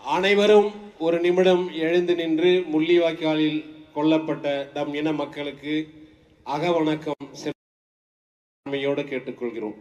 அனைவரும் ஒரு நிமிடம் எழுந்து நின்று முள்ளிவாய்க்காலில் கொல்லப்பட்ட நம் இன மக்களுக்கு அகவணக்கம் செம்மையோடு கேட்டுக்கொள்கிறோம்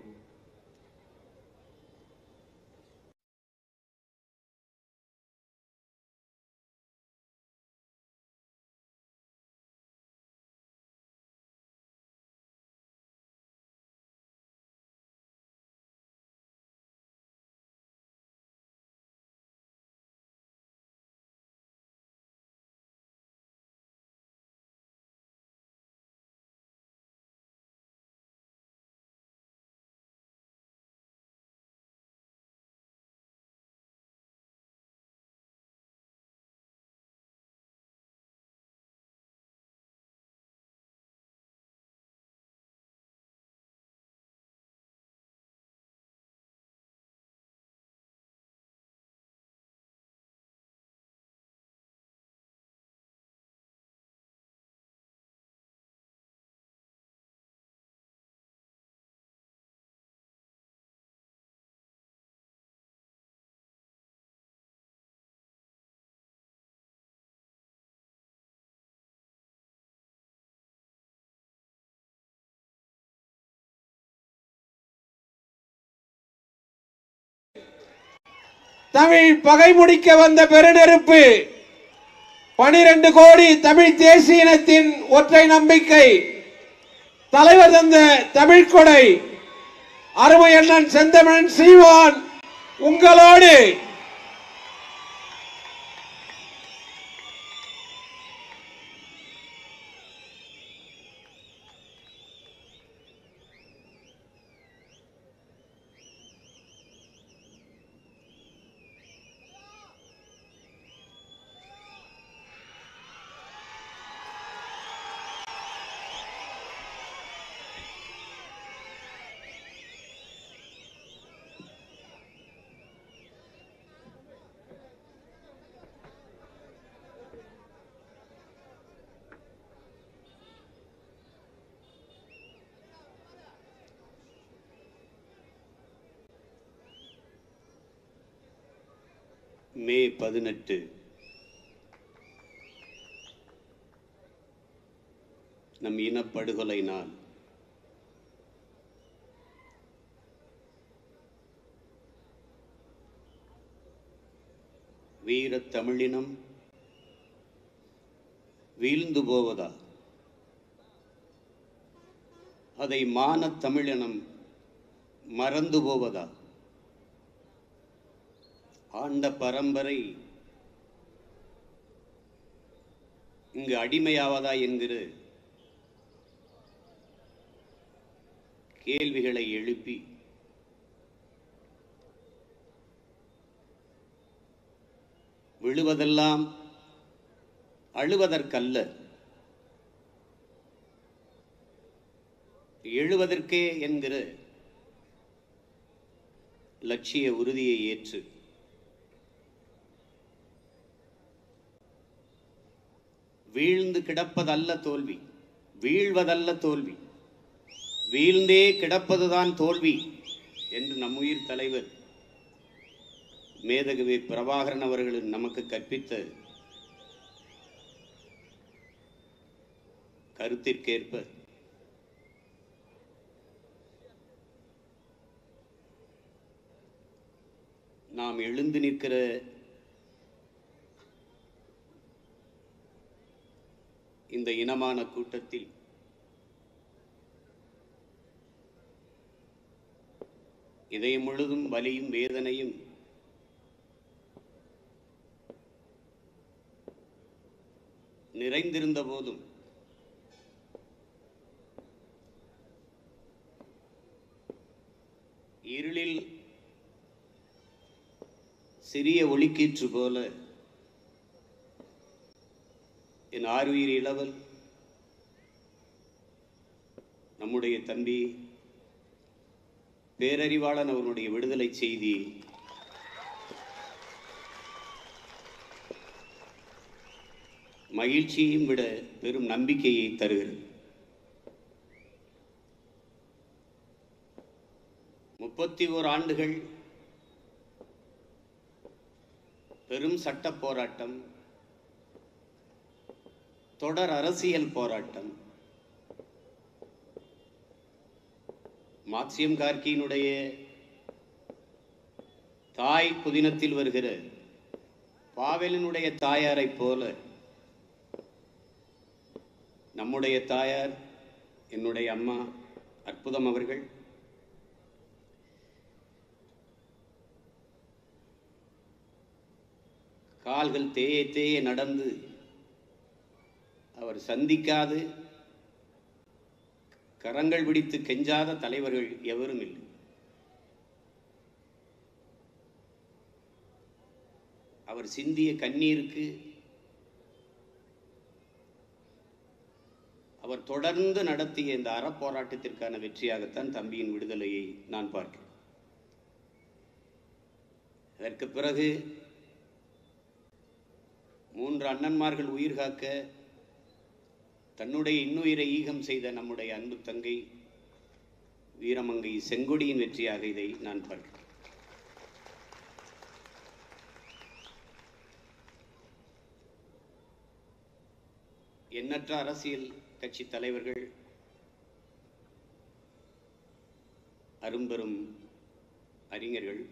தமிழ் பகை முடிக்க வந்த பெருநெருப்பு பனிரெண்டு கோடி தமிழ் தேசிய இனத்தின் ஒற்றை நம்பிக்கை தலைவர் தந்த தமிழ் கொடை அருமை அண்ணன் செந்தமிழன் சீவான் உங்களோடு மே பதினெட்டு நம் இனப்படுகொலை நாள் வீரத் தமிழினம் வீழ்ந்து போவதா அதை மானத் தமிழினம் மறந்து போவதா ஆண்ட பரம்பரை இங்கு அடிமையாவதா என்கிற கேள்விகளை எழுப்பி விழுவதெல்லாம் அழுவதற்கல்ல எழுவதற்கே என்கிற லட்சிய உறுதியை ஏற்று வீழ்ந்து கிடப்பதல்ல தோல்வி வீழ்வதல்ல தோல்வி வீழ்ந்தே கிடப்பதுதான் தோல்வி என்று நம் உயிர் தலைவர் மேதகவி பிரபாகரன் அவர்கள் நமக்கு கற்பித்த கருத்திற்கேற்ப நாம் எழுந்து நிற்கிற இந்த இனமான கூட்டத்தில் இதயம் முழுதும் வலியும் வேதனையும் நிறைந்திருந்த போதும் இருளில் சிறிய ஒளிக்கீற்று போல என் ஆறுயிர் இளவல் நம்முடைய தம்பி பேரறிவாளன் அவனுடைய விடுதலை செய்தி மகிழ்ச்சியையும் விட பெரும் நம்பிக்கையை தருகிறது முப்பத்தி ஓர் ஆண்டுகள் பெரும் சட்ட போராட்டம் தொடர் அரசியல் போராட்டம் மார்க்சியம் கார்கியினுடைய தாய் புதினத்தில் வருகிற பாவலினுடைய தாயாரைப் போல நம்முடைய தாயார் என்னுடைய அம்மா அற்புதம் அவர்கள் கால்கள் தேய தேய நடந்து அவர் சந்திக்காது கரங்கள் பிடித்து கெஞ்சாத தலைவர்கள் எவரும் இல்லை அவர் சிந்திய கண்ணீருக்கு அவர் தொடர்ந்து நடத்திய இந்த அறப்போராட்டத்திற்கான வெற்றியாகத்தான் தம்பியின் விடுதலையை நான் பார்க்கிறேன் அதற்கு பிறகு மூன்று அண்ணன்மார்கள் உயிர் காக்க தன்னுடைய இன்னுயிரை ஈகம் செய்த நம்முடைய அன்பு தங்கை வீரமங்கை செங்கொடியின் வெற்றியாக இதை நான் பார்க்கிறேன் எண்ணற்ற அரசியல் கட்சி தலைவர்கள் அரும்பெரும் அறிஞர்கள்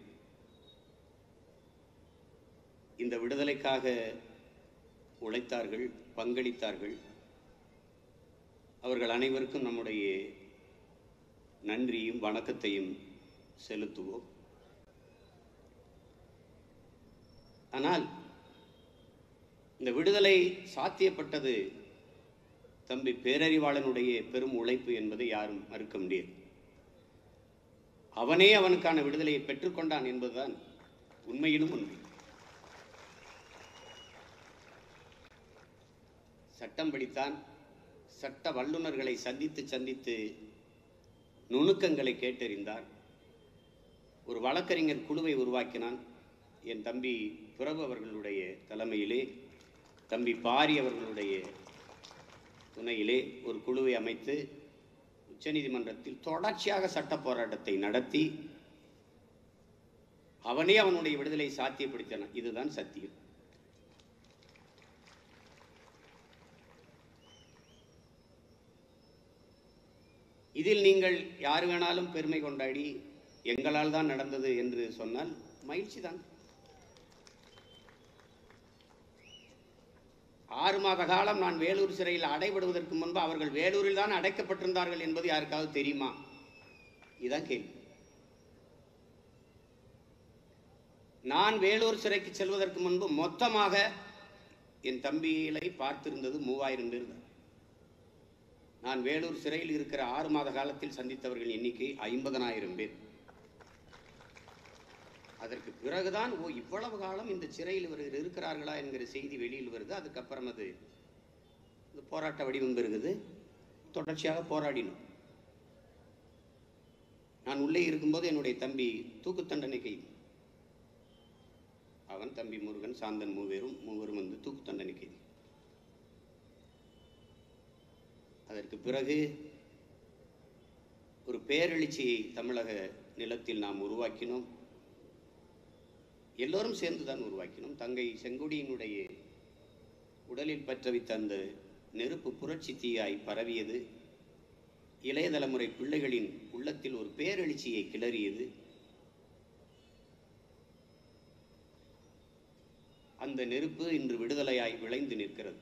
இந்த விடுதலைக்காக உழைத்தார்கள் பங்களித்தார்கள் அவர்கள் அனைவருக்கும் நம்முடைய நன்றியும் வணக்கத்தையும் செலுத்துவோம் ஆனால் இந்த விடுதலை சாத்தியப்பட்டது தம்பி பேரறிவாளனுடைய பெரும் உழைப்பு என்பதை யாரும் மறுக்க முடியாது அவனே அவனுக்கான விடுதலையை பெற்றுக்கொண்டான் என்பதுதான் உண்மையிலும் உண்மை சட்டம் படித்தான் சட்ட வல்லுநர்களை சந்தித்து சந்தித்து நுணுக்கங்களை கேட்டறிந்தார் ஒரு வழக்கறிஞர் குழுவை உருவாக்கினான் என் தம்பி பிரபு அவர்களுடைய தலைமையிலே தம்பி பாரி அவர்களுடைய துணையிலே ஒரு குழுவை அமைத்து உச்சநீதிமன்றத்தில் தொடர்ச்சியாக சட்ட போராட்டத்தை நடத்தி அவனே அவனுடைய விடுதலை சாத்தியப்படுத்தினான் இதுதான் சத்தியம் இதில் நீங்கள் யார் வேணாலும் பெருமை கொண்டாடி எங்களால் தான் நடந்தது என்று சொன்னால் மகிழ்ச்சி தான் ஆறு மாத காலம் நான் வேலூர் சிறையில் அடைபடுவதற்கு முன்பு அவர்கள் வேலூரில் தான் அடைக்கப்பட்டிருந்தார்கள் என்பது யாருக்காவது தெரியுமா இதுதான் கேள்வி நான் வேலூர் சிறைக்கு செல்வதற்கு முன்பு மொத்தமாக என் தம்பிகளை பார்த்திருந்தது மூவாயிரம் பேர் தான் நான் வேலூர் சிறையில் இருக்கிற ஆறு மாத காலத்தில் சந்தித்தவர்கள் எண்ணிக்கை ஐம்பதனாயிரம் பேர் அதற்கு பிறகுதான் ஓ இவ்வளவு காலம் இந்த சிறையில் இவர்கள் இருக்கிறார்களா என்கிற செய்தி வெளியில் வருது அதுக்கப்புறம் அது இந்த போராட்ட வடிவம் பெறுகிறது தொடர்ச்சியாக போராடினோம் நான் உள்ளே இருக்கும்போது என்னுடைய தம்பி தூக்கு தண்டனை கைது அவன் தம்பி முருகன் சாந்தன் மூவேரும் மூவரும் வந்து தூக்கு தண்டனை கைது அதற்கு பிறகு ஒரு பேரெழுச்சியை தமிழக நிலத்தில் நாம் உருவாக்கினோம் எல்லோரும் சேர்ந்து தான் உருவாக்கினோம் தங்கை செங்கொடியினுடைய உடலில் பற்றவித்த அந்த நெருப்பு புரட்சி தீயாய் பரவியது இளைய தலைமுறை பிள்ளைகளின் உள்ளத்தில் ஒரு பேரெழுச்சியை கிளறியது அந்த நெருப்பு இன்று விடுதலையாய் விளைந்து நிற்கிறது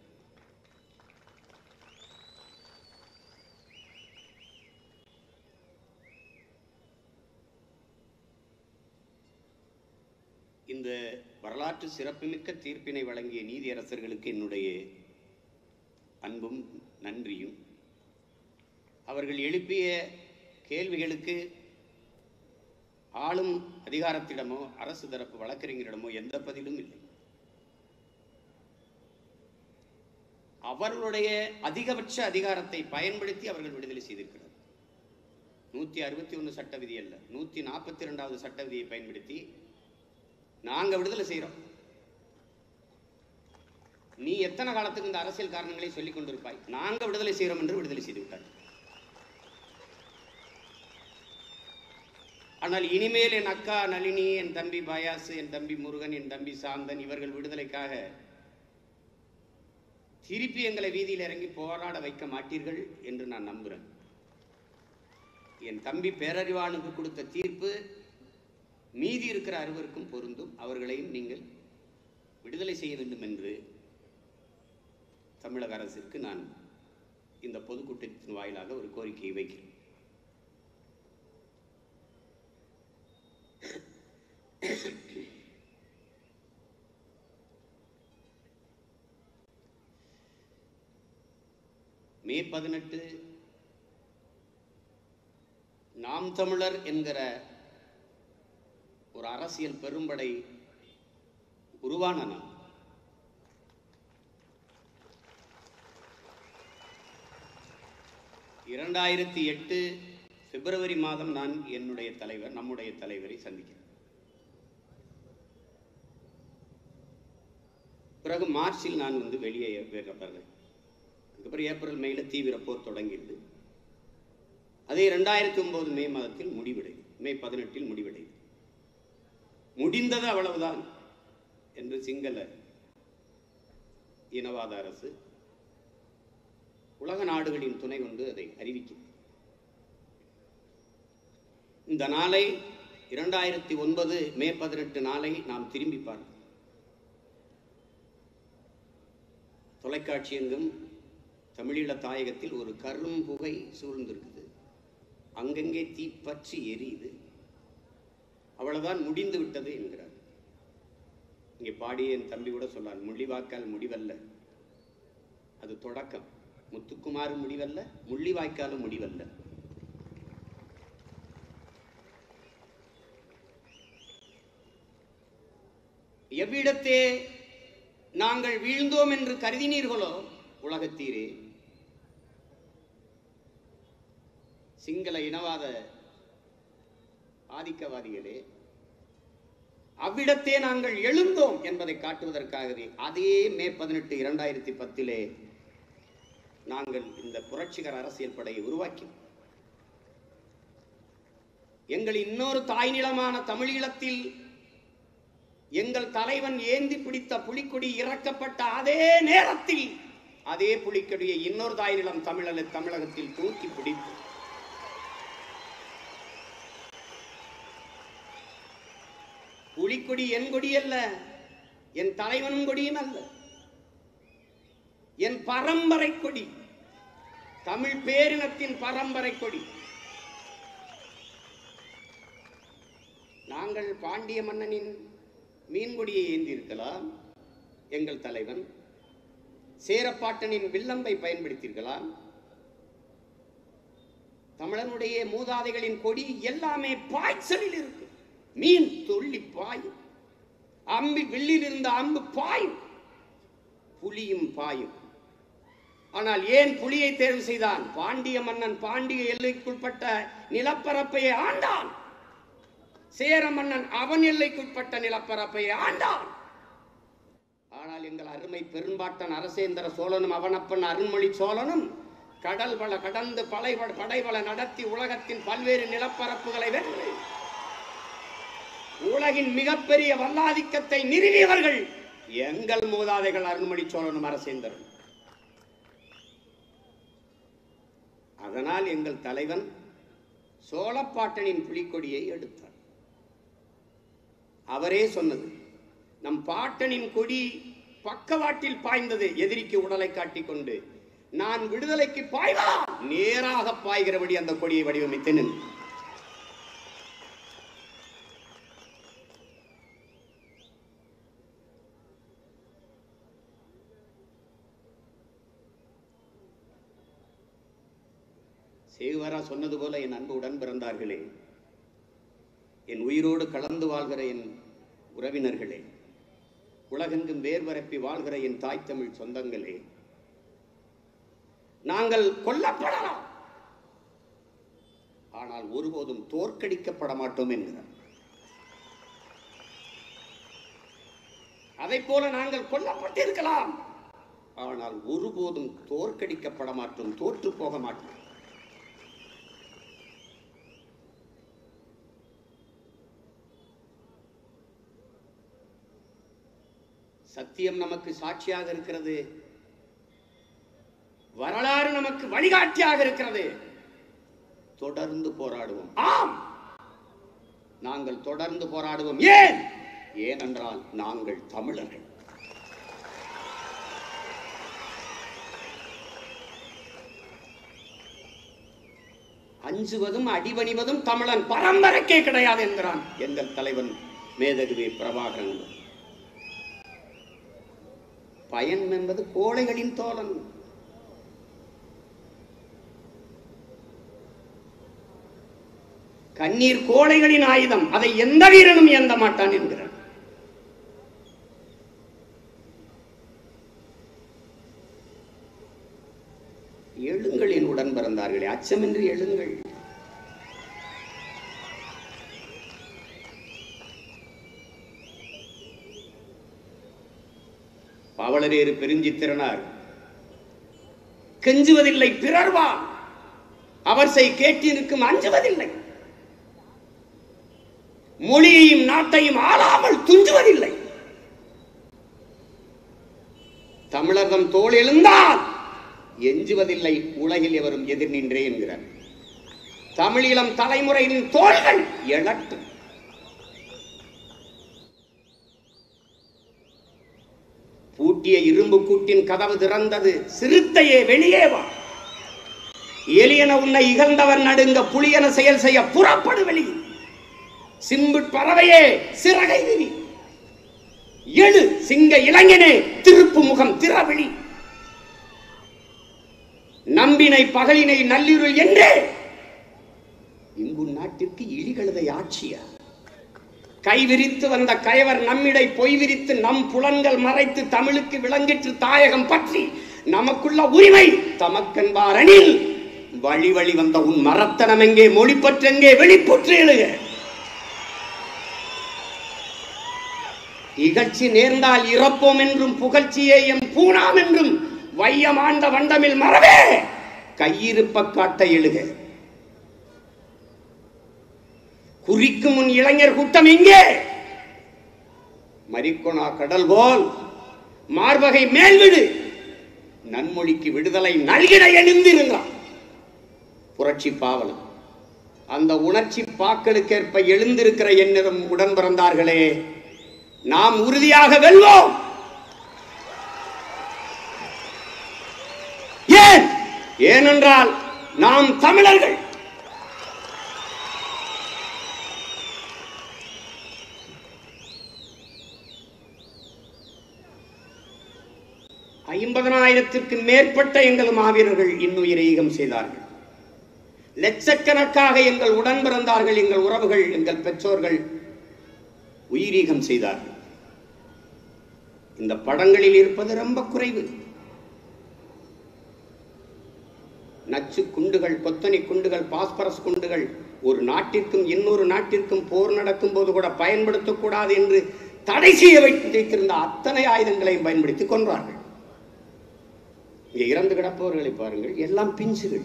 இந்த வரலாற்று சிறப்புமிக்க தீர்ப்பினை வழங்கிய நீதியரசர்களுக்கு என்னுடைய அன்பும் நன்றியும் அவர்கள் எழுப்பிய கேள்விகளுக்கு ஆளும் அதிகாரத்திடமோ அரசு தரப்பு வழக்கறிஞரிடமோ எந்த பதிலும் இல்லை அவர்களுடைய அதிகபட்ச அதிகாரத்தை பயன்படுத்தி அவர்கள் விடுதலை செய்திருக்கிறார் நூத்தி அறுபத்தி ஒன்று சட்ட விதி அல்ல நூத்தி நாற்பத்தி இரண்டாவது சட்ட விதியை பயன்படுத்தி நாங்க விடுதலை செய்றோம் நீ எத்தனை காலத்துக்கு இந்த அரசியல் காரணங்களை சொல்லிக் கொண்டிருப்பாய் நாங்க விடுதலை செய்கிறோம் என்று விடுதலை செய்து விட்டார் ஆனால் இனிமேல் என் அக்கா நளினி என் தம்பி பயாசு என் தம்பி முருகன் என் தம்பி சாந்தன் இவர்கள் விடுதலைக்காக திருப்பி எங்களை வீதியில் இறங்கி போராட வைக்க மாட்டீர்கள் என்று நான் நம்புகிறேன் என் தம்பி பேரறிவானுக்கு கொடுத்த தீர்ப்பு மீதி இருக்கிற அறுவருக்கும் பொருந்தும் அவர்களையும் நீங்கள் விடுதலை செய்ய வேண்டும் என்று தமிழக அரசிற்கு நான் இந்த பொதுக்கூட்டத்தின் வாயிலாக ஒரு கோரிக்கையை வைக்கிறேன் மே பதினெட்டு நாம் தமிழர் என்கிற ஒரு அரசியல் பெரும்படை உருவான நாள் இரண்டாயிரத்தி எட்டு பிப்ரவரி மாதம் நான் என்னுடைய தலைவர் நம்முடைய தலைவரை சந்திக்கிறேன் பிறகு மார்ச்சில் நான் வந்து வெளியே வர்றேன் அதுக்கப்புறம் ஏப்ரல் மேல தீவிர போர் தொடங்கியது அதே ரெண்டாயிரத்தி ஒன்பது மே மாதத்தில் முடிவடைது மே பதினெட்டில் முடிவடைது முடிந்தது அவ்வளவுதான் என்று சிங்கள இனவாத அரசு உலக நாடுகளின் துணை கொண்டு அதை அறிவிக்கிறது இந்த நாளை இரண்டாயிரத்தி ஒன்பது மே பதினெட்டு நாளை நாம் திரும்பி பார்க்கிறோம் தொலைக்காட்சி எங்கும் தமிழீழ தாயகத்தில் ஒரு கரும் புகை சூழ்ந்திருக்குது அங்கங்கே தீ பற்றி எரியுது அவ்வளவுதான் முடிந்து விட்டது என்கிறார் இங்கே பாடிய என் தம்பி கூட சொன்னார் முள்ளிவாய்க்கால் முடிவல்ல அது தொடக்கம் முத்துக்குமார் முடிவல்ல முள்ளிவாய்க்காலும் முடிவல்ல எவ்விடத்தே நாங்கள் வீழ்ந்தோம் என்று கருதினீர்களோ உலகத்தீரே சிங்கள இனவாத ஆதிக்கவாதிகளே அவ்விடத்தே நாங்கள் எழுந்தோம் என்பதை காட்டுவதற்காகவே அதே மே பதினெட்டு இரண்டாயிரத்தி பத்திலே நாங்கள் இந்த புரட்சிகர அரசியல் படையை உருவாக்கினோம் எங்கள் இன்னொரு தாய் நிலமான தமிழீழத்தில் எங்கள் தலைவன் ஏந்தி பிடித்த புலிக்கொடி இறக்கப்பட்ட அதே நேரத்தில் அதே புலிக்கொடியை இன்னொரு தாய் நிலம் தமிழக தமிழகத்தில் தூக்கி பிடித்து புலிக்கொடி என் கொடி அல்ல என் தலைவனும் கொடியும் அல்ல என் பரம்பரை கொடி தமிழ் பேரினத்தின் பரம்பரை கொடி நாங்கள் பாண்டிய மன்னனின் மீன்கொடியை ஏந்தியிருக்கலாம் எங்கள் தலைவன் சேரப்பாட்டனின் வில்லம்பை பயன்படுத்தியிருக்கலாம் தமிழனுடைய மூதாதைகளின் கொடி எல்லாமே பாய்ச்சலில் இருக்கு மீன் துள்ளி பாயும் அம்பி வில்லில் இருந்த அம்பு பாயும் புலியும் பாயும் ஆனால் ஏன் புலியை தேர்வு செய்தான் பாண்டிய மன்னன் பாண்டிய எல்லைக்குட்பட்ட நிலப்பரப்பை ஆண்டான் சேர மன்னன் அவன் எல்லைக்குட்பட்ட நிலப்பரப்பை ஆண்டான் ஆனால் எங்கள் அருமை பெரும்பாட்டன் அரசேந்திர சோழனும் அவனப்பன் அருண்மொழி சோழனும் கடல் வள கடந்து படை படைவள நடத்தி உலகத்தின் பல்வேறு நிலப்பரப்புகளை வென்று உலகின் மிகப்பெரிய வல்லாதிக்கத்தை நிறுவியவர்கள் எங்கள் மூதாதைகள் அருண்மொழி சோழனும் அரசேந்திரன் அதனால் எங்கள் தலைவன் சோழப்பாட்டனின் புலிக்கொடியை எடுத்தார் அவரே சொன்னது நம் பாட்டனின் கொடி பக்கவாட்டில் பாய்ந்தது எதிரிக்கு உடலை காட்டிக் கொண்டு நான் விடுதலைக்கு பாய்வா நேராக பாய்கிறபடி அந்த கொடியை வடிவமைத்து நின்று சேகுவரா சொன்னது போல என் அன்பு உடன் பிறந்தார்களே என் உயிரோடு கலந்து வாழ்கிற என் உறவினர்களே உலகெங்கும் வேர் பரப்பி வாழ்கிற என் தாய் தமிழ் சொந்தங்களே நாங்கள் கொல்லப்படலாம் ஆனால் ஒருபோதும் தோற்கடிக்கப்பட மாட்டோம் என்கிறார் அதைப் போல நாங்கள் கொல்லப்பட்டிருக்கலாம் ஆனால் ஒருபோதும் தோற்கடிக்கப்பட மாட்டோம் தோற்று போக மாட்டோம் சத்தியம் நமக்கு சாட்சியாக இருக்கிறது வரலாறு நமக்கு வழிகாட்டியாக இருக்கிறது தொடர்ந்து போராடுவோம் ஆம் நாங்கள் தொடர்ந்து போராடுவோம் ஏன் ஏனென்றால் நாங்கள் தமிழர்கள் அஞ்சுவதும் அடிபணிவதும் தமிழன் பரம்பரைக்கே கிடையாது என்கிறான் எங்கள் தலைவன் மேதகுவே பிரபாகரன் பயன் என்பது கோழைகளின் தோழன் கண்ணீர் கோழைகளின் ஆயுதம் அதை எந்த வீரனும் ஏந்த மாட்டான் என்கிறான் எழுங்கள் என் உடன் பிறந்தார்களே அச்சமின்றி எழுங்கள் பவளரேறு பெருஞ்சித்திரனார் கெஞ்சுவதில்லை பிறர்வா அவர் செய் கேட்டிருக்கும் அஞ்சுவதில்லை மொழியையும் நாட்டையும் ஆளாமல் துஞ்சுவதில்லை தமிழர்தம் தோல் எழுந்தால் எஞ்சுவதில்லை உலகில் எவரும் எதிர் நின்றே என்கிறார் தமிழீழம் தலைமுறையின் தோள்கள் எழட்டும் பூட்டிய இரும்பு கூட்டின் கதவு திறந்தது சிறுத்தையே வெளியே வா எலியன உன்னை இகழ்ந்தவர் நடுங்க புலியன செயல் செய்ய புறப்படு வெளியே சிம்பு பறவையே சிறகை விரி எழு சிங்க இளைஞனே திருப்பு முகம் திறவிழி நம்பினை பகலினை நள்ளிருள் என்றே இங்கு நாட்டிற்கு இழிகழுதை ஆட்சியா கை விரித்து வந்த கயவர் நம்மிடை பொய் விரித்து நம் புலன்கள் மறைத்து தமிழுக்கு விளங்கிற்று தாயகம் பற்றி நமக்குள்ள உரிமை தமக்கென்பாரனில் வழி வழி வந்த உன் மரத்தனம் எங்கே மொழிப்பற்றெங்கே வெளிப்புற்று எழுக இகழ்ச்சி நேர்ந்தால் இறப்போம் என்றும் புகழ்ச்சியே எம் பூணாம் என்றும் வையம் ஆண்ட வண்டமில் மறவே கையிருப்ப காட்ட எழுக குறிக்கும் உன் இளைஞர் கூட்டம் எங்கே மரிக்கொணா கடல் போல் மார்பகை மேல்விடு நன்மொழிக்கு விடுதலை நல்கிட எழுந்திருந்தான் புரட்சி பாவலன் அந்த உணர்ச்சி பாக்களுக்கேற்ப எழுந்திருக்கிற என்னிடம் உடன் பிறந்தார்களே நாம் உறுதியாக வெல்வோம் ஏன் ஏனென்றால் நாம் தமிழர்கள் ஐம்பதனாயிரத்திற்கு மேற்பட்ட எங்கள் மாவீரர்கள் இன்னுயிரை ஈகம் செய்தார்கள் லட்சக்கணக்காக எங்கள் உடன் பிறந்தார்கள் எங்கள் உறவுகள் எங்கள் பெற்றோர்கள் உயிரீகம் செய்தார்கள் இந்த படங்களில் இருப்பது ரொம்ப குறைவு நச்சு குண்டுகள் கொத்தனி குண்டுகள் பாஸ்பரஸ் குண்டுகள் ஒரு நாட்டிற்கும் இன்னொரு நாட்டிற்கும் போர் நடக்கும் போது கூட பயன்படுத்தக்கூடாது என்று தடை செய்ய வைத்திருந்த அத்தனை ஆயுதங்களையும் பயன்படுத்தி கொன்றார்கள் இங்கே இறந்து கிடப்பவர்களை பாருங்கள் எல்லாம் பிஞ்சுகள்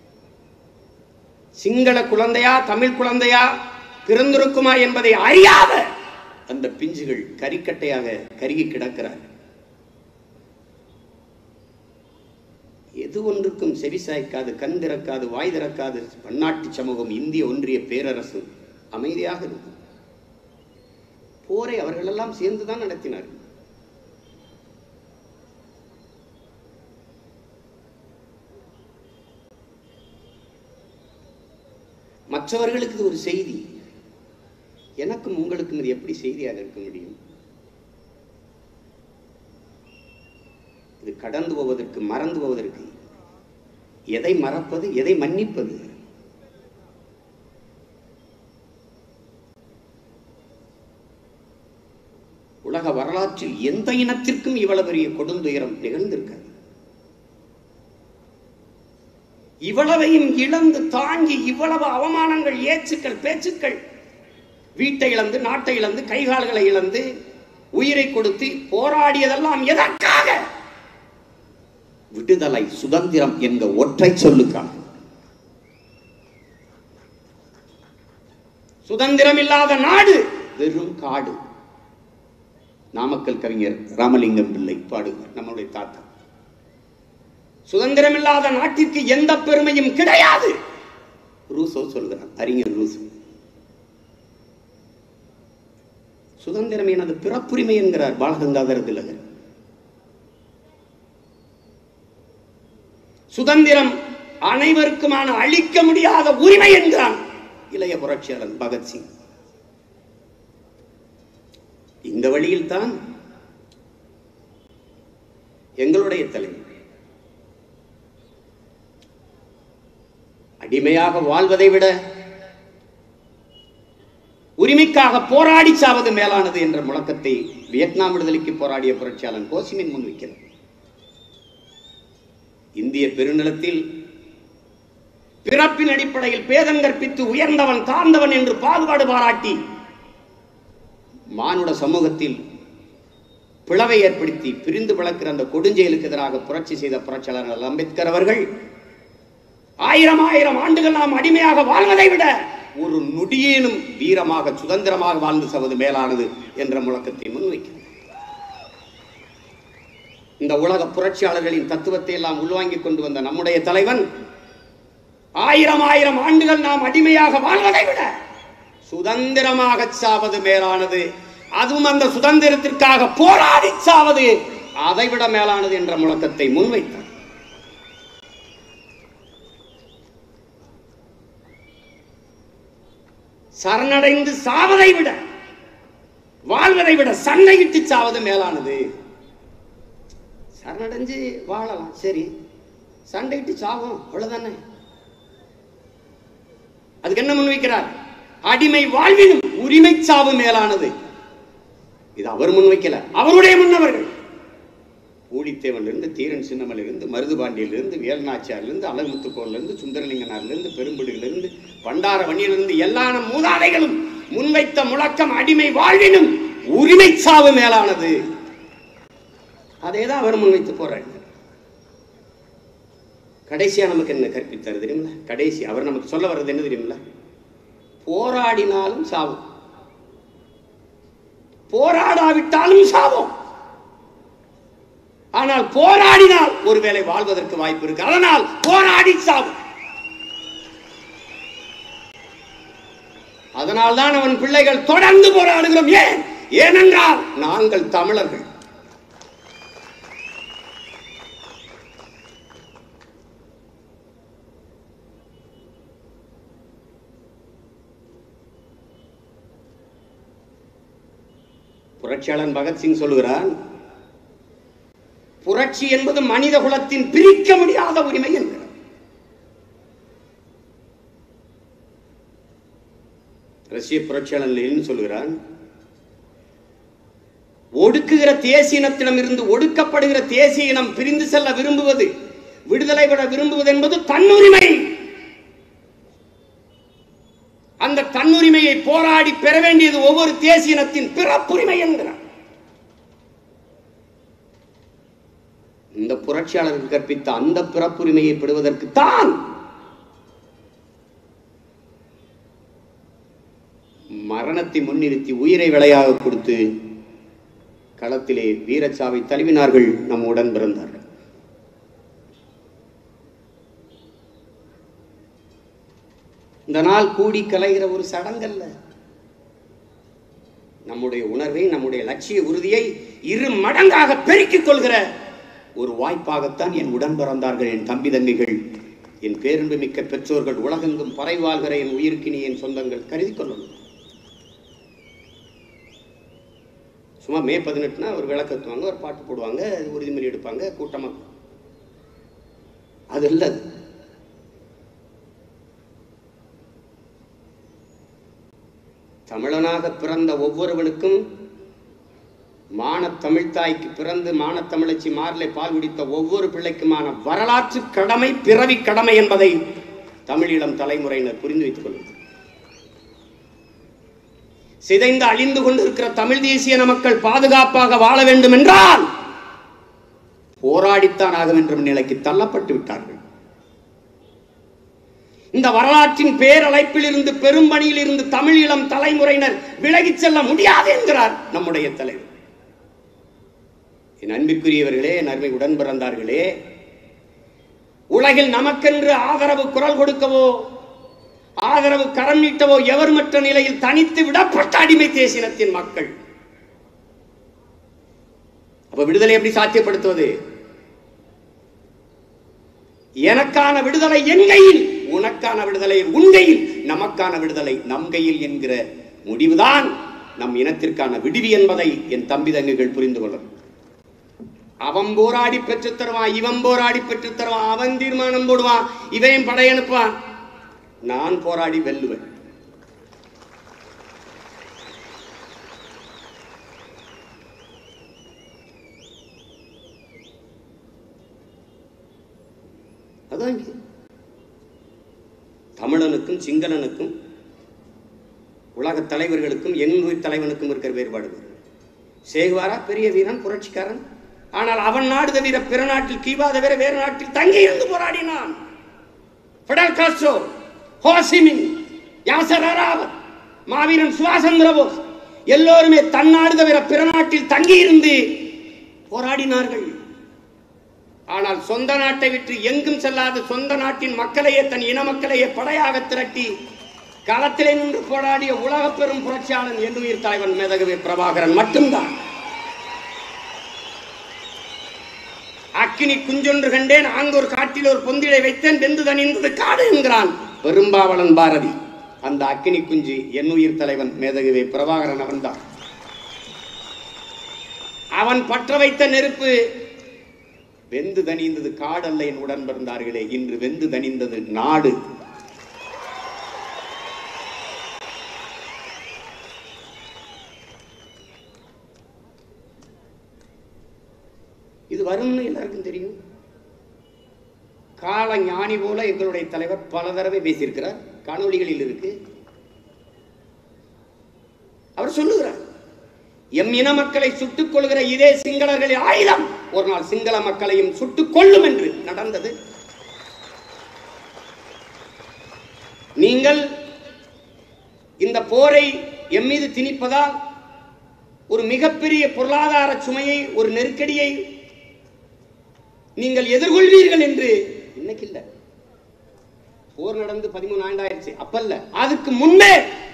சிங்கள குழந்தையா தமிழ் குழந்தையா பிறந்திருக்குமா என்பதை அறியாத அந்த பிஞ்சுகள் கரிக்கட்டையாக கருகி கிடக்கிறார்கள் எது ஒன்றுக்கும் செவிசாய்க்காது கண் திறக்காது வாய் திறக்காது பன்னாட்டு சமூகம் இந்திய ஒன்றிய பேரரசு அமைதியாக இருக்கும் போரை அவர்களெல்லாம் சேர்ந்துதான் நடத்தினார்கள் மற்றவர்களுக்கு இது ஒரு செய்தி எனக்கும் உங்களுக்கும் இது எப்படி செய்தியாக இருக்க முடியும் இது கடந்து போவதற்கு மறந்து போவதற்கு எதை மறப்பது எதை மன்னிப்பது உலக வரலாற்றில் எந்த இனத்திற்கும் இவ்வளவு பெரிய கொடுந்துயரம் நிகழ்ந்திருக்காது இவ்வளவையும் இழந்து தாங்கி இவ்வளவு அவமானங்கள் ஏச்சுக்கள் பேச்சுக்கள் வீட்டை இழந்து நாட்டை இழந்து கைகால்களை இழந்து உயிரை கொடுத்து போராடியதெல்லாம் எதற்காக விடுதலை சுதந்திரம் என்ற ஒற்றை சொல்லுக்காக சுதந்திரம் இல்லாத நாடு வெறும் காடு நாமக்கல் கவிஞர் ராமலிங்கம் பிள்ளை பாடுகிறார் நம்முடைய தாத்தா சுதந்திரமில்லாத நாட்டிற்கு எந்த பெருமையும் கிடையாது ரூசோ சொல்கிறார் அறிஞர் ரூசோ சுதந்திரம் எனது பிறப்புரிமை என்கிறார் பாலகங்காதர திலகர் சுதந்திரம் அனைவருக்குமான அழிக்க முடியாத உரிமை என்கிறான் இளைய புரட்சியாளன் பகத்சிங் இந்த வழியில் தான் எங்களுடைய தலைவர் அடிமையாக வாழ்வதை விட உரிமைக்காக போராடி சாவது மேலானது என்ற முழக்கத்தை வியட்நாம் விடுதலைக்கு போராடிய புரட்சியாளன் கோசிமின் முன்வைக்கிறார் இந்திய பெருநிலத்தில் பிறப்பின் அடிப்படையில் பேதம் கற்பித்து உயர்ந்தவன் தாழ்ந்தவன் என்று பாகுபாடு பாராட்டி மானுட சமூகத்தில் பிளவை ஏற்படுத்தி பிரிந்து வளர்க்கிற அந்த கொடுஞ்செயலுக்கு எதிராக புரட்சி செய்த புரட்சியாளர் அம்பேத்கர் அவர்கள் ஆயிரம் ஆயிரம் ஆண்டுகள் நாம் அடிமையாக வாழ்வதை விட ஒரு நொடியேனும் வீரமாக சுதந்திரமாக வாழ்ந்து சவது மேலானது என்ற முழக்கத்தை முன்வைக்கிறார் இந்த உலக புரட்சியாளர்களின் தத்துவத்தை எல்லாம் உள்வாங்கிக் கொண்டு வந்த நம்முடைய தலைவன் ஆயிரம் ஆயிரம் ஆண்டுகள் நாம் அடிமையாக வாழ்வதை விட சுதந்திரமாக சாவது மேலானது அதுவும் அந்த சுதந்திரத்திற்காக போராடி சாவது அதைவிட மேலானது என்ற முழக்கத்தை முன்வைத்தார் சரணடைந்து சாவதை விட வாழ்வதை விட சண்டையிட்டு சாவது மேலானது சரணடைஞ்சு வாழலாம் சரி சண்டையிட்டு சாவோம் அவ்வளவுதானே அதுக்கு என்ன முன்வைக்கிறார் அடிமை வாழ்வினும் உரிமை சாவு மேலானது இது அவர் முன்வைக்கல அவருடைய முன்னவர்கள் ஊழித்தேவனிலிருந்து தீரன் சின்னமலிருந்து மருதுபாண்டியிலிருந்து வேல்நாச்சியாரிலிருந்து அழகுமுத்துக்கோலிருந்து சுந்தரலிங்கனாரிலிருந்து பெரும்புடியிலிருந்து பண்டார வன்னியிலிருந்து எல்லா நம் மூதாதைகளும் முன்வைத்த முழக்கம் அடிமை வாழ்வினும் உரிமை சாவு மேலானது அதே தான் அவர் முன்வைத்து போராடினார் கடைசியா நமக்கு என்ன கற்பித்தார் தெரியுமில்ல கடைசி அவர் நமக்கு சொல்ல வர்றது என்ன தெரியுமில்ல போராடினாலும் சாவும் போராடாவிட்டாலும் சாவோம் ஆனால் போராடினால் ஒருவேளை வாழ்வதற்கு வாய்ப்பு இருக்கு அதனால் போராடி சாவும் அதனால் தான் அவன் பிள்ளைகள் தொடர்ந்து போராடுகிறோம் ஏன் ஏனென்றால் நாங்கள் தமிழர்கள் புரட்சியாளன் பகத்சிங் சொல்லுகிறான் புரட்சி என்பது மனித குலத்தின் பிரிக்க முடியாத உரிமை என்கிறார் ரஷ்ய புரட்சியாளன் லெனின் சொல்கிறான் ஒடுக்குகிற தேசிய இனத்திடமிருந்து ஒடுக்கப்படுகிற தேசிய இனம் பிரிந்து செல்ல விரும்புவது விடுதலை பெற விரும்புவது என்பது தன்னுரிமை அந்த தன்னுரிமையை போராடி பெற வேண்டியது ஒவ்வொரு தேசிய இனத்தின் பிறப்புரிமை என்கிறார் இந்த புரட்சியாளருக்கு கற்பித்த அந்த பிறப்புரிமையை பெறுவதற்கு தான் மரணத்தை முன்னிறுத்தி உயிரை விலையாக கொடுத்து களத்திலே வீரச்சாவை தழுவினார்கள் நம்முடன் பிறந்தார்கள் இந்த நாள் கூடி கலைகிற ஒரு சடங்கல்ல நம்முடைய உணர்வை நம்முடைய லட்சிய உறுதியை இரு மடங்காக பெருக்கிக் கொள்கிற ஒரு வாய்ப்பாகத்தான் என் உடன் பிறந்தார்கள் என் தம்பி தங்கைகள் என் பேரன்பு மிக்க பெற்றோர்கள் உலகெங்கும் பறை வாழ்கிற என் உயிருக்கினி என் சொந்தங்கள் கருதி கொள்ளணும் சும்மா மே பதினெட்டுனா ஒரு விளக்கத்துவாங்க ஒரு பாட்டு போடுவாங்க உறுதிமொழி எடுப்பாங்க கூட்டமாக அது இல்லை அது தமிழனாக பிறந்த ஒவ்வொருவனுக்கும் மானத் தமிழ்த்தாய்க்கு பிறந்து மானத் தமிழச்சி மார்லை பால் குடித்த ஒவ்வொரு பிள்ளைக்குமான வரலாற்று கடமை பிறவி கடமை என்பதை தமிழீழம் தலைமுறையினர் புரிந்து வைத்துக் கொள்ளுங்கள் சிதைந்து அழிந்து கொண்டிருக்கிற தமிழ் தேசிய மக்கள் பாதுகாப்பாக வாழ வேண்டும் என்றால் போராடித்தான் ஆக வேண்டும் நிலைக்கு தள்ளப்பட்டு விட்டார்கள் இந்த வரலாற்றின் பேரழைப்பில் இருந்து பெரும்பணியில் இருந்து தமிழீழம் தலைமுறையினர் விலகிச் செல்ல முடியாது என்கிறார் நம்முடைய தலைவர் என் அன்பிற்குரியவர்களே என் அருமை உடன் பிறந்தார்களே உலகில் நமக்கென்று ஆதரவு குரல் கொடுக்கவோ ஆதரவு கரம் நீட்டவோ எவர் மற்ற நிலையில் தனித்து விடப்பட்ட அடிமை தேசினத்தின் மக்கள் அப்ப விடுதலை எப்படி சாத்தியப்படுத்துவது எனக்கான விடுதலை என் கையில் உனக்கான விடுதலை உன் கையில் நமக்கான விடுதலை நம் கையில் என்கிற முடிவுதான் நம் இனத்திற்கான விடுவி என்பதை என் தம்பி தங்கைகள் புரிந்து கொள்ளும் அவன் போராடி பெற்றுத் தருவான் இவன் போராடி பெற்றுத் தருவான் அவன் தீர்மானம் போடுவான் இவன் படையனுப்பான் நான் போராடி வெல்லுவேன் அதான் இங்கே. தமிழனுக்கும் சிங்களனுக்கும் உலக தலைவர்களுக்கும் எங்கள் தலைவனுக்கும் இருக்கிற வேறுபாடு வேறு. சேகுவாரா பெரிய வீரன் புரட்சிக்காரன் ஆனால் அவன் நாடு தவிர பிற நாட்டில் கீவா தவிர வேறு நாட்டில் தங்கி இருந்து போராடினான் Fidel Castro Ho Chi Minh Yasser Arafat மாவீரன் சுபாஷ் சந்திர போஸ் எல்லோருமே தன் நாடு தவிர பிற நாட்டில் தங்கி இருந்து போராடினார்கள் ஆனால் சொந்த நாட்டை விட்டு எங்கும் செல்லாத சொந்த நாட்டின் மக்களையே தன் இன மக்களையே படையாக திரட்டி களத்திலே நின்று போராடிய உலக பெரும் புரட்சியாளன் எண்ணுயிர் தலைவன் மேதகவி பிரபாகரன் மட்டும்தான் அக்கினி குஞ்சொன்று கண்டேன் ஆங்கூர் காட்டில் ஒரு பொந்திடை வைத்தேன் வெந்து தணிந்தது காடு என்கிறான் பெரும்பாவளன் பாரதி அந்த அக்கினி குஞ்சு எண்ணுயிர் தலைவன் மேதகவி பிரபாகரன் அவன்தான் அவன் பற்ற வைத்த நெருப்பு வெந்து தணிந்தது காடல்ல என் உடன் பிறந்தார்களே இன்று வெந்து தணிந்தது நாடு இது வரும்னு எல்லாருக்கும் தெரியும் கால ஞானி போல எங்களுடைய தலைவர் பல தடவை பேசியிருக்கிறார் காணொளிகளில் இருக்கு அவர் சொல்லுகிறார் எம் இன மக்களை சுட்டுக் கொள்கிற இதே சிங்களர்களின் ஆயுதம் ஒரு நாள் சிங்கள மக்களையும் சுட்டுக் கொள்ளும் என்று நடந்தது நீங்கள் இந்த போரை எம் மீது திணிப்பதால் ஒரு மிகப்பெரிய பொருளாதார சுமையை ஒரு நெருக்கடியை நீங்கள் எதிர்கொள்வீர்கள் என்று இன்னைக்கு இல்ல போர் நடந்து பதிமூணு ஆண்டு ஆயிடுச்சு அப்பல்ல அதுக்கு முன்பே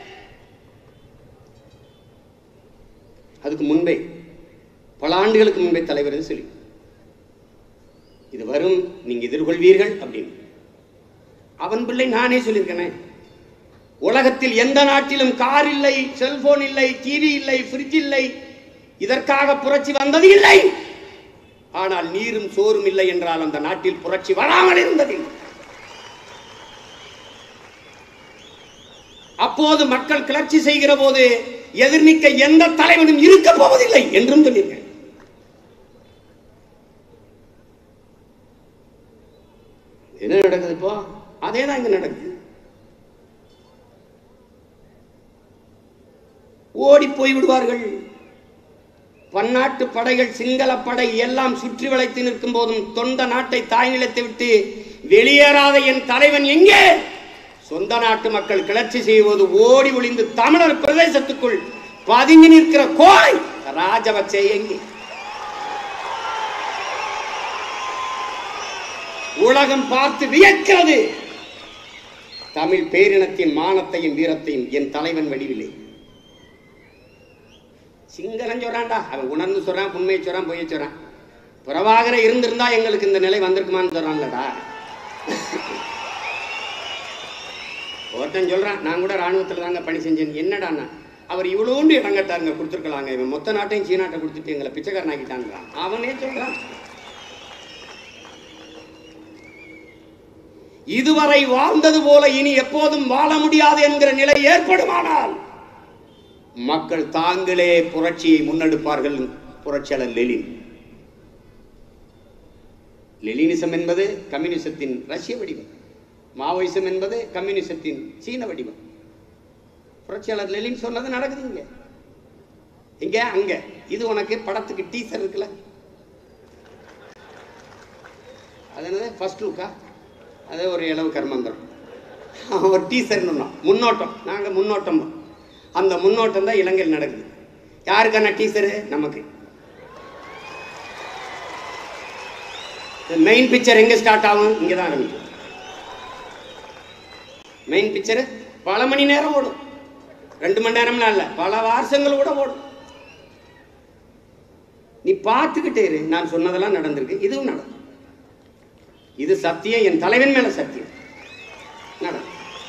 அதுக்கு முன்பே பல ஆண்டுகளுக்கு முன்பே தலைவர் இது சொல்லி இது வரும் நீங்க எதிர்கொள்வீர்கள் அப்படின்னு அவன் பிள்ளை நானே சொல்லியிருக்கேனே உலகத்தில் எந்த நாட்டிலும் கார் இல்லை செல்போன் இல்லை டிவி இல்லை ஃப்ரிட்ஜ் இல்லை இதற்காக புரட்சி வந்தது இல்லை ஆனால் நீரும் சோறும் இல்லை என்றால் அந்த நாட்டில் புரட்சி வராமல் இருந்தது அப்போது மக்கள் கிளர்ச்சி செய்கிற போது எதிர்நிக்க எந்த தலைவனும் இருக்க போவதில்லை என்றும் சொல்லியிருக்கேன் என்ன நடக்குது இப்போ அதே தான் இங்க நடக்குது ஓடி போய் விடுவார்கள் பன்னாட்டு படைகள் சிங்கள படை எல்லாம் சுற்றி வளைத்து நிற்கும் போதும் தொண்ட நாட்டை தாய் நிலத்தை விட்டு வெளியேறாத என் தலைவன் எங்கே சொந்த நாட்டு மக்கள் கிளர்ச்சி செய்வது ஓடி ஒளிந்து தமிழர் பிரதேசத்துக்குள் பதுங்கி நிற்கிற கோழை ராஜபக்சே எங்கே உலகம் பார்த்து வியக்கிறது தமிழ் பேரினத்தின் மானத்தையும் வீரத்தையும் என் தலைவன் வடிவில்லை சிங்களம் சொல்றான்டா அவன் உணர்ந்து சொல்றான் உண்மையை சொல்றான் பொய்யை சொல்றான் பிரபாகர இருந்திருந்தா எங்களுக்கு இந்த நிலை வந்திருக்குமான்னு சொல்றான்லடா ஒருத்தன் சொல்றான் நான் கூட ராணுவத்துல தாங்க பணி செஞ்சேன் என்னடான்னா அவர் இவ்வளோண்டு இடம் கட்டாருங்க கொடுத்துருக்கலாங்க இவன் மொத்த நாட்டையும் சீனாட்டை கொடுத்துட்டு எங்களை பிச்சைக்காரன் ஆக்கிட்டான்றான் அவனே சொல்றான் இதுவரை வாழ்ந்தது போல இனி எப்போதும் வாழ முடியாது என்கிற நிலை ஏற்படுமானால் மக்கள் தாங்களே புரட்சியை முன்னெடுப்பார்கள் புரட்சியாளர் லெலின் லெலினிசம் என்பது கம்யூனிசத்தின் ரஷ்ய வடிவம் மாவோயிசம் என்பது கம்யூனிசத்தின் சீன வடிவம் புரட்சியாளர் லெலின் சொன்னது நடக்குது இங்க இங்க அங்க இது உனக்கு படத்துக்கு டீசர் இருக்குல்ல அது என்னது ஃபர்ஸ்ட் லுக்கா அது ஒரு இளவு கர்மந்திரம் ஒரு டீசர்னு முன்னோட்டம் நாங்கள் முன்னோட்டம் அந்த முன்னோட்டம் தான் இலங்கையில் நடக்குது யாருக்கான டீசரு நமக்கு மெயின் பிக்சர் எங்க ஸ்டார்ட் ஆகும் இங்க தான் ஆரம்பிக்கும் மெயின் பிக்சர் பல மணி நேரம் ஓடும் ரெண்டு மணி நேரம்லாம் இல்ல பல வருஷங்கள் கூட ஓடும் நீ பார்த்துக்கிட்டே இரு நான் சொன்னதெல்லாம் நடந்திருக்கு இதுவும் நடக்கும் இது சத்தியம் என் தலைவன் மேல சத்தியம் நடக்கும்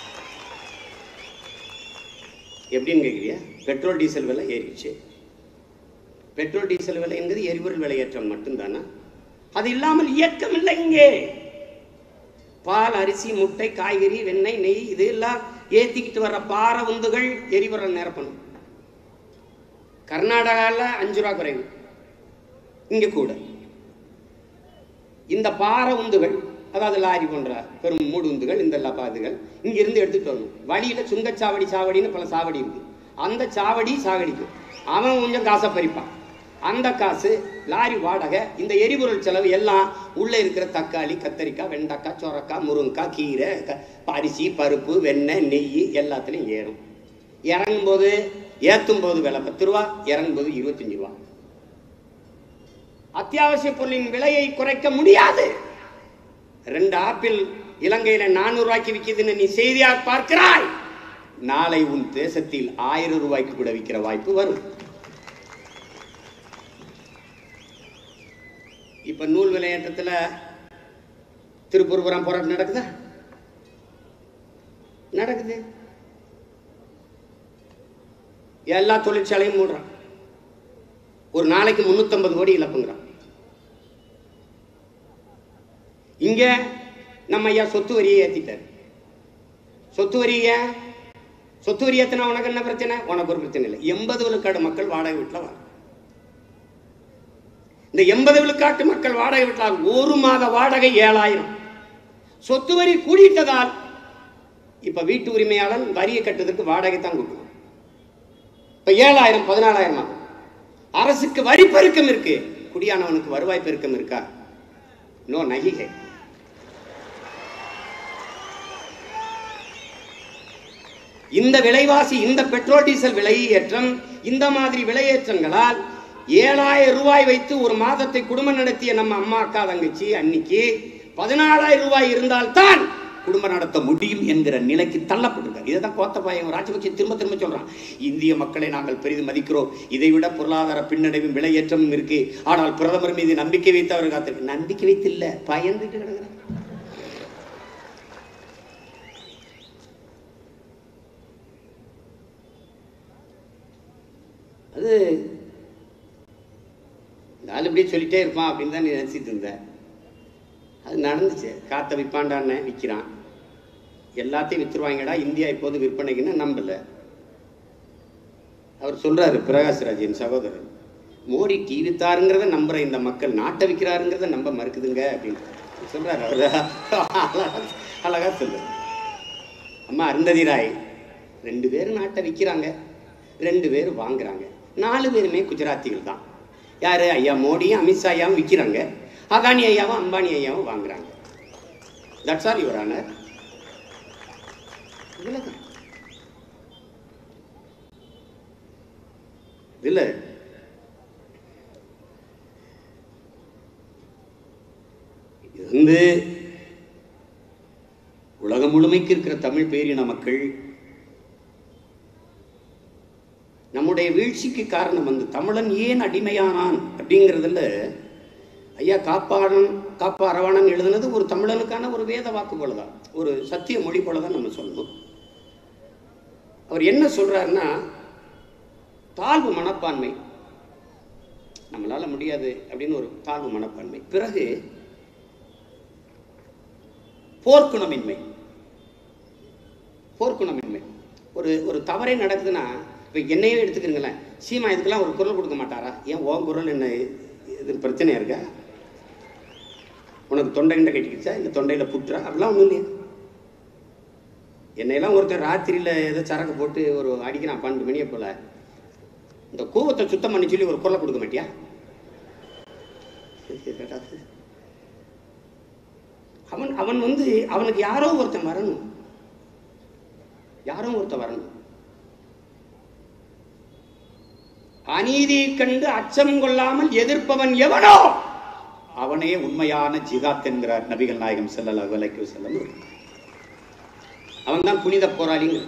எப்படின்னு கேட்குறியா பெட்ரோல் டீசல் விலை ஏறிடுச்சு பெட்ரோல் டீசல் விலை என்பது எரிபொருள் விலையேற்றம் மட்டும்தானா அது இல்லாமல் இயக்கம் இல்லை இங்கே பால் அரிசி முட்டை காய்கறி வெண்ணெய் நெய் இது எல்லாம் ஏத்திக்கிட்டு வர்ற பாறை உந்துகள் எரிபொருள் நிரப்பணும் கர்நாடகாவில் அஞ்சு ரூபா குறைவு இங்க கூட இந்த பாறை உந்துகள் அதாவது லாரி போன்ற பெரும் மூடு உந்துகள் இந்த எல்லா பாதுகள் இங்க இருந்து எடுத்துட்டு வரணும் வழியில சுங்கச்சாவடி சாவடின்னு பல சாவடி இருக்கு அந்த சாவடி சாகடிக்கும் அவன் கொஞ்சம் காசை பறிப்பான் அந்த காசு லாரி வாடகை இந்த எரிபொருள் செலவு எல்லாம் உள்ள இருக்கிற தக்காளி கத்தரிக்காய் வெண்டைக்காய் சொரக்காய் முருங்கைக்காய் கீரை க- அரிசி பருப்பு வெண்ணெய் நெய் எல்லாத்துலயும் ஏறும் இறங்கும் போது ஏத்தும் போது விலை பத்து ரூபா இறங்கும் போது இருபத்தஞ்சு ரூபா அத்தியாவசிய பொருளின் விலையை குறைக்க முடியாது ரெண்டு ஆப்பிள் இலங்கையில நானூறு ரூபாய்க்கு விற்கிதுன்னு நீ செய்தியார் பார்க்கிறாய் நாளை உன் தேசத்தில் ஆயிரம் ரூபாய்க்கு கூட விற்கிற வாய்ப்பு வரும் இப்ப நூல் விளையாட்டத்துல திருப்பூர்புரம் போராட்டம் நடக்குதா நடக்குது எல்லா தொழிற்சாலையும் மூடுறான் ஒரு நாளைக்கு 350 கோடி இழப்புங்கிறான் இங்க நம்ம ஐயா சொத்து வரியை ஏத்திட்டார் சொத்து வரிய சொத்து வரி ஏத்தினா உனக்கு என்ன பிரச்சனை உனக்கு ஒரு பிரச்சனை இல்லை எண்பது விழுக்காடு மக்கள் வாடகை வீட்டில் வாங்க இந்த எண்பது விழுக்காட்டு மக்கள் வாடகை வீட்டில் ஒரு மாத வாடகை ஏழாயிரம் சொத்து வரி கூடிட்டதால் இப்ப வீட்டு உரிமையாளன் வரியை கட்டுறதுக்கு வாடகை தான் கொடுக்கணும் இப்ப ஏழாயிரம் பதினாலாயிரம் ஆகும் அரசுக்கு வரி பெருக்கம் இருக்கு குடியானவனுக்கு வருவாய் பெருக்கம் இருக்கா நோ நகிகை இந்த விலைவாசி இந்த பெட்ரோல் டீசல் விலையேற்றம் இந்த மாதிரி விலையேற்றங்களால் ஏழாயிரம் ரூபாய் வைத்து ஒரு மாதத்தை குடும்பம் நடத்திய நம்ம அம்மா அக்கா தங்கச்சி அன்னைக்கு பதினாலாயிரம் ரூபாய் இருந்தால்தான் குடும்பம் நடத்த முடியும் என்கிற நிலைக்கு தள்ளப்பட்டிருக்கார் இதை தான் கோத்தபாயம் ராஜபக்சே திரும்ப திரும்ப சொல்றான் இந்திய மக்களை நாங்கள் பெரிதும் மதிக்கிறோம் இதை விட பொருளாதார பின்னடைவும் விலையேற்றமும் இருக்கு ஆனால் பிரதமர் மீது நம்பிக்கை வைத்து அவர் காத்திருக்கு நம்பிக்கை வைத்து இல்ல பயந்துட்டு கிடக்குறார் அது இந்த ஆள் இப்படியே சொல்லிட்டே இருப்பான் அப்படின்னு தான் நீ நினச்சிட்டு இருந்த அது நடந்துச்சு காத்த விற்பாண்டான்னு விற்கிறான் எல்லாத்தையும் வித்துருவாங்கடா இந்தியா இப்போது விற்பனைக்குன்னு நம்பல அவர் சொல்றாரு பிரகாஷ்ராஜ் என் சகோதரர் மோடி டீ வித்தாருங்கிறத நம்புற இந்த மக்கள் நாட்டை விற்கிறாருங்கிறத நம்ப மறுக்குதுங்க அப்படின்னு சொல்றாரு அவர் அழகா அழகா சொல்றாரு அம்மா அருந்ததி ராய் ரெண்டு பேரும் நாட்டை விற்கிறாங்க ரெண்டு பேரும் வாங்குறாங்க நாலு பேருமே குஜராத்திகள் தான் யாரு ஐயா மோடியும் அமித்ஷா ஐயாவும் விற்கிறாங்க அதானி ஐயாவும் அம்பானி ஐயாவும் வாங்குறாங்க தட்ஸ் ஆல் யுவர் ஆனர் இவ்வளவுதான் இல்ல இது வந்து உலகம் முழுமைக்கு இருக்கிற தமிழ் பேரின மக்கள் நம்முடைய வீழ்ச்சிக்கு காரணம் வந்து தமிழன் ஏன் அடிமையானான் அப்படிங்கிறதுல ஐயா காப்பாளன் காப்பா அரவாணன் எழுதுனது ஒரு தமிழனுக்கான ஒரு வேத வாக்கு போல தான் ஒரு சத்திய மொழி போல தான் நம்ம சொல்லணும் அவர் என்ன சொல்றாருன்னா தாழ்வு மனப்பான்மை நம்மளால முடியாது அப்படின்னு ஒரு தாழ்வு மனப்பான்மை பிறகு போர்க்குணமின்மை போர்க்குணமின்மை ஒரு ஒரு தவறே நடக்குதுன்னா இப்போ என்னையே எடுத்துக்கிறீங்களேன் சீமா இதுக்கெல்லாம் ஒரு குரல் கொடுக்க மாட்டாரா ஏன் உன் குரல் என்ன இது பிரச்சனையா இருக்கா உனக்கு தொண்டை கிண்ட கட்டிக்கிச்சா இல்லை தொண்டையில் புற்றா அப்படிலாம் ஒன்றும் இல்லையா என்னையெல்லாம் ஒருத்தர் ராத்திரியில் ஏதோ சரக்கு போட்டு ஒரு அடிக்கிறான் பன்னெண்டு மணியை போல இந்த கூவத்தை சுத்தம் பண்ணி சொல்லி ஒரு குரலை கொடுக்க மாட்டியா அவன் அவன் வந்து அவனுக்கு யாரோ ஒருத்தன் வரணும் யாரோ ஒருத்தன் வரணும் அநீதி கண்டு அச்சம் கொள்ளாமல் எதிர்ப்பவன் எவனோ அவனே உண்மையான ஜிகாத் என்கிறார் நபிகள் நாயகம் ஸல்லல்லாஹு அலைஹி வஸல்லம் அவன் தான் புனித போராளிங்க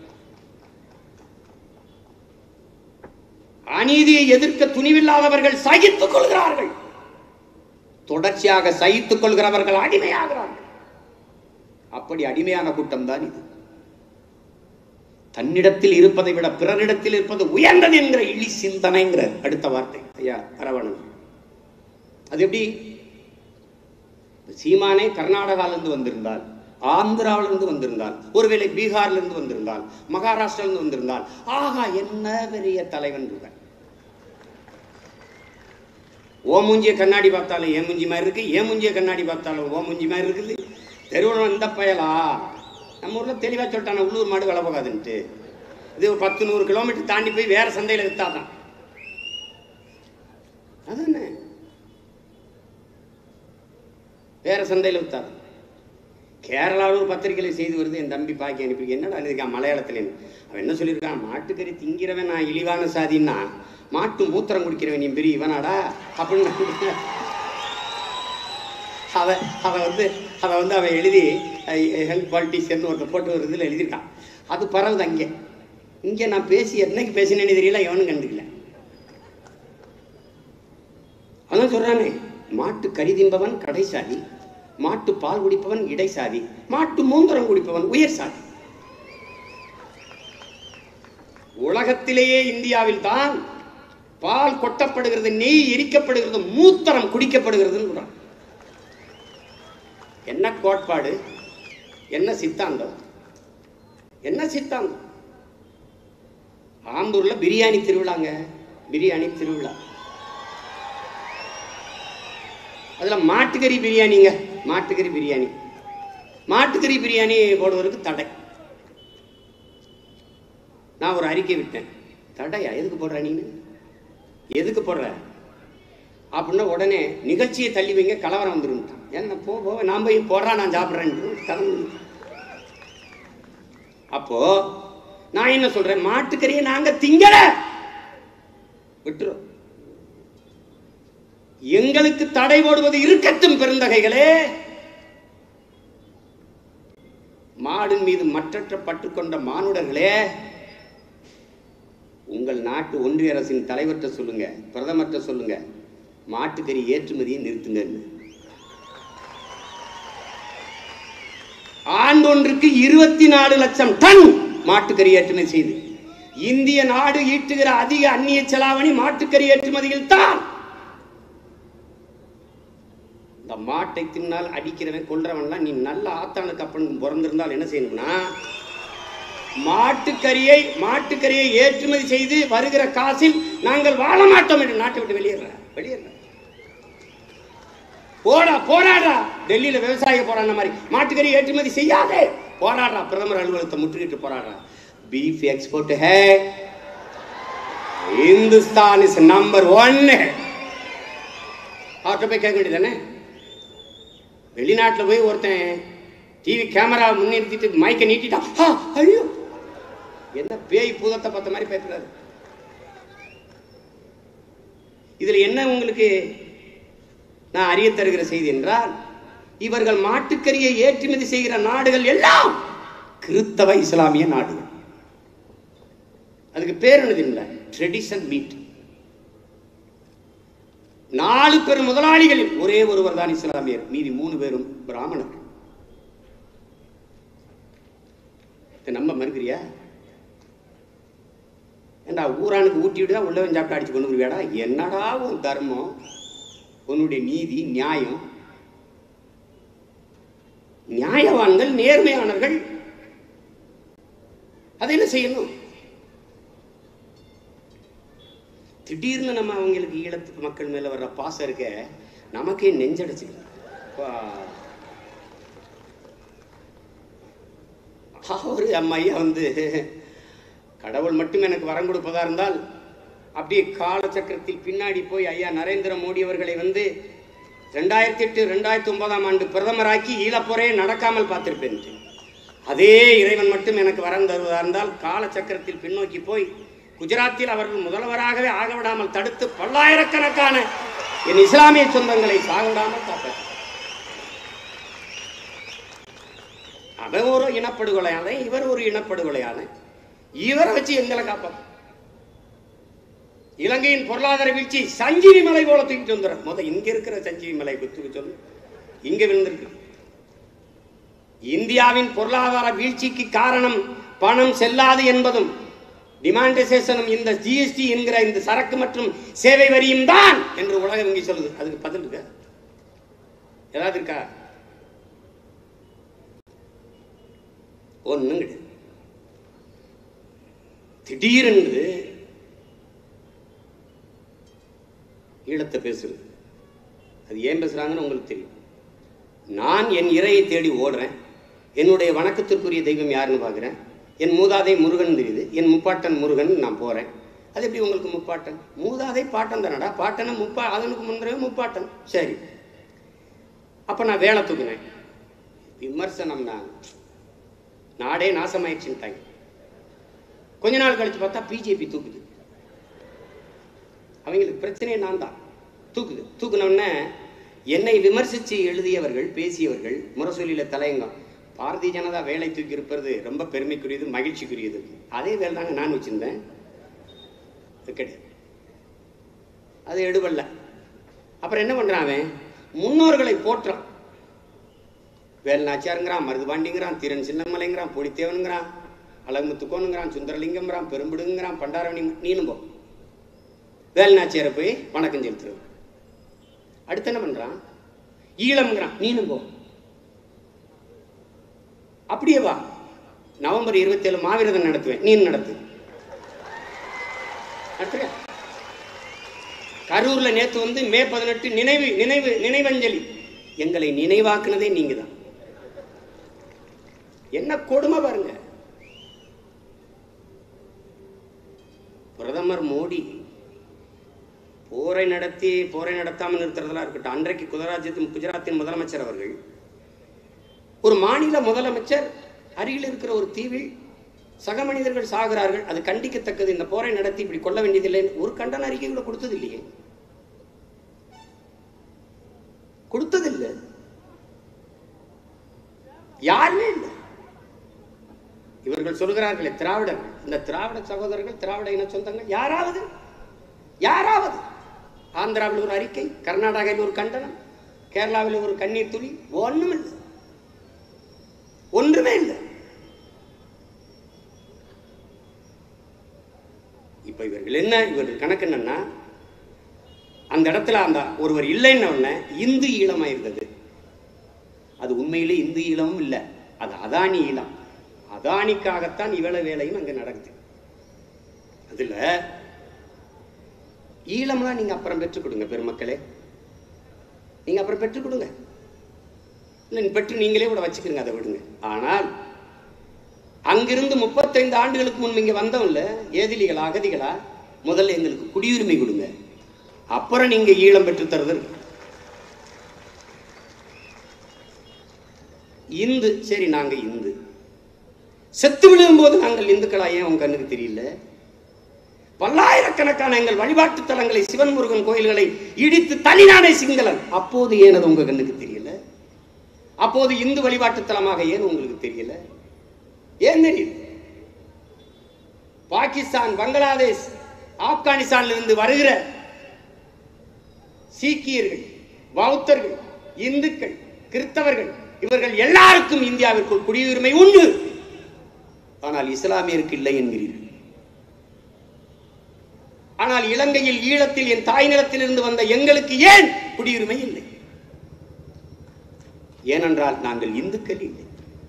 அநீதியை எதிர்க்க துணிவில்லாதவர்கள் சகித்துக் கொள்கிறார்கள் தொடர்ச்சியாக சகித்துக் கொள்கிறவர்கள் அடிமையாகிறார்கள் அப்படி அடிமையான கூட்டம் தான் இது தன்னிடத்தில் இருப்பதை விட பிறரிடத்தில் இருப்பது உயர்ந்தது என்கிற இழி சிந்தனைங்கிற அடுத்த வார்த்தை ஐயா அரவணன் அது எப்படி சீமானே கர்நாடகாவிலிருந்து வந்திருந்தால் ஆந்திராவிலிருந்து வந்திருந்தால் ஒருவேளை பீகார்ல இருந்து வந்திருந்தால் மகாராஷ்டிரால இருந்து வந்திருந்தால் ஆகா என்ன பெரிய தலைவன் இருக்கான் ஓ மூஞ்சிய கண்ணாடி பார்த்தாலும் ஏன் மூஞ்சி மாதிரி இருக்கு ஏன் மூஞ்சிய கண்ணாடி பார்த்தாலும் ஓ மூஞ்சி மாதிரி இருக்குது தெருவில் வந்த பயலா நம்ம ஊர்ல தெளிவா சொல்லிட்டான உள்ளூர் மாடு விலை போகாதுன்ட்டு இது ஒரு பத்து நூறு கிலோமீட்டர் தாண்டி போய் வேற சந்தையில வித்தாதான் அதானே வேற சந்தையில வித்தாதான் கேரளாவில் ஒரு பத்திரிகையில் செய்தி வருது என் தம்பி பாக்கி அனுப்பி என்னடா எழுதிருக்கான் மலையாளத்தில் அவன் என்ன சொல்லியிருக்கான் மாட்டுக்கறி திங்கிறவன் நான் இழிவான சாதின்னா மாட்டு மூத்திரம் குடிக்கிறவன் நீ பெரிய இவனாடா அப்படின்னு அவன் அவன் வந்து அவன் வந்து அவன் எழுதி ஹெல்த் பாலிட்டிஷியன் ஒருத்தர் போட்டு ஒரு இதில் எழுதியிருக்கான் அது பரவுது அங்கே இங்கே நான் பேசி என்னைக்கு பேசினேன்னு தெரியல எவனும் கண்டுக்கல அதான் சொல்றானே மாட்டு கறி தின்பவன் கடைசாதி மாட்டு பால் குடிப்பவன் இடைசாதி மாட்டு மூந்திரம் குடிப்பவன் உயர் சாதி உலகத்திலேயே இந்தியாவில் தான் பால் கொட்டப்படுகிறது நெய் எரிக்கப்படுகிறது மூத்திரம் குடிக்கப்படுகிறதுன்னு சொல்றான். என்ன கோட்பாடு என்ன சித்தாந்தம் என்ன சித்தாந்தம் ஆம்பூர்ல பிரியாணி திருவிழாங்க பிரியாணி திருவிழா அதுல மாட்டுக்கறி பிரியாணிங்க மாட்டுக்கறி பிரியாணி மாட்டுக்கறி பிரியாணி போடுவதற்கு தடை நான் ஒரு அறிக்கை விட்டேன் தடையா எதுக்கு போடுற நீ எதுக்கு போடுற அப்படின்னா உடனே நிகழ்ச்சியை தள்ளி வைங்க கலவரம் வந்துருன்ட்டான் என்ன போ போ நான் போய் போடுறா நான் சாப்பிட்றேன்னு கிளம்பு அப்போ நான் என்ன சொல்றேன் மாட்டுக்கறியை நாங்க திங்கல விட்டுரும் எங்களுக்கு தடை போடுவது இருக்கட்டும் பெருந்தகைகளே மாடின் மீது மற்றற்ற பற்று கொண்ட மானுடர்களே உங்கள் நாட்டு ஒன்றிய அரசின் தலைவர்கிட்ட சொல்லுங்க பிரதமர்கிட்ட சொல்லுங்க மாட்டுக்கறி ஏற்றுமதியை நிறுத்துங்கன்னு ஆண்டொன்றுக்கு இருபத்தி நாலு லட்சம் டன் மாட்டுக்கறி ஏற்றுமதி செய்து இந்திய நாடு ஈட்டுகிற அதிக அந்நிய செலாவணி மாட்டுக்கறி ஏற்றுமதியில் தான் இந்த மாட்டை தின்னால் அடிக்கிறவன் கொல்றவன்லாம் நீ நல்ல ஆத்தானுக்கு அப்பனுக்கு பிறந்திருந்தால் என்ன செய்யணும்னா மாட்டுக்கறியை மாட்டுக்கறியை ஏற்றுமதி செய்து வருகிற காசில் நாங்கள் வாழ மாட்டோம் என்று நாட்டை விட்டு வெளியேற வெளியேற போடா போராடா டெல்லியில விவசாய போராடின மாதிரி மாட்டுக்கறி ஏற்றுமதி செய்யாதே போராடுறா பிரதமர் அலுவலகத்தை முற்றுகிட்டு போராடுறா beef export hey Hindustan is number one அவர்கிட்ட போய் கேட்க வேண்டியதானே வெளிநாட்டில் போய் ஒருத்தன் டிவி கேமரா முன்னிறுத்திட்டு மைக்கை நீட்டிட்டான் ஆ, ஐயோ என்ன பேய் பூதத்தை பார்த்த மாதிரி பேசுறாரு இதுல என்ன உங்களுக்கு நான் அறிய தருகிற செய்தி என்றால் இவர்கள் மாட்டுக்கறியை ஏற்றுமதி செய்கிற நாடுகள் எல்லாம் கிறித்தவ இஸ்லாமிய நாடுகள் அதுக்கு பேர் என்னது இல்லை ட்ரெடிஷன் மீட் நாலு பேர் முதலாளிகளில் ஒரே ஒருவர் தான் இஸ்லாமியர் மீதி மூணு பேரும் பிராமணர்கள் இதை நம்ப மறுக்கிறியா ஏண்டா ஊரானுக்கு ஊட்டி விடுதா உள்ளவன் சாப்பிட்டு அடிச்சு கொண்டு வருவியாடா என்னடா உன் தர்மம் உன்னுடைய நீதி நியாயம் நியாயவான்கள் நேர்மையானவர்கள் அதை என்ன செய்யணும் திடீர்னு நம்ம அவங்களுக்கு ஈழத்து மக்கள் மேல வர்ற பாசம் இருக்க நமக்கே நெஞ்சடைச்சுக்கலாம் அப்பா. அவரு அம்மையா வந்து கடவுள் மட்டும் எனக்கு வரம் கொடுப்பதா இருந்தால் அப்படியே காலச்சக்கரத்தில் பின்னாடி போய் ஐயா நரேந்திர மோடி அவர்களை வந்து ரெண்டாயிரத்தி எட்டு ரெண்டாயிரத்தி ஒன்பதாம் ஆண்டு பிரதமராக்கி ஈழப்போரே நடக்காமல் பார்த்திருப்பேன் அதே இறைவன் மட்டும் எனக்கு வரம் தருவதா இருந்தால் காலச்சக்கரத்தில் பின்னோக்கி போய் குஜராத்தில் அவர்கள் முதல்வராகவே ஆக விடாமல் தடுத்து பல்லாயிரக்கணக்கான என் இஸ்லாமிய சொந்தங்களை சாகுடாமல் காப்பாற்று அவன் ஒரு இனப்படுகொலையான இவர் ஒரு இனப்படுகொலையான இவரை வச்சு எங்களை காப்பாற்று இலங்கையின் பொருளாதார வீழ்ச்சி சஞ்சீவி மலை போல தூக்கிட்டு வந்துடும் முத இங்க இருக்கிற சஞ்சீவி மலை தூக்கி சொல்லு இங்க விழுந்திருக்கு இந்தியாவின் பொருளாதார வீழ்ச்சிக்கு காரணம் பணம் செல்லாது என்பதும் டிமாண்டசேஷனும் இந்த ஜிஎஸ்டி என்கிற இந்த சரக்கு மற்றும் சேவை வரியும் தான் என்று உலக வங்கி சொல்லுது அதுக்கு பதில் இருக்கா ஏதாவது இருக்கா ஒண்ணும் கிடையாது திடீரென்று ஈழத்தை பேசுறது அது ஏன் பேசுறாங்கன்னு உங்களுக்கு தெரியும் நான் என் இறையை தேடி ஓடுறேன் என்னுடைய வணக்கத்திற்குரிய தெய்வம் யாருன்னு பார்க்குறேன் என் மூதாதை முருகன் தெரியுது என் முப்பாட்டன் முருகன் நான் போகிறேன் அது எப்படி உங்களுக்கு முப்பாட்டன் மூதாதை பாட்டன் தானடா பாட்டனை முப்பா அதனுக்கு முந்திரவே முப்பாட்டன் சரி அப்போ நான் வேலை தூக்குனேன் விமர்சனம்னா நாடே நாசமாயிடுச்சுன்ட்டாங்க கொஞ்ச நாள் கழிச்சு பார்த்தா பிஜேபி தூக்குது அவங்களுக்கு பிரச்சனையே நான் தான் தூக்குது தூக்குனோடனே என்னை விமர்சித்து எழுதியவர்கள் பேசியவர்கள் முரசொலியில தலையங்கம் பாரதிய ஜனதா வேலை தூக்கி இருப்பது ரொம்ப பெருமைக்குரியது மகிழ்ச்சிக்குரியது அதே வேலை தாங்க நான் வச்சிருந்தேன் அது கிடையாது அது எடுபடல அப்புறம் என்ன பண்றான் அவன் முன்னோர்களை போற்றான் வேல்நாச்சியாருங்கிறான் மருதுபாண்டிங்கிறான் திறன் சின்னமலைங்கிறான் பொடித்தேவனுங்கிறான் அழகுமுத்துக்கோனுங்கிறான் சுந்தரலிங்கம்ங்கிறான் பெரும்பிடுங்கிறான் பண்டாரவணி நீனும் போ வேல்நாச்சியாரை போய் வணக்கம் செலுத்துறது அடுத்து என்ன பண்றான் ஈழம்ங்கிறான் நீனும் போ அப்படியே வா நவம்பர் இருபத்தி ஏழு மாவீரதம் நடத்துவேன் நீ நடத்து நடத்துறியா? கரூர்ல நேத்து வந்து மே பதினெட்டு நினைவு நினைவு நினைவஞ்சலி எங்களை நினைவாக்குனதே நீங்க தான் என்ன கொடுமை பாருங்க பிரதமர் மோடி போரை நடத்தி போரை நடத்தாமல் நிறுத்துறதெல்லாம் இருக்கட்டும் அன்றைக்கு குஜராத்தின் குஜராத்தின் முதலமைச்சர் அவர்கள் ஒரு மாநில முதலமைச்சர் அருகில் இருக்கிற ஒரு தீவில் சக மனிதர்கள் சாகிறார்கள் அது கண்டிக்கத்தக்கது இந்த போரை நடத்தி இப்படி கொள்ள வேண்டியதில்லை ஒரு கண்டன அறிக்கை கூட கொடுத்தது இல்லையே கொடுத்ததில்லை யாருமே இல்லை இவர்கள் சொல்கிறார்களே திராவிடர்கள் இந்த திராவிட சகோதரர்கள் திராவிட இன சொந்தங்கள் யாராவது யாராவது ஆந்திராவில் ஒரு அறிக்கை கர்நாடகாவில் ஒரு கண்டனம் கேரளாவில் ஒரு கண்ணீர் துளி ஒண்ணும் இல்லை ஒன்றுமே இல்லை இப்ப இவர்கள் என்ன இவர்கள் கணக்கு என்னன்னா அந்த இடத்துல அந்த ஒருவர் இல்லைன்ன உடனே இந்து ஈழமா இருந்தது அது உண்மையிலே இந்து ஈழமும் இல்லை அது அதானி ஈழம் அதானிக்காகத்தான் இவ்வளவு வேலையும் அங்க நடக்குது அதுல ஈழம்லாம் நீங்க அப்புறம் பெற்றுக் கொடுங்க பெருமக்களே நீங்க அப்புறம் பெற்றுக் கொடுங்க இல்லை பெற்று நீங்களே கூட வச்சுக்கிறீங்க அதை விடுங்க ஆனால் அங்கிருந்து முப்பத்தைந்து ஆண்டுகளுக்கு முன் இங்க வந்தவன்ல ஏதிலிகளா அகதிகளா முதல்ல எங்களுக்கு குடியுரிமை கொடுங்க அப்புறம் நீங்க ஈழம் பெற்று தருது இந்து சரி நாங்க இந்து செத்து விழும்போது நாங்கள் இந்துக்களா ஏன் உங்க கண்ணுக்கு தெரியல பல்லாயிரக்கணக்கான எங்கள் வழிபாட்டு தலங்களை சிவன் முருகன் கோயில்களை இடித்து தனிநாடே சிங்களன் அப்போது ஏன் அது உங்க கண்ணுக்கு தெரியல அப்போது இந்து வழிபாட்டு தலமாக ஏன் உங்களுக்கு தெரியல ஏன் தெரியல பாகிஸ்தான் பங்களாதேஷ் ஆப்கானிஸ்தான்ல இருந்து வருகிற சீக்கியர்கள் பௌத்தர்கள் இந்துக்கள் கிறிஸ்தவர்கள் இவர்கள் எல்லாருக்கும் இந்தியாவிற்குள் குடியுரிமை உண்டு ஆனால் இஸ்லாமியருக்கு இல்லை என்கிறீர்கள் ஆனால் இலங்கையில் ஈழத்தில் என் தாய் நிலத்திலிருந்து வந்த எங்களுக்கு ஏன் குடியுரிமை இல்லை ஏனென்றால் நாங்கள் இந்துக்கள் இல்லை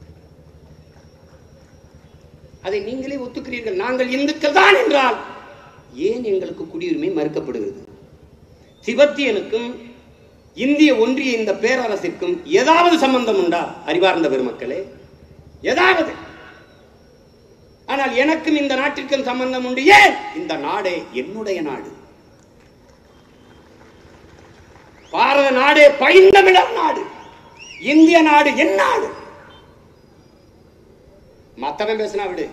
அதை நீங்களே ஒத்துக்கிறீர்கள் நாங்கள் இந்துக்கள் தான் என்றால் ஏன் எங்களுக்கு குடியுரிமை மறுக்கப்படுகிறது திபெத்தியனுக்கும் இந்திய ஒன்றிய இந்த பேரரசிற்கும் ஏதாவது சம்பந்தம் உண்டா அறிவார்ந்த பெருமக்களே ஏதாவது ஆனால் எனக்கும் இந்த நாட்டிற்கும் சம்பந்தம் உண்டு ஏன் இந்த நாடே என்னுடைய நாடு பாரத நாடே பைந்தமிழர் நாடு இந்திய நாடு என் நாடு மத்தவன் பேசினா விடு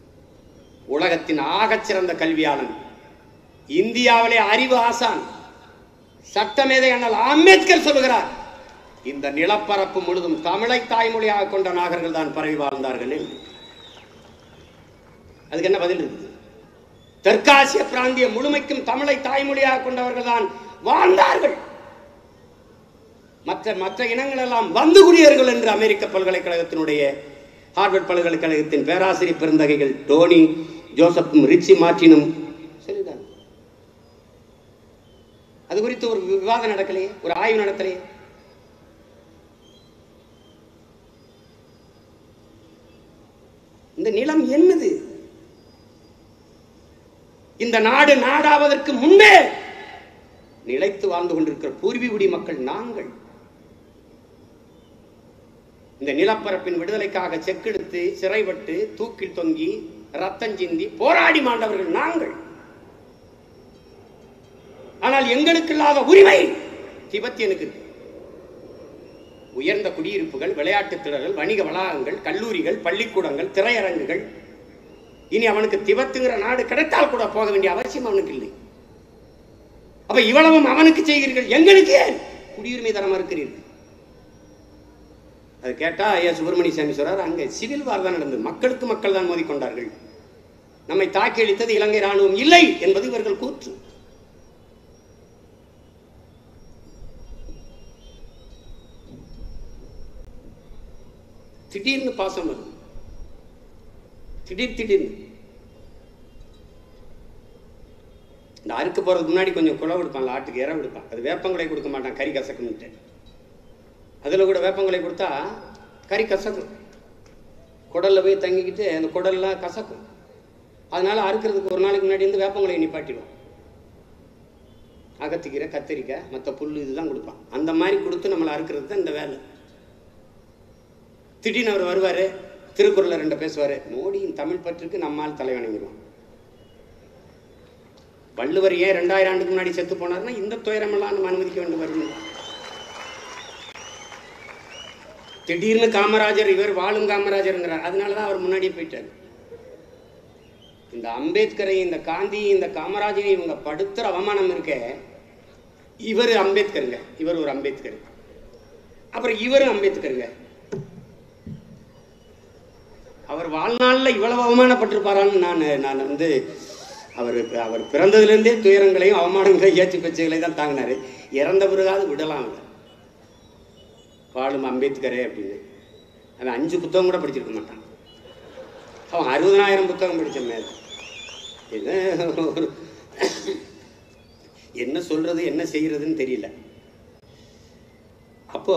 உலகத்தின் ஆகச்சிறந்த கல்வியாளன் இந்தியாவிலே அறிவு ஆசான் சட்டமேதை அண்ணல் அம்பேத்கர் சொல்லுகிறார் இந்த நிலப்பரப்பு முழுதும் தமிழை தாய்மொழியாக கொண்ட நாகர்கள் தான் பரவி வாழ்ந்தார்கள் என்று. அதுக்கு என்ன பதில் இருக்குது தெற்காசிய பிராந்திய முழுமைக்கும் தமிழை தாய்மொழியாக கொண்டவர்கள் தான் வாழ்ந்தார்கள் மற்ற மற்ற இனங்கள் எல்லாம் வந்து குடியர்கள் என்று அமெரிக்க பல்கலைக்கழகத்தினுடைய ஹார்வர்ட் பல்கலைக்கழகத்தின் பேராசிரியர் பெருந்தகைகள் டோனி ஜோசப்பும் ரிச்சி மார்டினும் சரிதான் அது குறித்து ஒரு விவாதம் நடக்கலையே ஒரு ஆய்வு நடத்தலையே இந்த நிலம் என்னது இந்த நாடு நாடாவதற்கு முன்பே நிலைத்து வாழ்ந்து கொண்டிருக்கிற பூர்வீகுடி மக்கள் நாங்கள் இந்த நிலப்பரப்பின் விடுதலைக்காக செக்கெடுத்து சிறைப்பட்டு தூக்கில் தொங்கி ரத்தம் சிந்தி போராடி மாண்டவர்கள் நாங்கள் ஆனால் எங்களுக்கு இல்லாத உரிமை திபெத்தியனுக்கு இருக்கு. உயர்ந்த குடியிருப்புகள் விளையாட்டுத் திடல்கள் வணிக வளாகங்கள் கல்லூரிகள் பள்ளிக்கூடங்கள் திரையரங்குகள் இனி அவனுக்கு திபெத்துங்கிற நாடு கிடைத்தால் கூட போக வேண்டிய அவசியம் அவனுக்கு இல்லை அப்ப இவ்வளவும் அவனுக்கு செய்கிறீர்கள் எங்களுக்கு ஏன் குடியுரிமை தர மறுக்கிறீர்கள் அது கேட்டா ஐயா சுப்பிரமணிய சாமி சொல்றார் அங்க சிவில் வார் தான் நடந்தது மக்களுக்கு மக்கள் தான் மோதிக்கொண்டார்கள் நம்மை தாக்கி அளித்தது இலங்கை ராணுவம் இல்லை என்பது இவர்கள் கூற்று திடீர்னு பாசம் வரும் திடீர் திடீர்னு இந்த அறுக்க போறதுக்கு முன்னாடி கொஞ்சம் குழவு கொடுப்பான் ஆட்டுக்கு இறை கொடுப்பான் அது வேப்பங்குலை கொடுக்க மாட்டான் கறி கசக்கும்ட்டு அதில் கூட வேப்பங்குலை கொடுத்தா கறி கசக்கும் குடல்ல போய் தங்கிக்கிட்டு அந்த குடல்லாம் கசக்கும் அதனால அறுக்கிறதுக்கு ஒரு நாளைக்கு முன்னாடி வந்து வேப்பங்குலையை நிப்பாட்டிடும் அகத்திக்கீரை கத்திரிக்காய் மற்ற புல் இதுதான் கொடுப்பான் அந்த மாதிரி கொடுத்து நம்மளை அறுக்கிறது தான் இந்த வேலை திடீர்னு அவர் வருவார் திருக்குறளில் ரெண்டு பேசுவார் மோடியின் தமிழ் பற்றுக்கு நம்மால் தலைவணங்கிடுவான் வள்ளுவர் ஏன் ரெண்டாயிரம் ஆண்டுக்கு முன்னாடி செத்து போனார்னா இந்த துயரமெல்லாம் நம்ம அனுமதிக்க வேண்டும் வருது திடீர்னு காமராஜர் இவர் வாழும் காமராஜருங்கிறார் அதனால தான் அவர் முன்னாடியே போயிட்டார் இந்த அம்பேத்கரை இந்த காந்தி இந்த காமராஜரை இவங்க படுத்துற அவமானம் இருக்க இவர் அம்பேத்கருங்க இவர் ஒரு அம்பேத்கர் அப்புறம் இவரும் அம்பேத்கருங்க அவர் வாழ்நாளில் இவ்வளவு அவமானப்பட்டிருப்பாரான்னு நான் நான் வந்து அவர் அவர் பிறந்ததுலேருந்தே துயரங்களையும் அவமானங்களையும் ஏற்றி பச்சைகளை தான் தாங்கினாரு இறந்த பிறகாவது விடலாம் அவரை வாழும் அம்பேத்கரே அப்படின்னு அவன் அஞ்சு புத்தகம் கூட படிச்சிருக்க மாட்டான் அவன் அறுபதனாயிரம் புத்தகம் படித்த மேல என்ன ஒரு என்ன சொல்றது என்ன செய்யறதுன்னு தெரியல அப்போ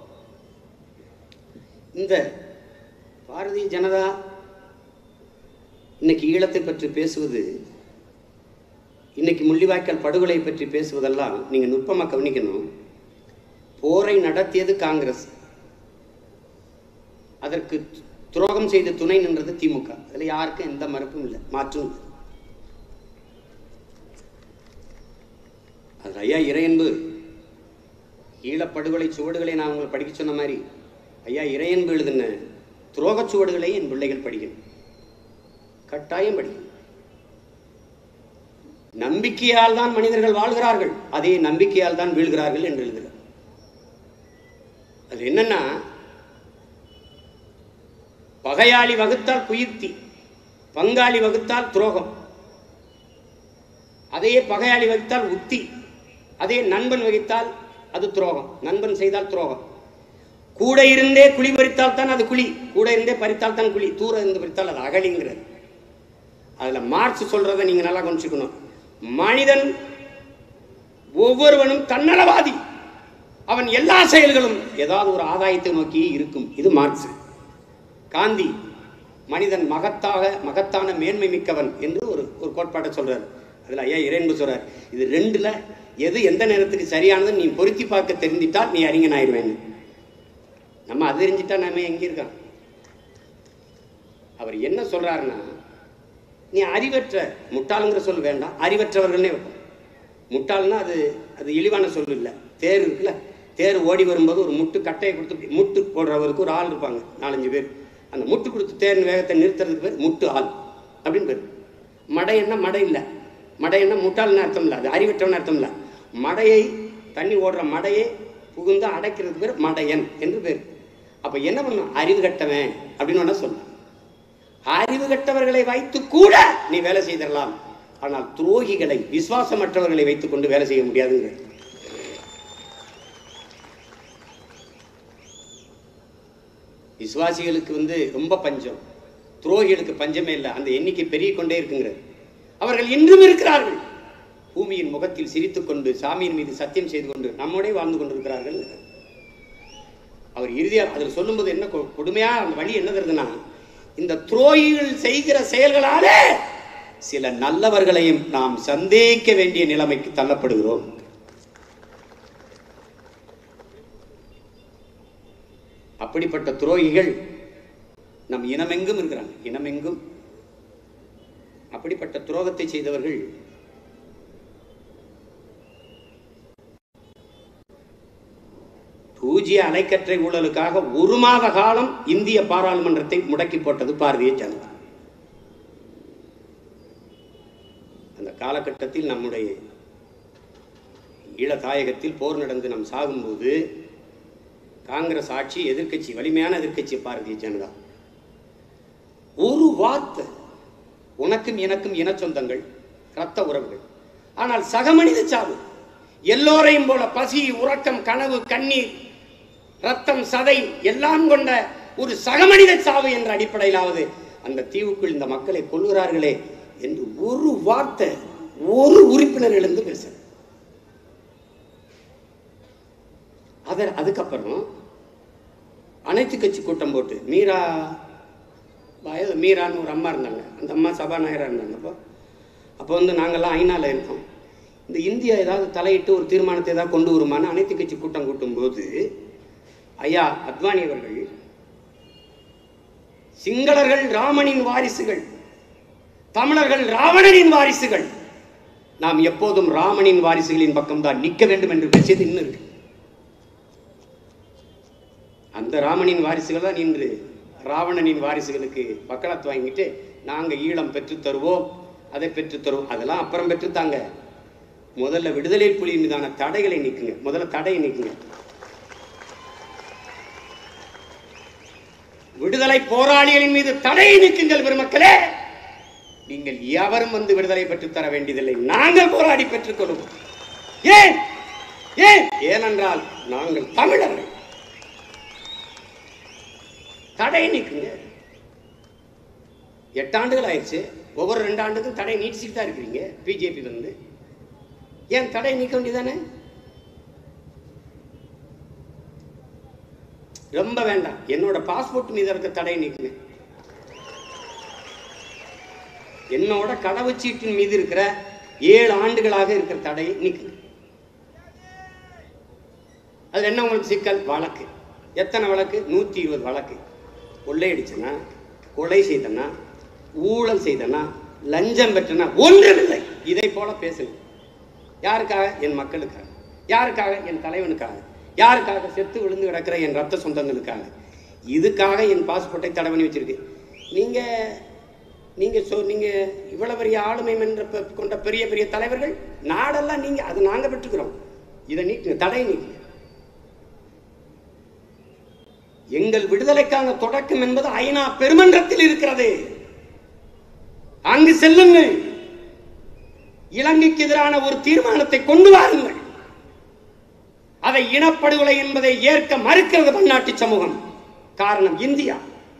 இந்த பாரதிய ஜனதா இன்னைக்கு ஈழத்தை பற்றி பேசுவது இன்னைக்கு முள்ளிவாய்க்கால் படுகொலை பற்றி பேசுவதெல்லாம் நீங்க நுட்பமா கவனிக்கணும் போரை நடத்தியது காங்கிரஸ் அதற்கு துரோகம் செய்த துணை நின்றது திமுக அதுல யாருக்கும் எந்த மறுப்பும் இல்லை மாற்றும் இல்லை அது ஐயா இறையன்பு ஈழப்படுகொலை சுவடுகளை நான் உங்களை படிக்க சொன்ன மாதிரி ஐயா இறையன்பு எழுதின துரோகச் சுவடுகளை என் பிள்ளைகள் படிக்கணும் கட்டாயம் படிக்கணும் நம்பிக்கையால் தான் மனிதர்கள் வாழ்கிறார்கள் அதே நம்பிக்கையால் தான் வீழ்கிறார்கள் என்று எழுதுகிறார் அது என்னன்னா பகையாளி வகுத்தால் குயுக்தி பங்காளி வகுத்தால் துரோகம் அதையே பகையாளி வகுத்தால் உத்தி அதே நண்பன் வகித்தால் அது துரோகம் நண்பன் செய்தால் துரோகம் கூட இருந்தே குழி பறித்தால் தான் அது குழி கூட இருந்தே பறித்தால் தான் குழி தூர இருந்து பறித்தால் அது அகலிங்கிறது அதுல மார்க்ஸ் சொல்றதை நீங்க நல்லா கொஞ்சிக்கணும் மனிதன் ஒவ்வொருவனும் தன்னலவாதி அவன் எல்லா செயல்களும் ஏதாவது ஒரு ஆதாயத்தை நோக்கி இருக்கும் இது மார்க்ஸ் காந்தி மனிதன் மகத்தாக மகத்தான மேன்மை மிக்கவன் என்று ஒரு ஒரு கோட்பாட்டை சொல்றாரு அதுல ஐயா இறைன்பு சொல்றார் இது ரெண்டுல எது எந்த நேரத்துக்கு சரியானதுன்னு நீ பொருத்தி பார்க்க தெரிஞ்சிட்டால் நீ அறிஞன் ஆயிடுவேன்னு நம்ம அது தெரிஞ்சிட்டா நாம எங்க இருக்கோம் அவர் என்ன சொல்றாருன்னா நீ அறிவற்ற முட்டாளுங்கிற சொல் வேண்டாம் அறிவற்றவர்கள்னே வைப்போம் முட்டாள்னா அது அது இழிவான சொல் இல்லை தேர் இருக்குல்ல தேர் ஓடி வரும்போது ஒரு முட்டு கட்டையை கொடுத்து இப்படி முட்டு போடுறவருக்கு ஒரு ஆள் இருப்பாங்க நாலஞ்சு பேர் அந்த முட்டு கொடுத்து தேரின் வேகத்தை நிறுத்துறதுக்கு பேர் முட்டு ஆள் அப்படின்னு பேர் மடை என்ன மடை இல்லை மடை என்ன முட்டாள்னு அர்த்தம் இல்லை அது அறிவற்றவன் அர்த்தம் இல்லை மடையை தண்ணி ஓடுற மடையே புகுந்து அடைக்கிறது பேர் மடையன் என்று பேர் அப்ப என்ன பண்ணும் அறிவு கட்டவன் அப்படின்னு வேணா சொல்லலாம் அறிவு கட்டவர்களை வைத்து கூட நீ வேலை செய்திடலாம் ஆனால் துரோகிகளை விசுவாசமற்றவர்களை வைத்துக் கொண்டு வேலை செய்ய முடியாதுங்கிற விசுவாசிகளுக்கு வந்து ரொம்ப பஞ்சம் துரோகிகளுக்கு பஞ்சமே இல்லை அந்த எண்ணிக்கை பெருகி கொண்டே இருக்குங்கிற அவர்கள் இன்றும் இருக்கிறார்கள் பூமியின் முகத்தில் சிரித்துக் கொண்டு சாமியின் மீது சத்தியம் செய்து கொண்டு நம்மோடே வாழ்ந்து கொண்டிருக்கிறார்கள் அவர் இறுதியாக அதில் சொல்லும்போது என்ன கொ- கொடுமையா அந்த வழி என்ன தருதுன்னா இந்த துரோகிகள் செய்கிற செயல்களாலே சில நல்லவர்களையும் நாம் சந்தேகிக்க வேண்டிய நிலைமைக்கு தள்ளப்படுகிறோம் அப்படிப்பட்ட துரோகிகள் நம் இனமெங்கும் இருக்கிறாங்க இனமெங்கும் அப்படிப்பட்ட துரோகத்தை செய்தவர்கள் பூஜ்ய அலைக்கற்றை ஊழலுக்காக ஒரு மாத காலம் இந்திய பாராளுமன்றத்தை முடக்கி போட்டது பாரதிய ஜனதா அந்த காலகட்டத்தில் நம்முடைய ஈழ தாயகத்தில் போர் நடந்து நாம் சாகும்போது காங்கிரஸ் ஆட்சி எதிர்க்கட்சி வலிமையான எதிர்க்கட்சி பாரதிய ஜனதா ஒரு வார்த்தை உனக்கும் எனக்கும் இன சொந்தங்கள் இரத்த உறவுகள் ஆனால் சக மனித சாவு எல்லோரையும் போல பசி உறக்கம் கனவு கண்ணீர் ரத்தம் சதை எல்லாம் கொண்ட ஒரு சகமனித சாவு என்ற அடிப்படையிலாவது அந்த தீவுக்குள் இந்த மக்களை கொள்கிறார்களே என்று ஒரு வார்த்தை ஒரு உறுப்பினர் எழுந்து பேச அதர் அதுக்கப்புறம் அனைத்து கட்சி கூட்டம் போட்டு மீரா வயது மீரான்னு ஒரு அம்மா இருந்தாங்க அந்த அம்மா சபாநாயகராக இருந்தாங்க அப்போ அப்போ வந்து நாங்கள்லாம் ஐநாவில் இருக்கோம் இந்த இந்தியா ஏதாவது தலையிட்டு ஒரு தீர்மானத்தை ஏதாவது கொண்டு வருமான்னு அனைத்து கட்சி கூட்டம் கூட்டும்போது ஐயா அத்வானி அவர்கள் சிங்களர்கள் ராமனின் வாரிசுகள் தமிழர்கள் ராவணனின் வாரிசுகள் நாம் எப்போதும் ராமனின் வாரிசுகளின் பக்கம்தான் நிற்க வேண்டும் என்று பேசியது இன்னும் இருக்கு அந்த ராமனின் வாரிசுகள் தான் இன்று ராவணனின் வாரிசுகளுக்கு வக்காலத்து வாங்கிட்டு நாங்க ஈழம் பெற்றுத் தருவோம் அதை பெற்றுத் தருவோம் அதெல்லாம் அப்புறம் பெற்றுத்தாங்க முதல்ல விடுதலை புலி மீதான தடைகளை நீக்குங்க முதல்ல தடையை நீக்குங்க விடுதலை போராளிகளின் மீது தடையை நீக்குங்கள் பெருமக்களே நீங்கள் எவரும் வந்து விடுதலை பெற்றுத் தர வேண்டியதில்லை நாங்கள் போராடி பெற்றுக் கொள்வோம் ஏன் ஏன் ஏனென்றால் நாங்கள் தமிழர்கள் தடை நீக்குங்க எட்டாண்டுகள் ஆயிடுச்சு ஒவ்வொரு ரெண்டு ஆண்டுக்கும் தடை நீட்டிச்சுட்டு தான் இருக்கிறீங்க பிஜேபி வந்து ஏன் தடை நீக்க வேண்டியதானே ரொம்ப வேண்டாம் என்னோட பாஸ்போர்ட் மீது இருக்க தடை நீக்குங்க என்னோட கடவுச்சீட்டின் மீது இருக்கிற ஏழு ஆண்டுகளாக இருக்கிற தடையை நீக்குங்க அதுல என்ன உங்களுக்கு சிக்கல் வழக்கு எத்தனை வழக்கு நூத்தி இருபது வழக்கு கொள்ளையடிச்சனா கொலை செய்தனா ஊழல் செய்தனா லஞ்சம் பெற்றனா ஒன்றுமில்லை இதை போல பேசுங்க யாருக்காக என் மக்களுக்காக யாருக்காக என் தலைவனுக்காக யாருக்காக செத்து விழுந்து கிடக்கிற என் ரத்த சொந்தங்களுக்காக இதுக்காக என் பாஸ்போர்ட்டை தடை பண்ணி வச்சிருக்கு நீங்க நீங்க சொ நீங்க இவ்வளவு பெரிய ஆளுமை என்ற பெ- கொண்ட பெரிய பெரிய தலைவர்கள் நாடெல்லாம் நீங்க அது நாங்க பெற்றுக்கிறோம் இதை நீக்குங்க தடை நீக்குங்க எங்கள் விடுதலைக்கான தொடக்கம் என்பது ஐநா பெருமன்றத்தில் இருக்கிறது அங்கு செல்லுங்கள் இலங்கைக்கு எதிரான ஒரு தீர்மானத்தை கொண்டு வாருங்கள் அதை இனப்படுகொலை என்பதை ஏற்க மறுக்கிறது பன்னாட்டு சமூகம் காரணம் இந்தியா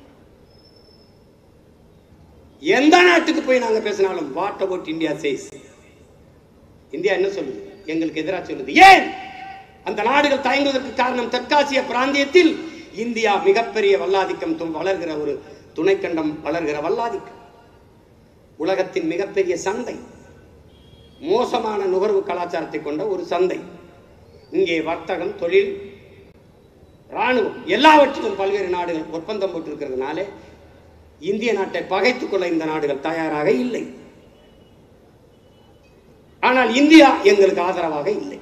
எந்த நாட்டுக்கு போய் நாங்க பேசினாலும் what about India says India என்ன சொல்லுது எங்களுக்கு எதிராக சொல்லுது ஏன் அந்த நாடுகள் தயங்குவதற்கு காரணம் தெற்காசிய பிராந்தியத்தில் இந்தியா மிகப்பெரிய வல்லாதிக்கம் து- வளர்கிற ஒரு துணைக்கண்டம் வளர்கிற வல்லாதிக்கம் உலகத்தின் மிகப்பெரிய சந்தை மோசமான நுகர்வு கலாச்சாரத்தை கொண்ட ஒரு சந்தை இங்கே வர்த்தகம் தொழில் ராணுவம் எல்லாவற்றிலும் பல்வேறு நாடுகள் ஒப்பந்தம் போட்டிருக்கிறதுனாலே இந்திய நாட்டை பகைத்துக் கொள்ள இந்த நாடுகள் தயாராக இல்லை ஆனால் இந்தியா எங்களுக்கு ஆதரவாக இல்லை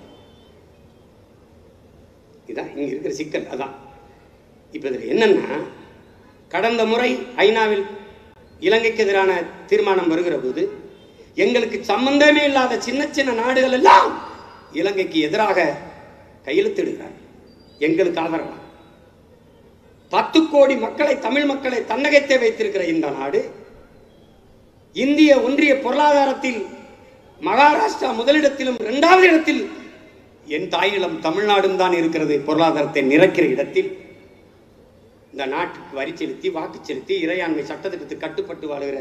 இதான் இங்க இருக்கிற சிக்கல் அதான் இப்ப இதுல என்னன்னா கடந்த முறை ஐநாவில் இலங்கைக்கு எதிரான தீர்மானம் வருகிற போது எங்களுக்கு சம்பந்தமே இல்லாத சின்ன சின்ன நாடுகள் எல்லாம் இலங்கைக்கு எதிராக கையெழுத்திடுகிறார் எங்களுக்கு ஆதரவா பத்து கோடி மக்களை தமிழ் மக்களை தன்னகத்தை வைத்திருக்கிற இந்த நாடு இந்திய ஒன்றிய பொருளாதாரத்தில் மகாராஷ்டிரா முதலிடத்திலும் இரண்டாவது இடத்தில் என் தாயிலம் தமிழ்நாடும் தான் இருக்கிறது பொருளாதாரத்தை நிறைக்கிற இடத்தில் இந்த நாட்டுக்கு வரி செலுத்தி வாக்கு செலுத்தி இறையாண்மை சட்டத்திட்டத்துக்கு கட்டுப்பட்டு வாழுகிற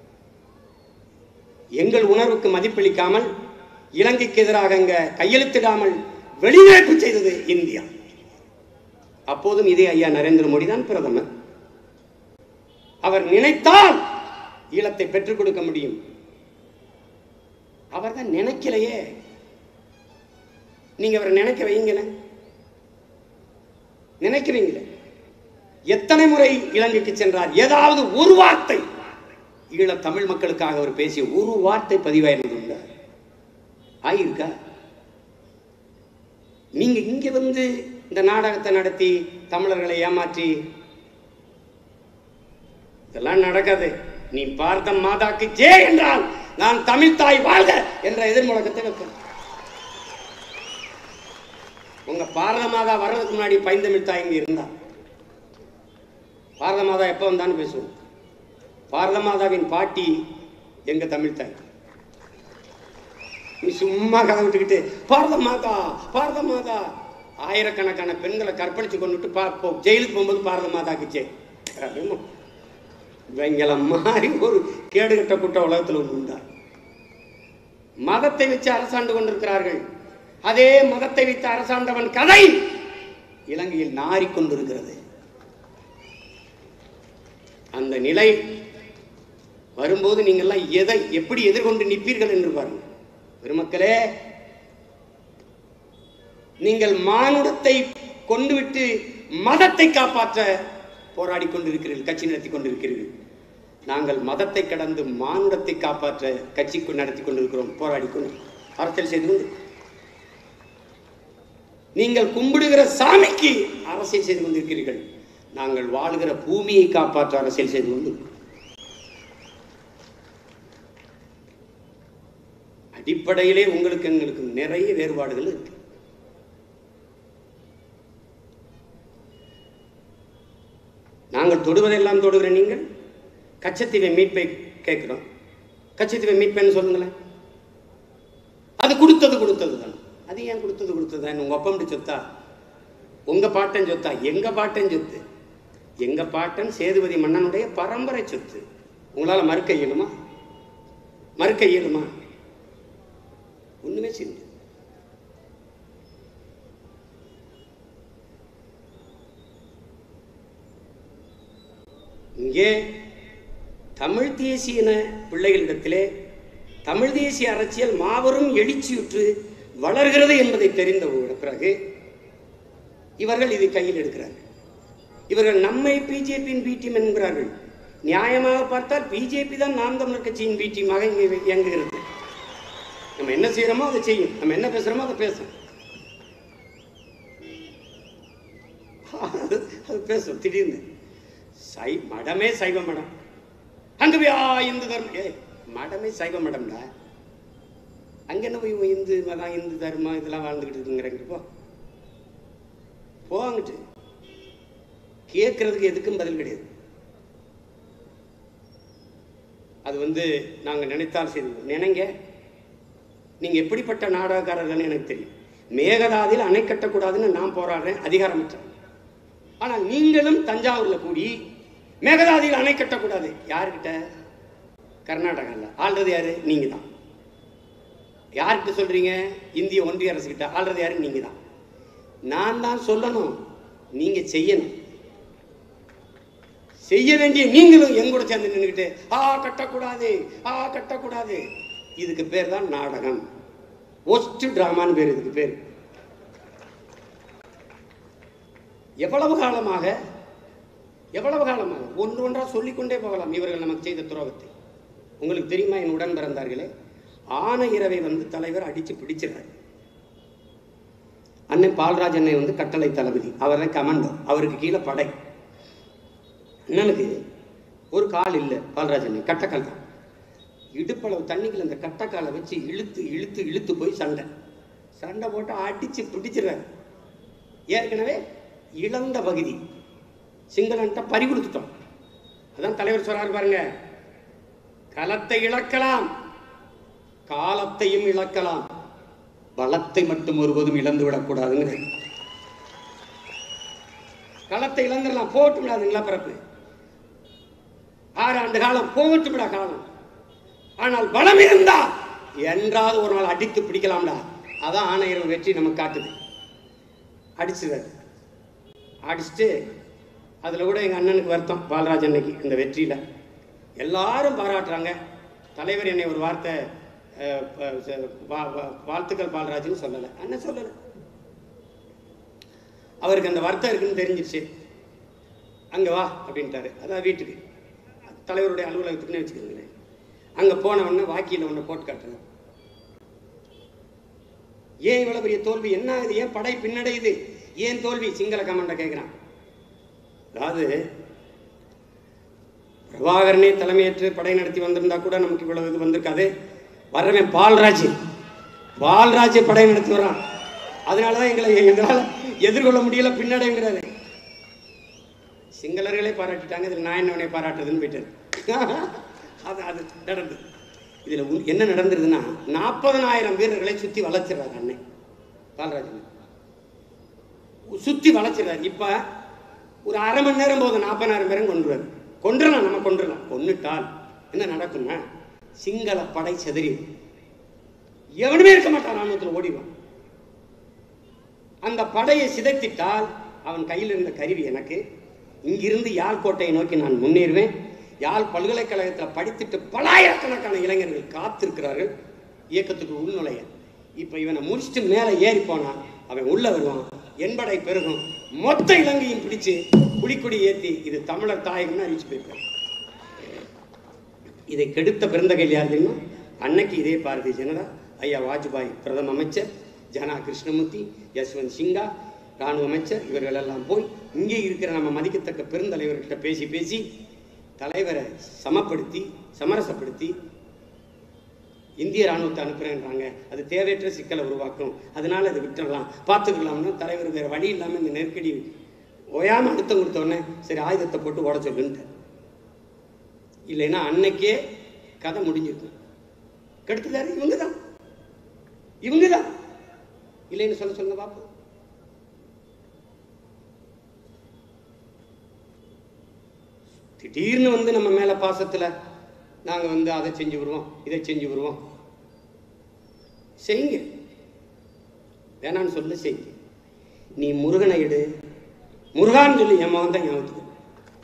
எங்கள் உணர்வுக்கு மதிப்பளிக்காமல் இலங்கைக்கு எதிராக அங்க கையெழுத்திடாமல் வெளிநடப்பு செய்தது இந்தியா அப்போதும் இதே ஐயா நரேந்திர மோடி தான் பிரதமர் அவர் நினைத்தால் ஈழத்தை பெற்றுக் கொடுக்க முடியும் அவர் தான் நினைக்கலையே நீங்க அவரை நினைக்க வைங்களேன் நினைக்கிறீங்களே எத்தனை முறை இலங்கைக்கு சென்றார் ஏதாவது ஒரு வார்த்தை ஈழ தமிழ் மக்களுக்காக அவர் பேசிய ஒரு வார்த்தை பதிவாயிருந்தது ஆயிருக்கா நீங்க இங்க வந்து இந்த நாடகத்தை நடத்தி தமிழர்களை ஏமாற்றி இதெல்லாம் நடக்காது நீ பார்த்த மாதாக்கு ஜே என்றால் நான் தமிழ் தாய் வாழ்க என்ற எதிர்முழக்கத்தை வைப்பேன் உங்க பாரத மாதா வர்றதுக்கு முன்னாடி பைந்தமிழ் தாய் இங்க இருந்தா பாரத மாதா எப்போ வந்தான்னு பேசுவோம் பாரத மாதாவின் பாட்டி எங்க தமிழ் தாய் நீ சும்மா கதை விட்டுக்கிட்டு பாரத மாதா பாரத மாதா ஆயிரக்கணக்கான பெண்களை கற்பழிச்சு கொண்டுட்டு பா போ ஜெயிலுக்கு போகும்போது பாரத மாதாக்கு ஜெய் இவங்கள மாதிரி ஒரு கேடுகட்ட கூட்ட உலகத்தில் ஒன்று உண்டா மதத்தை வச்சு அரசாண்டு கொண்டிருக்கிறார்கள் அதே மதத்தை வைத்து அரசாண்டவன் கதை இலங்கையில் நாறிக்கொண்டிருக்கிறது அந்த நிலை வரும்போது நீங்கள்லாம் எதை எப்படி எதிர்கொண்டு நிற்பீர்கள் என்று பாருங்கள் பெருமக்களே நீங்கள் மானுடத்தை கொண்டுவிட்டு மதத்தை காப்பாற்ற போராடி கொண்டிருக்கிறீர்கள் கட்சி நடத்தி கொண்டிருக்கிறீர்கள் நாங்கள் மதத்தை கடந்து மானுடத்தை காப்பாற்ற கட்சிக்கு நடத்தி கொண்டிருக்கிறோம் போராடி கொண்டு அரசியல் செய்து கொண்டு நீங்கள் கும்பிடுகிற சாமிக்கு அரசியல் செய்து கொண்டிருக்கிறீர்கள் நாங்கள் வாழுகிற பூமியை காப்பாற்ற அரசியல் செய்து கொண்டு அடிப்படையிலே உங்களுக்கு எங்களுக்கு நிறைய வேறுபாடுகள் இருக்கு நாங்கள் தொடுவதெல்லாம் தொடுகிற நீங்கள் கச்சத்தீவை மீட்பை கேட்கிறோம் கச்சத்தீவை மீட்பேன்னு சொல்லுங்களேன் அது கொடுத்தது கொடுத்தது தான் அது ஏன் கொடுத்தது கொடுத்தது தான் உங்க ஒப்பம் சொத்தா உங்க பாட்டன் சொத்தா எங்க பாட்டன் சொத்து எங்க பாட்டன் சேதுபதி மன்னனுடைய பரம்பரை சொத்து உங்களால மறுக்க இயலுமா மறுக்க இயலுமா ஒண்ணுமே செய்ய முடியாது. இங்கே தமிழ் தேசியன பிள்ளைகளிடத்திலே தமிழ் தேசிய அரசியல் மாபெரும் எழுச்சியுற்று வளர்கிறது என்பதை தெரிந்த ஒரு பிறகு இவர்கள் இதை கையில் எடுக்கிறார்கள் இவர்கள் நம்மை பிஜேபியின் பி டீம் என்கிறார்கள் நியாயமாக பார்த்தால் பிஜேபி தான் நாம் தமிழர் கட்சியின் பி டீமாக இங்கே இயங்குகிறது நம்ம என்ன செய்யறோமோ அதை செய்யும் நம்ம என்ன பேசுறோமோ அதை பேசும் அது அது பேசும் திடீர்னு சை மடமே சைவ மடம் அங்க போய் ஆ இந்து தர்மம் ஏ மடமே சைவ மடம்டா அங்க என்ன போய் உன் இந்து மதம் இந்து தர்மம் இதெல்லாம் வாழ்ந்துகிட்டு இருக்குங்கிறங்க போ போங்கிட்டு கேட்கறதுக்கு எதுக்கும் பதில் கிடையாது அது வந்து நாங்க நினைத்தால் சரி நினைங்க நீங்க எப்படிப்பட்ட நாடகக்காரர்கள்னு எனக்கு தெரியும் மேகதாதில் அணை கட்டக்கூடாதுன்னு நான் போராடுறேன் அதிகாரமற்ற ஆனால் நீங்களும் தஞ்சாவூர்ல கூடி மேகதாதியில் அணை கட்டக்கூடாது யாருக்கிட்ட கர்நாடகாவில் ஆள்றது யாரு நீங்க தான் யார்கிட்ட சொல்றீங்க இந்திய ஒன்றிய அரசு கிட்ட ஆள்றது யாரு நீங்க தான் நான் தான் சொல்லணும் நீங்க செய்யணும் செய்ய வேண்டிய நீங்களும் என் கூட சேர்ந்து நின்றுக்கிட்டு ஆ கட்டக்கூடாது ஆ கட்டக்கூடாது இதுக்கு பேர் தான் நாடகம் ஒஸ்ட் டிராமான்னு பேர் இதுக்கு பேர் எவ்வளவு காலமாக எவ்வளவு காலமாக ஒன்று ஒன்றா சொல்லிக்கொண்டே போகலாம் இவர்கள் நமக்கு செய்த துரோகத்தை உங்களுக்கு தெரியுமா என் உடன் பிறந்தார்களே ஆன இரவை வந்து தலைவர் அடிச்சு பிடிச்சிடுறாரு அண்ணன் பால்ராஜ் அண்ணன் வந்து கட்டளை தளபதி அவர் தான் கமாண்டோ அவருக்கு கீழே படை அண்ணனுக்கு ஒரு கால் இல்லை பால்ராஜ் அண்ணன் கட்டக்கால் தான் இடுப்பளவு தண்ணிக்குள்ள அந்த கட்டக்காலை வச்சு இழுத்து இழுத்து இழுத்து போய் சண்டை சண்டை போட்டு அடிச்சு பிடிச்சிடுறாரு ஏற்கனவே இழந்த பகுதி சிங்களன்ட்ட பறி கொடுத்துட்டோம் அதான் தலைவர் சொல்றாரு பாருங்க களத்தை இழக்கலாம் காலத்தையும் இழக்கலாம் பலத்தை மட்டும் ஒருபோதும் இழந்து விடக்கூடாதுங்கிற களத்தை இழந்துடலாம் போட்டு விடாதுங்களா பிறப்பு ஆறு ஆண்டு காலம் போகட்டு விடா காலம் ஆனால் பலம் இருந்தா என்றாவது ஒரு நாள் அடித்து பிடிக்கலாம்டா அதான் ஆணையர் வெற்றி நமக்கு காட்டுது அடிச்சுதாரு அடிச்சுட்டு அதில் கூட எங்கள் அண்ணனுக்கு வருத்தம் பாலராஜ் அன்னைக்கு இந்த வெற்றியில் எல்லாரும் பாராட்டுறாங்க தலைவர் என்னை ஒரு வார்த்தை அஹ், ப- ச- வா- வா- வாழ்த்துக்கள் பாலராஜ்னு சொல்லலை அண்ணன் சொல்லலை அவருக்கு அந்த வருத்தம் இருக்குன்னு தெரிஞ்சிருச்சு அங்கே வா அப்படின்ட்டாரு அதான் வீட்டுக்கு தலைவருடைய அலுவலகத்துக்குன்னு வச்சுக்கிறீங்களேன் அங்கே போன உடனே வாக்கியில் ஒன்று போட்டு காட்டுறாரு ஏன் இவ்வளவு பெரிய தோல்வி என்ன ஆகுது ஏன் படை பின்னடையுது ஏன் தோல்வி சிங்கள கமாண்ட கேட்குறான் அதாவது பிரபாகரனே தலைமையேற்று படை நடத்தி வந்திருந்தா கூட நமக்கு இவ்வளவு இது வந்திருக்காது வர்றவன் பால்ராஜ் பால்ராஜ் படை நடத்தி வர்றான் அதனால தான் எங்களை எங்களால் எதிர்கொள்ள முடியல பின்னடைங்கிறாரு சிங்களர்களே பாராட்டிட்டாங்க இதில் நான் என்னவனே பாராட்டுறதுன்னு போயிட்டாரு அது அது நடந்தது இதில் உன்- என்ன நடந்துருதுன்னா நாற்பதனாயிரம் வீரர்களை சுற்றி வளர்ச்சிடுறாரு அண்ணன் பாலராஜன் சுற்றி வளர்ச்சிடுறாரு இப்போ ஒரு அரை மணி நேரம் போதும் நாற்பதாயிரம் பேரும் கொண்டுருவார் கொண்டுடலாம் நம்ம கொண்டுடலாம் கொன்னுட்டால் என்ன நடக்கும்னா சிங்கள படை செதறி எவனுமே இருக்க மாட்டான் ராணுவத்தில் ஓடிடுவான் அந்த படையை சிதைத்திட்டால் அவன் கையில் இருந்த கருவி எனக்கு இங்கிருந்து யாழ் கோட்டையை நோக்கி நான் முன்னேறுவேன் யாழ் பல்கலைக்கழகத்தில் படித்துட்டு பலாயிரக்கணக்கான இளைஞர்கள் காத்திருக்கிறார்கள் இயக்கத்துக்கு உள்நுழைய இப்போ இவனை முடிச்சுட்டு மேலே ஏறி போனான் அவன் உள்ள வருவான் என்படை பெருகும் மொத்த இலங்கையும் பிடிச்சு குடிக்குடி ஏத்தி இது தமிழர் தாயகம்னு அறிவிச்சு போயிருக்காரு இதை கெடுத்த பெருந்தகையில் யார் தெரியுமா அன்னைக்கு இதே பாரதிய ஜனதா ஐயா வாஜ்பாய் பிரதம அமைச்சர் ஜனா கிருஷ்ணமூர்த்தி யஸ்வந்த் சிங்கா ராணுவ அமைச்சர் இவர்கள் எல்லாம் போய் இங்கே இருக்கிற நம்ம மதிக்கத்தக்க பெருந்தலைவர்கிட்ட பேசி பேசி தலைவரை சமப்படுத்தி சமரசப்படுத்தி இந்திய ராணுவத்தை அனுப்புறேன்றாங்க அது தேவையற்ற சிக்கலை உருவாக்கும் அதனால அதை விட்டுறலாம் பார்த்துக்கலாம்னு தலைவர் வேற வழி இல்லாமல் இந்த நெருக்கடி ஓயாம அழுத்தம் கொடுத்த உடனே சரி ஆயுதத்தை போட்டு ஓட சொல்லுன்ட்டு இல்லைன்னா அன்னைக்கே கதை முடிஞ்சிருக்கும் கெடுத்துட்டாரு இவங்க தான் இவங்க தான் இல்லைன்னு சொல்ல சொல்லுங்க பாப்போம் திடீர்னு வந்து நம்ம மேல பாசத்துல நாங்க வந்து அதை செஞ்சு வருவோம் இதை செஞ்சு வருவோம் செய்யுங்க வேணான்னு சொல்ல செய்யுங்க நீ முருகனை எடு முருகான்னு சொல்லி என் மகன் தான் ஞாபகத்துக்கு வரும்.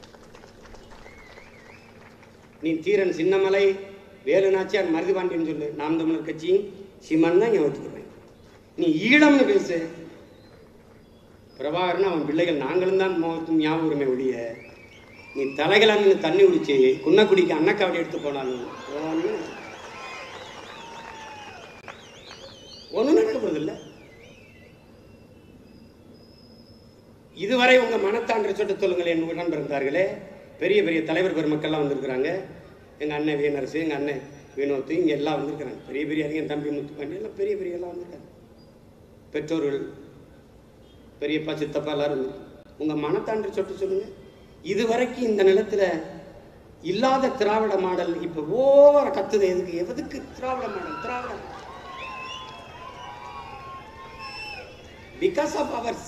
நீ தீரன் சின்னமலை வேலு நாச்சியார் மருதுபாண்டியன் சொல்லு நாம் தமிழர் கட்சியும் சிமன் தான் ஞாபகத்துக்கு வருவேன். நீ ஈழம்னு பேசு பிரபாகரன் அவன் பிள்ளைகள் நாங்களும் தான் முகத்தும் ஞாபகம் உரிமை ஒழிய நீ தலைகளான்னு தண்ணி குடிச்சு குன்னக்குடிக்கு அன்னக்காவடி எடுத்து போனாலும் ஒன்றும் நடக்க போறதில்ல இதுவரை உங்க மனத்தான்ற சொட்டு சொல்லுங்கள் என் உடன் பிறந்தார்களே பெரிய பெரிய தலைவர் பெருமக்கள்லாம் வந்திருக்கிறாங்க எங்க அண்ணன் வீணரசு எங்க அண்ணன் வினோத் இங்க எல்லாம் வந்திருக்கிறாங்க பெரிய பெரிய அறிஞர் தம்பி முத்துப்பாண்டி எல்லாம் பெரிய பெரிய எல்லாம் வந்திருக்காங்க பெற்றோர்கள் பெரியப்பா சித்தப்பா எல்லாரும் வந்திருக்காங்க. உங்க மனத்தாண்டு சொட்டு சொல்லுங்க இதுவரைக்கும் இந்த நிலத்துல இல்லாத திராவிட மாடல் இப்ப ஓவர கத்துது எதுக்கு எதுக்கு Dravida model Dravida because of ours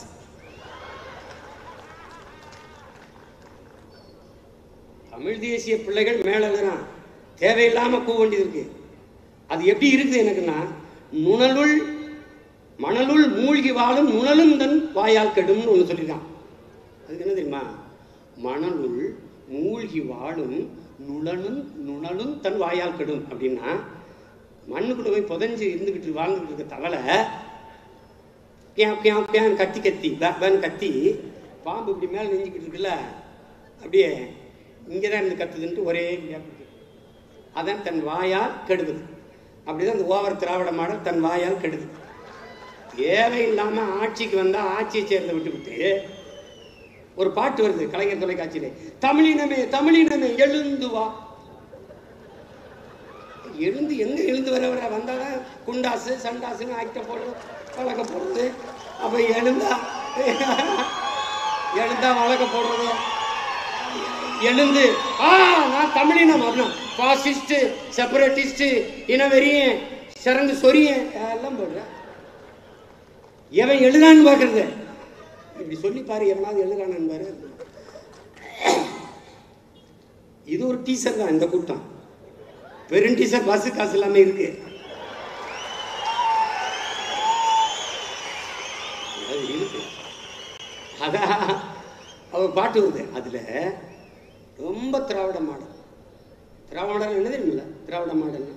Tamil தேசிய பிள்ளைகள் மேலதான் தேவையில்லாம கூ வேண்டியது இருக்கு அது எப்படி இருக்குது எனக்குன்னா நுணலுள் மணலுள் மூழ்கி வாழும் நுணலும் தன் வாயால் கெடும்னு ஒன்று சொல்லியிருக்கான் அதுக்கு என்ன தெரியுமா மணலுள் மூழ்கி வாழும் நுழலும் நுணலும் தன் வாயால் கெடும் அப்படின்னா மண்ணுக்குள்ள போய் புதைஞ்சு இருந்துகிட்டு வாழ்ந்துகிட்டு இருக்க தவளை பியான் பியான் பியான் கத்தி கத்தி பேன் கத்தி பாம்பு இப்படி மேலே நெஞ்சிக்கிட்டு இருக்குல்ல அப்படியே இங்கே தான் இருந்து கத்துதுன்ட்டு ஒரே இடியா பிடிக்குது. அதான் தன் வாயால் கெடுகுது அப்படிதான் இந்த ஓவர் திராவிட மாடல் தன் வாயால் கெடுது தேவையில்லாம ஆட்சிக்கு வந்தா ஆட்சியை சேர்ந்த விட்டுவிட்டு ஒரு பாட்டு வருது கலைஞர் தொலைக்காட்சியிலே தமிழினமே தமிழினமே எழுந்து வா எழுந்து எங்க எழுந்து வர வர வந்தாதான் குண்டாசு சண்டாசுன்னு ஆக்ட போடுறது பழக்க போடுறது அப்ப எழுந்தா எழுந்தா வழக்க போடுறது எழுந்து ஆ நான் தமிழினம் அப்படின்னா பாசிஸ்ட் செப்பரேட்டிஸ்ட் இனவெறியன் சிறந்து சொரியன் எல்லாம் போடுறேன் எவன் எழுதான்னு பார்க்கறது இப்படி சொல்லி பாரு எவனாவது எழுதானு பாரு இது ஒரு டீசர் தான் இந்த கூட்டம் பெரும் டீசர் பஸ் காசு இல்லாம இருக்கு அது இருக்கு அதான் அவ பாட்டு வருது அதுல ரொம்ப திராவிட மாடல் திராவிட மாடல் என்ன தெரியுமில்ல திராவிட மாடல்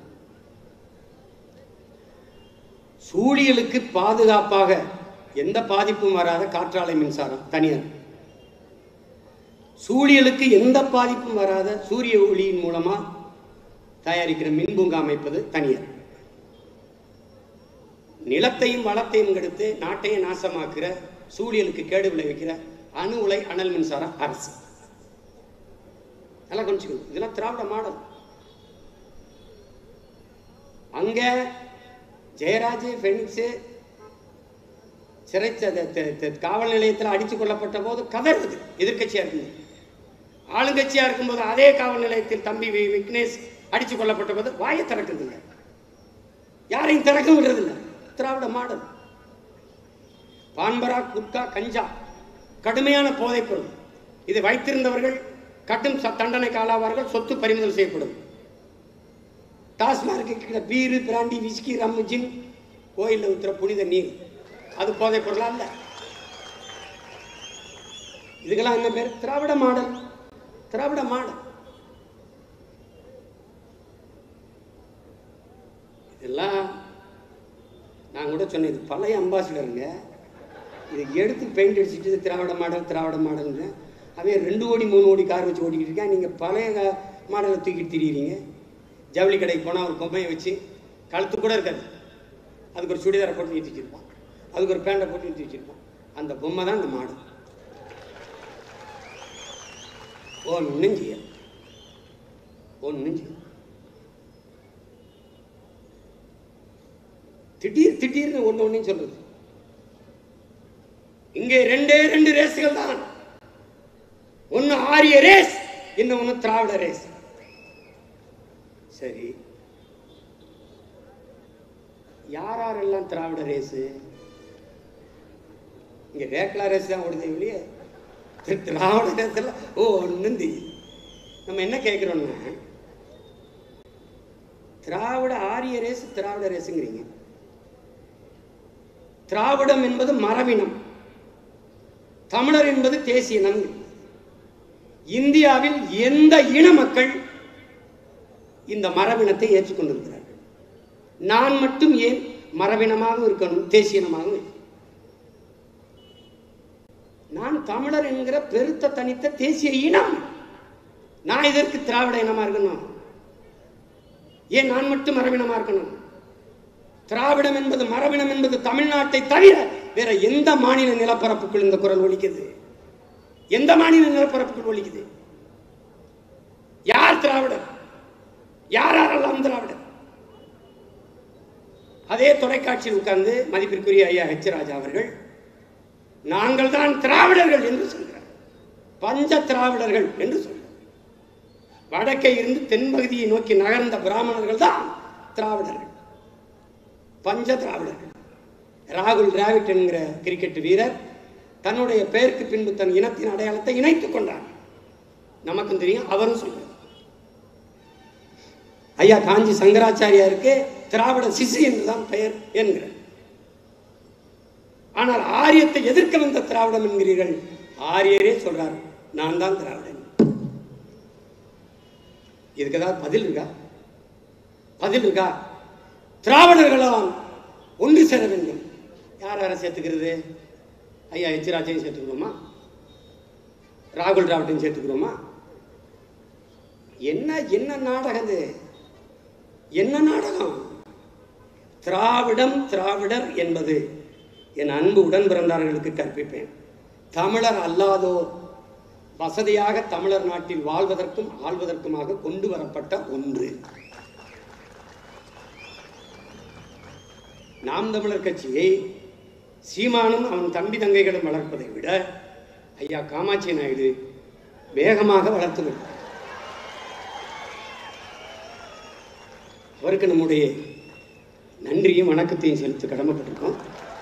சூழியலுக்கு பாதுகாப்பாக எந்த பாதிப்பும் வராத காற்றாலை மின்சாரம் தனியார் சூழியலுக்கு எந்த பாதிப்பும் வராத சூரிய ஒளியின் மூலமா தயாரிக்கிற மின்பூங்கா அமைப்பது தனியார் நிலத்தையும் வளத்தையும் கெடுத்து நாட்டையும் நாசமாக்குற சூழியலுக்கு கேடு விளைவிக்கிற அணு உலை அனல் மின்சாரம் அரசு நல்லா கொஞ்சம் இதெல்லாம் திராவிட மாடல் அங்க ஜெயராஜ் பெனிக்ஸ் சிறை த- த- த- காவல் நிலையத்தில் அடித்து கொல்லப்பட்ட போது கதறுது எதிர்க்கட்சியா இருக்கும்போது ஆளுங்கட்சியா இருக்கும்போது அதே காவல் நிலையத்தில் தம்பி வி- விக்னேஷ் அடித்து கொல்லப்பட்ட போது வாயை திறக்கிறது இல்லை யாரையும் திறக்க விடுறதில்லை திராவிட மாடல் பான்பரா குட்கா கஞ்சா கடுமையான போதைப் பொருள் இதை வைத்திருந்தவர்கள் கட்டும் ச- தண்டனைக்கு ஆளாவார்கள் சொத்து பறிமுதல் செய்யப்படும் டாஸ்மார்க்கு இருக்கிற beer brandy whisky rum gin கோயிலில் ஊத்துற புனித நீர் அது போதைப் பொருளா இல்ல இதுக்கெல்லாம் என்ன பேர் திராவிட மாடல் திராவிட மாடல் இதெல்லாம் நான் கூட சொன்னேன் இது பழைய அம்பாசிடருங்க இதை எடுத்து பெயிண்ட் அடிச்சுட்டு இது திராவிட மாடல் திராவிட மாடல்னு அவன் ரெண்டு கோடி மூணு கோடி கார் வச்சு ஓட்டிக்கிட்டு இருக்கான் நீங்கள் பழைய கா- மாடலை தூக்கிட்டு திரியிறீங்க ஜவுளி கடைக்கு போனால் ஒரு பொம்மையை வச்சு கழுத்து கூட இருக்காது அதுக்கு ஒரு சுடிதாரை போட்டு நிறுத்தி வச்சிருப்பான் அதுக்கு ஒரு பேண்டை போட்டு நிறுத்தி வச்சிருப்பான் அந்த பொம்மை தான் இந்த மாடல் ஒன்றும் செய்ய ஒன்றும் செய்ய திடீர் திடீர்னு ஒன்று ஒன்றையும் சொல்றது இங்கே ரெண்டே ரெண்டு ரேஸ்கள் தான் ஒன்னு ஆரிய ரேஸ் இன்னொன்னு திராவிட ரேஸ் சரி யார் யாரெல்லாம் திராவிட ரேஸு இங்க ரேக்லா ரேஸ் தான் ஓடுது இல்லையே திராவிட ரேஸ் எல்லாம் ஓ ஒன்றும் தெரியும் நம்ம என்ன கேட்குறோம்னா திராவிட ஆரிய ரேஸ் திராவிட ரேஸுங்கிறீங்க திராவிடம் என்பது மரபினம் தமிழர் என்பது தேசியனம் இந்தியாவில் எந்த இன மக்கள் இந்த மரபினத்தை ஏற்றுக்கொண்டிருக்கிறார்கள் நான் மட்டும் ஏன் மரபினமாகவும் இருக்கணும் தேசியனமாகவும் இருக்கணும்? நான் தமிழர் என்கிற பெருத்த தனித்த தேசிய இனம் நான் இதற்கு திராவிட இனமா இருக்கணும் ஏன் நான் மட்டும் மரபினமா இருக்கணும் திராவிடம் என்பது மரபினம் என்பது தமிழ்நாட்டை தவிர வேற எந்த மாநில நிலப்பரப்புக்குள் இந்த குரல் ஒலிக்குது எந்த மாநில நிலப்பரப்புக்குள் ஒலிக்குது யார் திராவிடர் யார் யாரெல்லாம் திராவிடர் அதே தொலைக்காட்சியில் உட்கார்ந்து மதிப்பிற்குரிய ஐயா ஹெச் ராஜா அவர்கள் நாங்கள் தான் திராவிடர்கள் என்று சொல்கிறார் பஞ்ச திராவிடர்கள் என்று சொல்கிறார் வடக்கே இருந்து தென்பகுதியை நோக்கி நகர்ந்த பிராமணர்கள் தான் திராவிடர்கள் பஞ்ச திராவிடர்கள் ராகுல் டிராவிட் என்கிற கிரிக்கெட் வீரர் தன்னுடைய பெயருக்கு பின்பு தன் இனத்தின் அடையாளத்தை இணைத்துக் கொண்டார் நமக்கும் தெரியும் அவரும் சொல்றார் ஐயா காஞ்சி சங்கராச்சாரியாருக்கு திராவிட சிசு என்றுதான் பெயர் என்கிறார் ஆனால் ஆரியத்தை எதிர்க்க வந்த திராவிடம் என்கிறீர்கள் ஆரியரே சொல்றார் நான் தான் திராவிடன் இதுக்கு ஏதாவது பதில் இருக்கா பதில் இருக்கா திராவிடர்களாம் ஒன்று சேர வேண்டும் யார் யாரை சேர்த்துக்கிறது ஐயா எச்ராஜையும் சேர்த்துக்கிறோமா ராகுல் டிராவிட்டையும் சேர்த்துக்கிறோமா என்ன என்ன நாடகம் இது என்ன நாடகம் திராவிடம் திராவிடர் என்பது என் அன்பு உடன் பிறந்தார்களுக்கு கற்பிப்பேன் தமிழர் அல்லாதோர் வசதியாக தமிழர் நாட்டில் வாழ்வதற்கும் ஆள்வதற்குமாக கொண்டு வரப்பட்ட ஒன்று நாம் தமிழர் கட்சியை சீமானும் அவன் தம்பி தங்கைகளும் வளர்ப்பதை விட ஐயா காமாட்சி நாயுடு வேகமாக வளர்த்து விட்டார் அவருக்கு நம்முடைய நன்றியும் வணக்கத்தையும் செலுத்த கடமைப்பட்டிருக்கோம்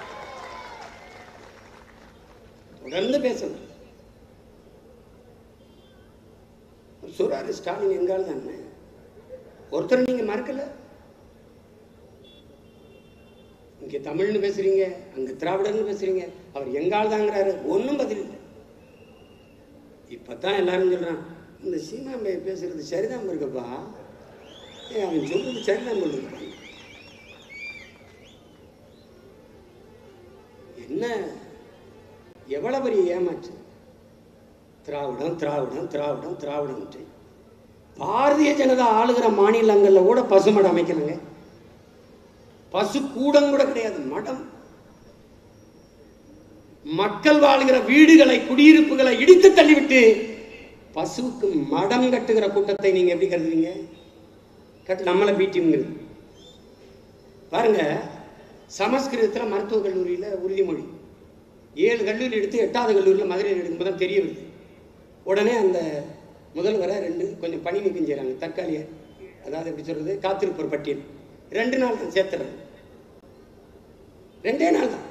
தொடர்ந்து பேசணும் சொல்றாரு ஸ்டாலின் எங்கால் தானே ஒருத்தர் நீங்க மறக்கல இங்க தமிழ்னு பேசுறீங்க அங்க திராவிடர்னு பேசுறீங்க அவர் எங்கால் தாங்கிறாரு ஒன்றும் பதில் இல்லை இப்பதான் எல்லாரும் சொல்றான் இந்த சீமாம்பை பேசுறது சரிதான் இருக்கப்பா ஏ அவன் சொல்றது சரிதான் இருக்கப்பா என்ன எவ்வளவு பெரிய ஏமாற்று திராவிடம் திராவிடம் திராவிடம் திராவிடம் பாரதிய ஜனதா ஆளுகிற மாநிலங்கள்ல கூட பசுமடம் அமைக்கலங்க பசு கூடம் கூட கிடையாது மடம் மக்கள் வாழ்கிற வீடுகளை குடியிருப்புகளை இடித்து தள்ளிவிட்டு பசுவுக்கு மடம் கட்டுகிற கூட்டத்தை நீங்க எப்படி கருதுவீங்க கட்டு நம்மளை பீட்டிங்கிறது பாருங்க சமஸ்கிருதத்தில் மருத்துவக் கல்லூரியில் உறுதிமொழி ஏழு கல்லூரி எடுத்து எட்டாவது கல்லூரியில் மதுரையில் எடுக்கும்போது தான் தெரிய வருது உடனே அந்த முதல்வரை ரெண்டு கொஞ்சம் பணி நீக்கம் செய்கிறாங்க தற்காலிக அதாவது எப்படி சொல்றது காத்திருப்போர் பட்டியல் ரெண்டு நாள் தான் சேர்த்துறது ரெண்டே நாள் தான்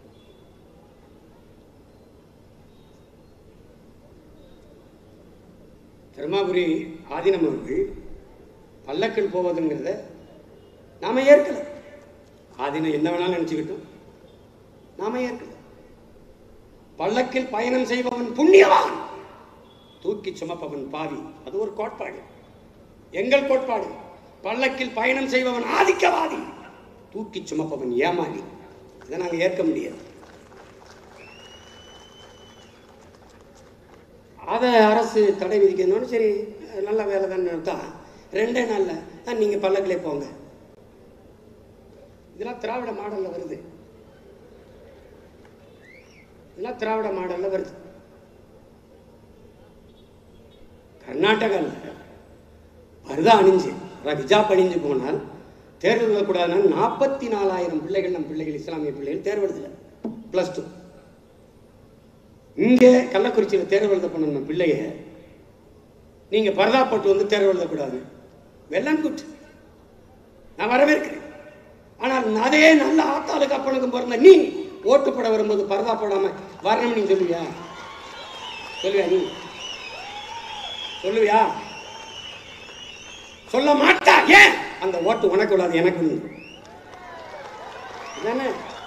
தருமாபுரி ஆதீனம் அவர்கள் பல்லக்கில் போவதுங்கிறத நாம ஏற்கல ஆதீனம் என்ன வேணாலும் நினைச்சுக்கிட்டோம் நாம ஏற்கல பல்லக்கில் பயணம் செய்பவன் புண்ணியவான் தூக்கி சுமப்பவன் பாவி அது ஒரு கோட்பாடு எங்கள் கோட்பாடு பல்லக்கில் பயணம் செய்பவன் ஆதிக்கவாதி தூக்கி சுமப்பவன் ஏமாளி இதை நாங்கள் ஏற்க முடியாது அதை அரசு தடை விதிக்கணும்னு சரி நல்ல வேலை தான் தான் ரெண்டே நாளில் நீங்கள் பல்லக்கிலே போங்க இதெல்லாம் திராவிட மாடலில் வருது இதெல்லாம் திராவிட மாடலில் வருது கர்நாடகாவில் பர்தா அணிஞ்சு அதாவது ஹிஜாப் அணிஞ்சு போனால் தேர்வு எழுதக்கூடாதுன்னா நாற்பத்தி நாலாயிரம் பிள்ளைகள் நம் பிள்ளைகள் இஸ்லாமிய பிள்ளைகள் தேர்வு எழுதல ப்ளஸ் டூ இங்கே கள்ளக்குறிச்சியில் தேர்வு எழுத போன நம்ம பிள்ளைய நீங்கள் பர்தா போட்டு வந்து தேர்வு எழுதக்கூடாது வெள்ளம் குட் நான் வரவேற்கிறேன் ஆனால் அதே நல்ல ஆத்தாளுக்கு அப்பனுக்கும் பிறந்த நீ ஓட்டு போட வரும்போது பர்தா போடாம வரணும் நீ சொல்லுவியா சொல்லுவியா நீ சொல்லுவியா சொல்ல மாட்டா ஏன் அந்த ஓட்டு உனக்கு விடாது எனக்கு உண்டு. இதானே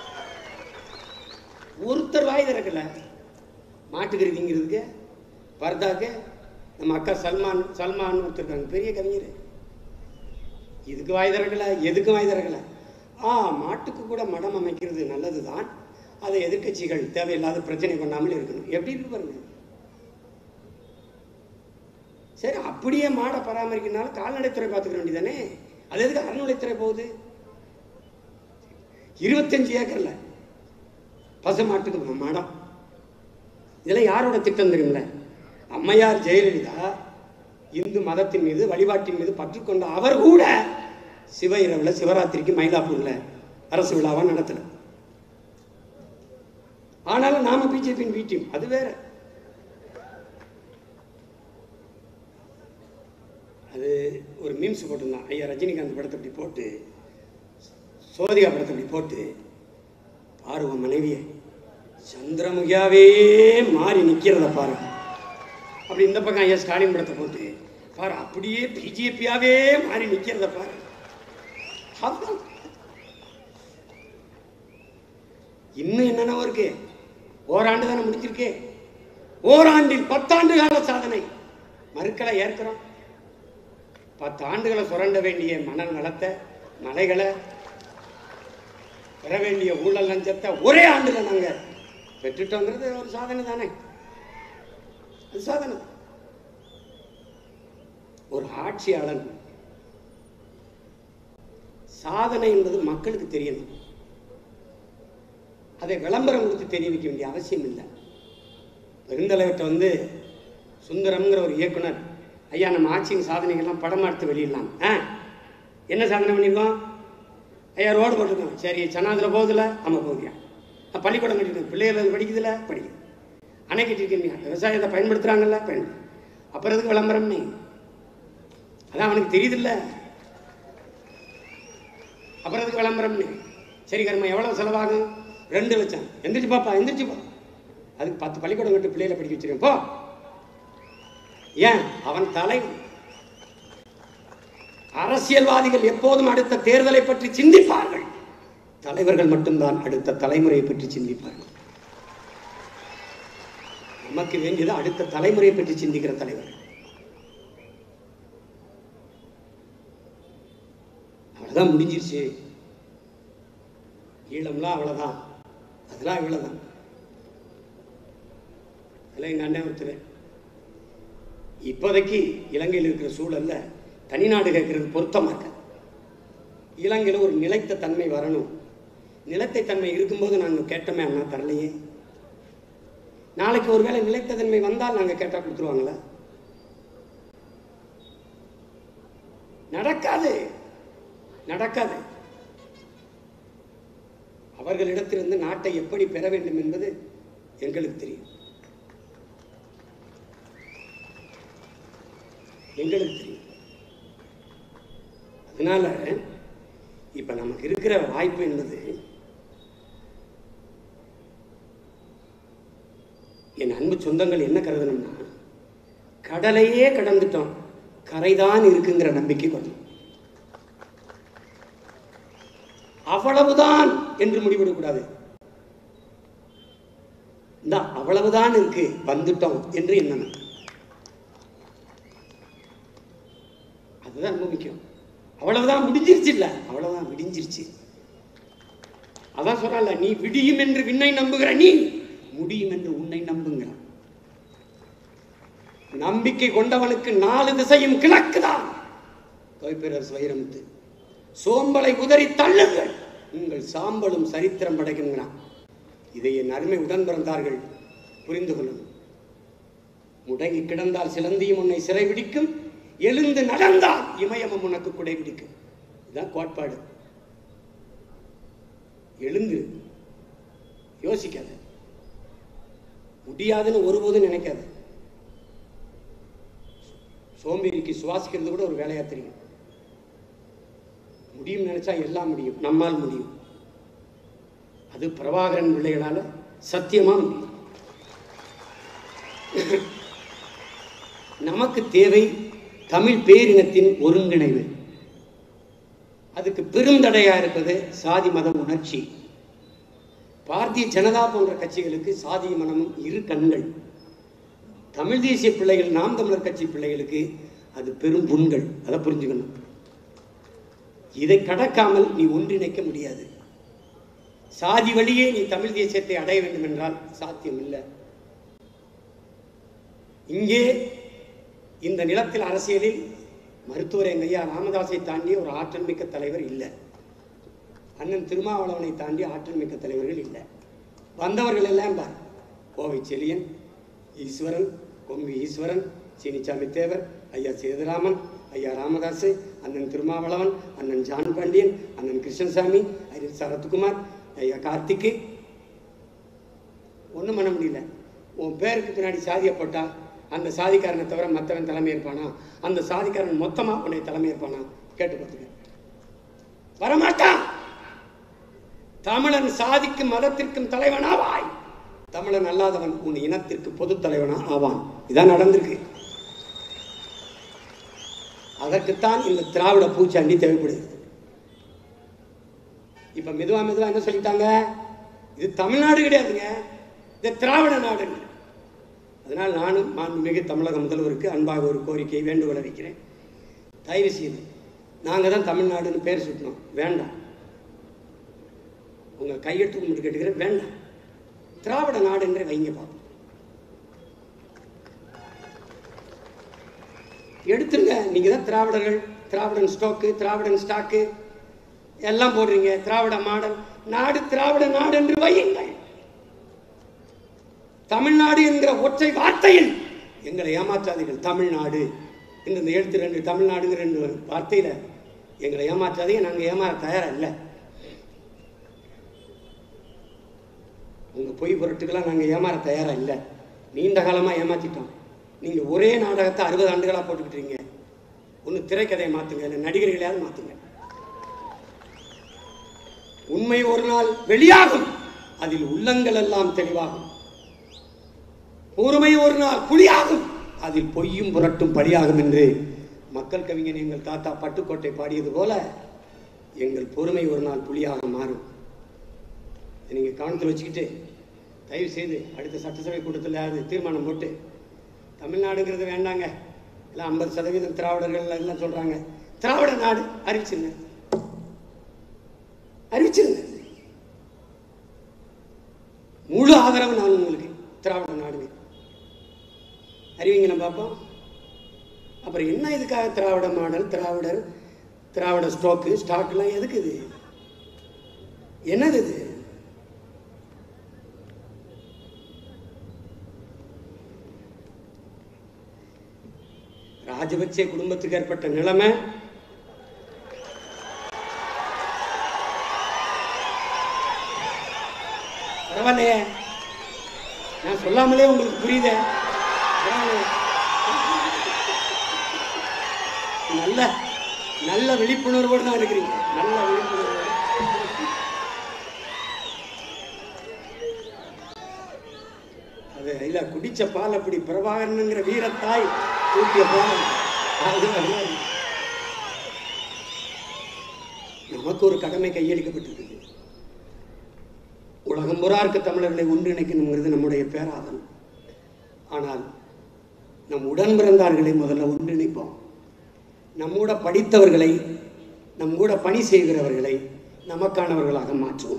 ஒருத்தர் வாய் திறக்கல மாட்டுக்கிறதுங்கிறதுக்கு பர்தாக்கு நம்ம அக்கா சல்மான் சல்மான் ஒருத்தர் இருக்காங்க பெரிய கவிஞர் இதுக்கு வாய் திறக்கல எதுக்கும் வாய் திறக்கல ஆ மாட்டுக்கு கூட மடம் அமைக்கிறது நல்லதுதான் அதை எதிர்க்கட்சிகள் தேவையில்லாத பிரச்சனை பண்ணாமல் இருக்கணும் எப்படி இருக்கு பாருங்க சரி அப்படியே மாடை பராமரிக்கனாலும் கால்நடைத்துறை பார்த்துக்க வேண்டியதானே அது எதுக்கு அறநிலைத்துறை போகுது இருபத்தஞ்சு ஏக்கர்ல பசு மாட்டுக்கு மடம் இதெல்லாம் யாரோட திட்டம் தெரியுமில்ல அம்மையார் ஜெயலலிதா இந்து மதத்தின் மீது வழிபாட்டின் மீது பற்று கொண்ட அவர் கூட சிவ இரவுல சிவராத்திரிக்கு மயிலாப்பூர்ல அரசு விழாவா நடத்தல ஆனாலும் நாம பிஜேபியின் வீட்டையும் அது வேற அது ஒரு மீம்ஸ் போட்டிருந்தான் ஐயா ரஜினிகாந்த் படத்தை இப்படி போட்டு சோதிகா படத்தை இப்படி போட்டு பாருவ மனைவியை சந்திரமுகியாவே மாறி நிக்கிறத பாரு அப்படி இந்த பக்கம் ஐயா ஸ்டாலின் படத்தை போட்டு பாரு அப்படியே பிஜேபியாவே மாறி நிக்கிறத பாரு அவ்வளவு. இன்னும் என்னென்னவோ இருக்கு ஓராண்டு தானே முடிஞ்சிருக்கு ஓராண்டில் பத்தாண்டு கால சாதனை மறுக்களை ஏற்கிறோம் பத்து ஆண்டுகளை சுரண்ட வேண்டிய மணல் வளத்தை மலைகளை பெற வேண்டிய ஊழல் லஞ்சத்தை ஒரே ஆண்டுல நாங்க பெற்றுட்டோங்கிறது ஒரு சாதனை தானே அது சாதனை தான். ஒரு ஆட்சியாளன் சாதனை என்பது மக்களுக்கு தெரியணும் அதை விளம்பரம் கொடுத்து தெரிய வைக்க வேண்டிய அவசியம் இல்லை பெருந்தலைவர்கிட்ட வந்து சுந்தரம்ங்கிற ஒரு இயக்குனர் ஐயா நம்ம ஆட்சியின் சாதனைகள்லாம் படமா எடுத்து வெளியிடலாம் ஆ என்ன சாதனை பண்ணியிருக்கோம் ஐயா ரோடு போட்டிருக்கோம் சரி சனாதில் போகுதுல ஆமாம் போகுதியா நான் பள்ளிக்கூடம் கட்டிருக்கேன் பிள்ளைகள் படிக்குதுல படிக்குது அணை கட்டிருக்கீங்க விவசாயத்தை பயன்படுத்துகிறாங்கல்ல பயன் அப்புறம் எதுக்கு விளம்பரம்னு அதான் அவனுக்கு தெரியுதுல்ல அப்புறம் எதுக்கு விளம்பரம்னு சரி கர்மா எவ்வளோ செலவாகும் ரெண்டு லட்சம் எந்திரிச்சு பாப்பா எந்திரிச்சு பா அதுக்கு பத்து பள்ளிக்கூடம் கட்டு பிள்ளைகளை படிக்க வச்சிருக்கேன் போ ஏன் அவன் தலைவன் அரசியல்வாதிகள் எப்போதும் அடுத்த தேர்தலை பற்றி சிந்திப்பார்கள் தலைவர்கள் மட்டும்தான் அடுத்த தலைமுறையை பற்றி சிந்திப்பார்கள் நமக்கு வேண்டியது அடுத்த தலைமுறையை பற்றி சிந்திக்கிற தலைவர்கள் அவ்வளவுதான் முடிஞ்சிருச்சு ஈழம்லாம் அவ்வளவுதான் அதெல்லாம் இவ்வளவுதான் அதில் எங்கள் அண்ணன் ஒருத்தர் இப்போதைக்கு இலங்கையில் இருக்கிற சூழல்ல தனிநாடு கேட்கறது பொருத்தமா இருக்க இலங்கையில் ஒரு நிலைத்த தன்மை வரணும் நிலைத்த தன்மை இருக்கும்போது நாங்கள் கேட்டோமே அண்ணா தரலையே நாளைக்கு ஒருவேளை நிலைத்த தன்மை வந்தால் நாங்கள் கேட்டால் கொடுத்துருவாங்களா நடக்காது நடக்காது அவர்களிடத்திலிருந்து நாட்டை எப்படி பெற வேண்டும் என்பது எங்களுக்கு தெரியும் எங்களுக்கு தெரியும் அதனால இப்ப நமக்கு இருக்கிற வாய்ப்பு என்பது என் அன்பு சொந்தங்கள் என்ன கருதணும்னா கடலையே கடந்துட்டோம் கரைதான் இருக்குங்கிற நம்பிக்கை கொள்ளணும் அவ்வளவுதான் என்று முடிவிடக்கூடாது இந்த அவ்வளவுதான் இருக்கு வந்துட்டோம் என்று எண்ணணும் அதுதான் ரொம்ப முக்கியம் அவ்வளவுதான் முடிஞ்சிருச்சு இல்ல அவ்வளவுதான் விடிஞ்சிருச்சு அதான் சொல்றல நீ விடியும் என்று விண்ணை நம்புகிற நீ முடியும் என்று உன்னை நம்புங்கிற நம்பிக்கை கொண்டவனுக்கு நாலு திசையும் கிழக்குதான் கவிப்பேரரசு வைரமுத்து சோம்பலை உதறி தள்ளுங்கள் உங்கள் சாம்பலும் சரித்திரம் படைக்குங்கிறான் இதை என் அருமை உடன் பிறந்தார்கள் புரிந்து கொள்ளணும் முடங்கி கிடந்தால் சிலந்தியும் உன்னை சிறை பிடிக்கும் எழுந்து நடந்தால் இமயமும் உனக்கு குடை பிடிக்கும் இதுதான் கோட்பாடு எழுந்து யோசிக்காத முடியாதுன்னு ஒருபோதும் நினைக்காத சோம்பேறிக்கு சுவாசிக்கிறது கூட ஒரு வேலையா தெரியும் முடியும் நினைச்சா எல்லாம் முடியும் நம்மால் முடியும் அது பிரபாகரன் பிள்ளைகளால சத்தியமா முடியும் நமக்கு தேவை தமிழ் பேரினத்தின் ஒருங்கிணைவு அதுக்கு பெருந்தடையா இருப்பது சாதி மத உணர்ச்சி பாரதிய ஜனதா போன்ற கட்சிகளுக்கு சாதி மனமும் இரு கண்கள் தமிழ் தேசிய பிள்ளைகள் நாம் தமிழர் கட்சி பிள்ளைகளுக்கு அது பெரும் புண்கள் அதை புரிஞ்சுக்கணும் இதை கடக்காமல் நீ ஒன்றிணைக்க முடியாது சாதி வழியே நீ தமிழ் தேசியத்தை அடைய வேண்டும் என்றால் சாத்தியம் இல்லை இங்கே இந்த நிலத்தில் அரசியலில் மருத்துவர் எங்க ஐயா ராமதாஸை தாண்டி ஒரு ஆற்றல் மிக்க தலைவர் இல்லை அண்ணன் திருமாவளவனை தாண்டி ஆற்றல் மிக்க தலைவர்கள் இல்லை வந்தவர்கள் எல்லாம் பார் கோவை செலியன் ஈஸ்வரன் கொங்கு ஈஸ்வரன் சீனிச்சாமி தேவர் ஐயா சேதுராமன் ஐயா ராமதாஸ் அண்ணன் திருமாவளவன் அண்ணன் ஜான் பாண்டியன் அண்ணன் கிருஷ்ணசாமி ஐயா சரத்குமார் ஐயா கார்த்திக்கு ஒன்றும் பண்ண முடியல உன் பேருக்கு பின்னாடி சாதியை போட்டா அந்த சாதிக்காரனை தவிர மற்றவன் தலைமை இருப்பானா அந்த சாதிக்காரன் மொத்தமாக உன்னை தலைமை இருப்பானா கேட்டு பார்த்துக்க வரமாட்டான் தமிழன் சாதிக்கும் மதத்திற்கும் தலைவனாவாய் தமிழன் அல்லாதவன் உன் இனத்திற்கு பொது தலைவனா ஆவான் இதான் நடந்திருக்கு அதற்குத்தான் இந்த திராவிட பூச்சாண்டி தேவைப்படுது இப்ப மெதுவா மெதுவா என்ன சொல்லிட்டாங்க இது தமிழ்நாடு கிடையாதுங்க இது திராவிட நாடுங்க அதனால் நானும் மாண்புமிகு தமிழக முதல்வருக்கு அன்பாக ஒரு கோரிக்கை வேண்டுகோளை வைக்கிறேன் தயவு செய்து நாங்கள் தான் தமிழ்நாடுன்னு பேர் சுட்டணும் வேண்டாம் உங்கள் கையெழுத்து கும்பிட்டு கேட்டுக்கிறேன் வேண்டாம் திராவிட நாடு என்றே வைங்க பார்ப்போம் எடுத்துருங்க நீங்கள் தான் திராவிடர்கள் திராவிடன் ஸ்டோக்கு திராவிடன் ஸ்டாக்கு எல்லாம் போடுறீங்க திராவிட மாடல் நாடு திராவிட நாடு என்று வையுங்கள் தமிழ்நாடு என்கிற ஒற்றை வார்த்தையில் எங்களை ஏமாற்றாதீர்கள் தமிழ்நாடு என்று இந்த எழுத்து ரெண்டு தமிழ்நாடுங்கிற ரெண்டு வார்த்தையில எங்களை ஏமாற்றாதீங்க நாங்கள் ஏமாற தயாரா இல்லை உங்க பொய் புரட்டுக்கெல்லாம் நாங்க ஏமாற தயாரா இல்லை நீண்ட காலமா ஏமாத்திட்டோம் நீங்க ஒரே நாடகத்தை அறுபது ஆண்டுகளா போட்டுக்கிட்டீங்க ஒன்று திரைக்கதையை மாத்துங்க இல்லை நடிகர்களையாவது மாத்துங்க உண்மை ஒரு நாள் வெளியாகும் அதில் உள்ளங்கள் எல்லாம் தெளிவாகும் பொறுமை ஒரு நாள் புலியாகும் அதில் பொய்யும் புரட்டும் பலியாகும் என்று மக்கள் கவிஞன் எங்கள் தாத்தா பட்டுக்கோட்டை பாடியது போல எங்கள் பொறுமை ஒரு நாள் புலியாக மாறும் இதை நீங்க கவனத்தில் வச்சுக்கிட்டு தயவு செய்து அடுத்த சட்டசபை கூட்டத்தில் யாரு தீர்மானம் போட்டு தமிழ்நாடுங்கிறது வேண்டாங்க எல்லாம் ஐம்பது சதவீதம் திராவிடர்கள் எல்லாம் சொல்றாங்க திராவிட நாடு அறிவிச்சிருங்க அறிவிச்சிருங்க முழு ஆதரவு நான் உங்களுக்கு திராவிட நாடுங்க அறிவிங்க பார்ப்போம் அப்புறம் என்ன இதுக்காக திராவிட மாடல் திராவிடர் திராவிட ஸ்டோக்கு ஸ்டாக்லாம் எதுக்கு இது என்னது இது ராஜபக்சே குடும்பத்துக்கு ஏற்பட்ட நிலைமை பரவாயில்லையே நான் சொல்லாமலே உங்களுக்கு புரியுதே பரவாயில்லையே. நல்ல நல்ல விழிப்புணர்வோடு தான் இருக்கிறீங்க நல்ல விழிப்புணர்வோடு அது இல்ல குடிச்ச பால் அப்படி பிரபாகரனுங்கிற வீரத்தாய் ஊட்டிய பால் அது மாதிரி. நமக்கு ஒரு கடமை கையளிக்கப்பட்டிருக்கு உலகம் புறா இருக்க தமிழர்களை ஒன்றிணைக்கணுங்கிறது நம்முடைய பேராதம் ஆனால் நம் உடன் பிறந்தார்களை முதல்ல ஒன்றிணைப்போம் நம்மூட படித்தவர்களை நம் கூட பணி செய்கிறவர்களை நமக்கானவர்களாக மாற்றுவோம்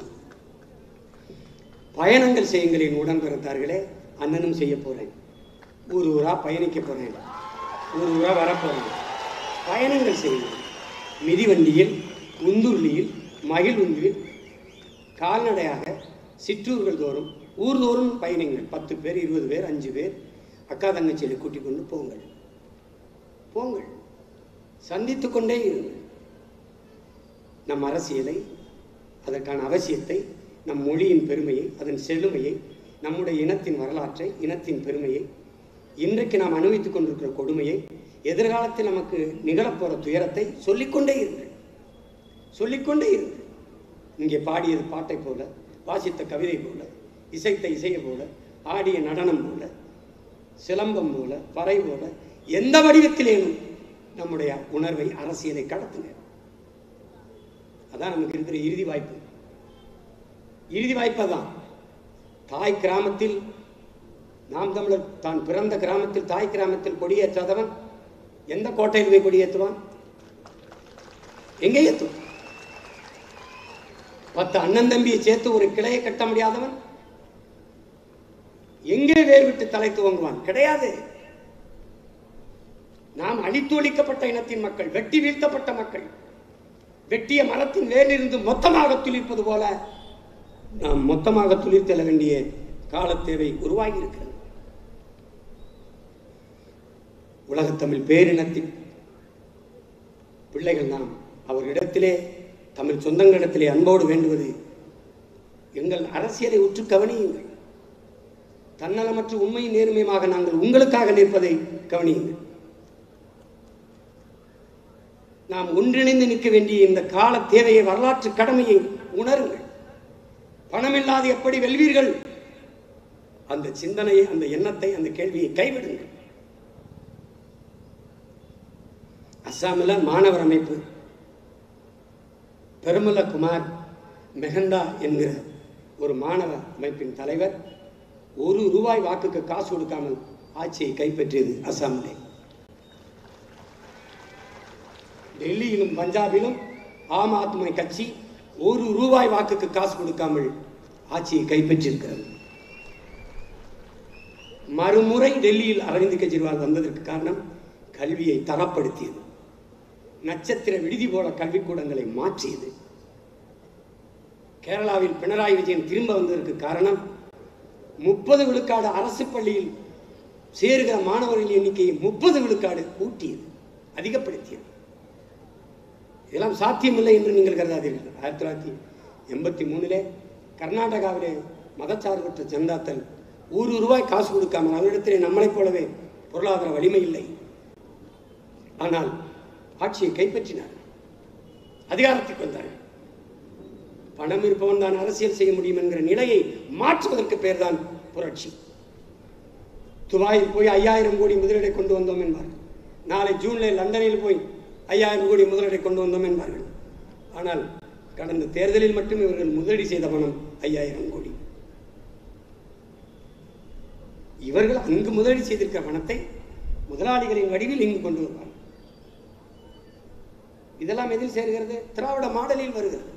பயணங்கள் செய்யுங்களின் உடன் பிறந்தார்களே அண்ணனும் செய்ய போறேன் ஊர் ஊரா பயணிக்க போறேன் ஊர் ஊரா வரப்போறேன் பயணங்கள் செய்யுங்கள் மிதிவண்டியில் உந்துருளியில் மகிழ்வுந்தில் கால்நடையாக சிற்றூர்கள் தோறும் ஊர்தோறும் பயணிங்கள் பத்து பேர் இருபது பேர் அஞ்சு பேர் அக்கா தங்கச்சியை கூட்டிக் கொண்டு போங்கள் போங்கள் சந்தித்துக் கொண்டே இருங்கள் நம் அரசியலை அதற்கான அவசியத்தை நம் மொழியின் பெருமையை அதன் செழுமையை நம்முடைய இனத்தின் வரலாற்றை இனத்தின் பெருமையை இன்றைக்கு நாம் அனுபவித்துக் கொண்டிருக்கிற கொடுமையை எதிர்காலத்தில் நமக்கு நிகழப்போற துயரத்தை சொல்லிக்கொண்டே இருங்கள் சொல்லிக்கொண்டே இருங்கள் இங்கே பாடியது பாட்டை போல வாசித்த கவிதை போல இசைத்த இசையை போல ஆடிய நடனம் போல சிலம்பம் போல பறை போல எந்த வடிவத்திலேனும் நம்முடைய உணர்வை அரசியலை கடத்துங்க அதான் நமக்கு இருக்கிற இறுதி வாய்ப்பு இறுதி வாய்ப்பு தான் தாய் கிராமத்தில் நாம் தமிழர் தான் பிறந்த கிராமத்தில் தாய் கிராமத்தில் கொடியேற்றாதவன் எந்த கோட்டையில் போய் கொடியேற்றுவான் எங்கே ஏற்றுவான் பத்து அண்ணன் தம்பியை சேர்த்து ஒரு கிளையை கட்ட முடியாதவன் எங்கே வேர் விட்டு தலை துவங்குவான் கிடையாது நாம் அழித்து ஒழிக்கப்பட்ட இனத்தின் மக்கள் வெட்டி வீழ்த்தப்பட்ட மக்கள் வெட்டிய மரத்தின் வேரிலிருந்து மொத்தமாக துளிர்ப்பது போல நாம் மொத்தமாக துளிர்த்தெழ வேண்டிய காலத்தேவை உருவாகி இருக்கிறது உலகத்தமிழ் பேரினத்தின் பிள்ளைகள் நாம் அவர்களிடத்திலே தமிழ் சொந்தங்களிடத்திலே அன்போடு வேண்டுவது எங்கள் அரசியலை உற்று கவனியுங்கள் தன்னலமற்ற உண்மை நேர்மையுமாக நாங்கள் உங்களுக்காக நிற்பதை கவனியுங்கள் நாம் ஒன்றிணைந்து நிற்க வேண்டிய இந்த கால தேவையை வரலாற்று கடமையை உணருங்கள் பணமில்லாது எப்படி வெல்வீர்கள் அந்த சிந்தனையை அந்த எண்ணத்தை அந்த கேள்வியை கைவிடுங்கள் அஸ்ஸாமில் மாணவர் அமைப்பு பெருமல குமார் மெஹண்டா என்கிற ஒரு மாணவ அமைப்பின் தலைவர் ஒரு ரூபாய் வாக்குக்கு காசு கொடுக்காமல் ஆட்சியை கைப்பற்றியது அஸ்ஸாமிலே டெல்லியிலும் பஞ்சாபிலும் ஆம் ஆத்மி கட்சி ஒரு ரூபாய் வாக்குக்கு காசு கொடுக்காமல் ஆட்சியை கைப்பற்றியிருக்கிறது மறுமுறை டெல்லியில் அரவிந்த் கெஜ்ரிவால் வந்ததற்கு காரணம் கல்வியை தரப்படுத்தியது நட்சத்திர விடுதி போல கல்விக்கூடங்களை மாற்றியது கேரளாவில் பினராயி விஜயன் திரும்ப வந்ததற்கு காரணம் முப்பது விழுக்காடு அரசு பள்ளியில் சேருகிற மாணவர்களின் எண்ணிக்கையை முப்பது விழுக்காடு கூட்டியது அதிகப்படுத்தியது இதெல்லாம் சாத்தியமில்லை என்று நீங்கள் கருதாதீர்கள் ஆயிரத்தி தொள்ளாயிரத்தி எண்பத்தி மூணிலே கர்நாடகாவிலே மதச்சார்பற்ற ஜனதாதள் ஒரு ரூபாய் காசு கொடுக்காமல் அவரிடத்திலே நம்மளைப் போலவே பொருளாதார வலிமை இல்லை ஆனால் ஆட்சியை கைப்பற்றினார் அதிகாரத்துக்கு வந்தார்கள் பணம் இருப்பவன் தான் அரசியல் செய்ய முடியும் என்கிற நிலையை மாற்றுவதற்கு பேர்தான் புரட்சி துபாயில் போய் ஐயாயிரம் கோடி முதலீடை கொண்டு வந்தோம் என்பார்கள் நாளை ஜூனில் லண்டனில் போய் ஐயாயிரம் கோடி முதலீடை கொண்டு வந்தோம் என்பார்கள் ஆனால் கடந்த தேர்தலில் மட்டும் இவர்கள் முதலீடு செய்த பணம் ஐயாயிரம் கோடி இவர்கள் அங்கு முதலீடு செய்திருக்கிற பணத்தை முதலாளிகளின் வடிவில் இங்கு கொண்டு வருவார்கள் இதெல்லாம் எதில் சேர்கிறது திராவிட மாடலில் வருகிறது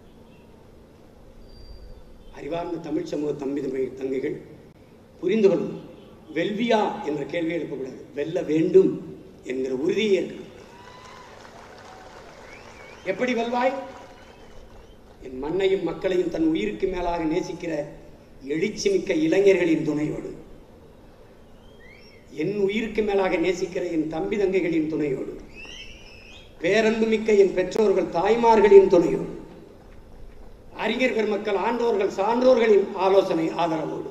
அறிவார்ந்த தமிழ் சமூக தம்பி தம்பி தங்கைகள் புரிந்து கொள்ளும் வெல்வியா என்ற கேள்வி எழுப்பக்கூடாது வெல்ல வேண்டும் என்கிற உறுதியை ஏற்கணும் எப்படி வெல்வாய் என் மண்ணையும் மக்களையும் தன் உயிருக்கு மேலாக நேசிக்கிற எழுச்சிமிக்க இளைஞர்களின் துணையோடு என் உயிருக்கு மேலாக நேசிக்கிற என் தம்பி தங்கைகளின் துணையோடு பேரன்புமிக்க என் பெற்றோர்கள் தாய்மார்களின் துணையோடு அறிஞர் பெருமக்கள் ஆண்டோர்கள் சான்றோர்களின் ஆலோசனை ஆதரவோடு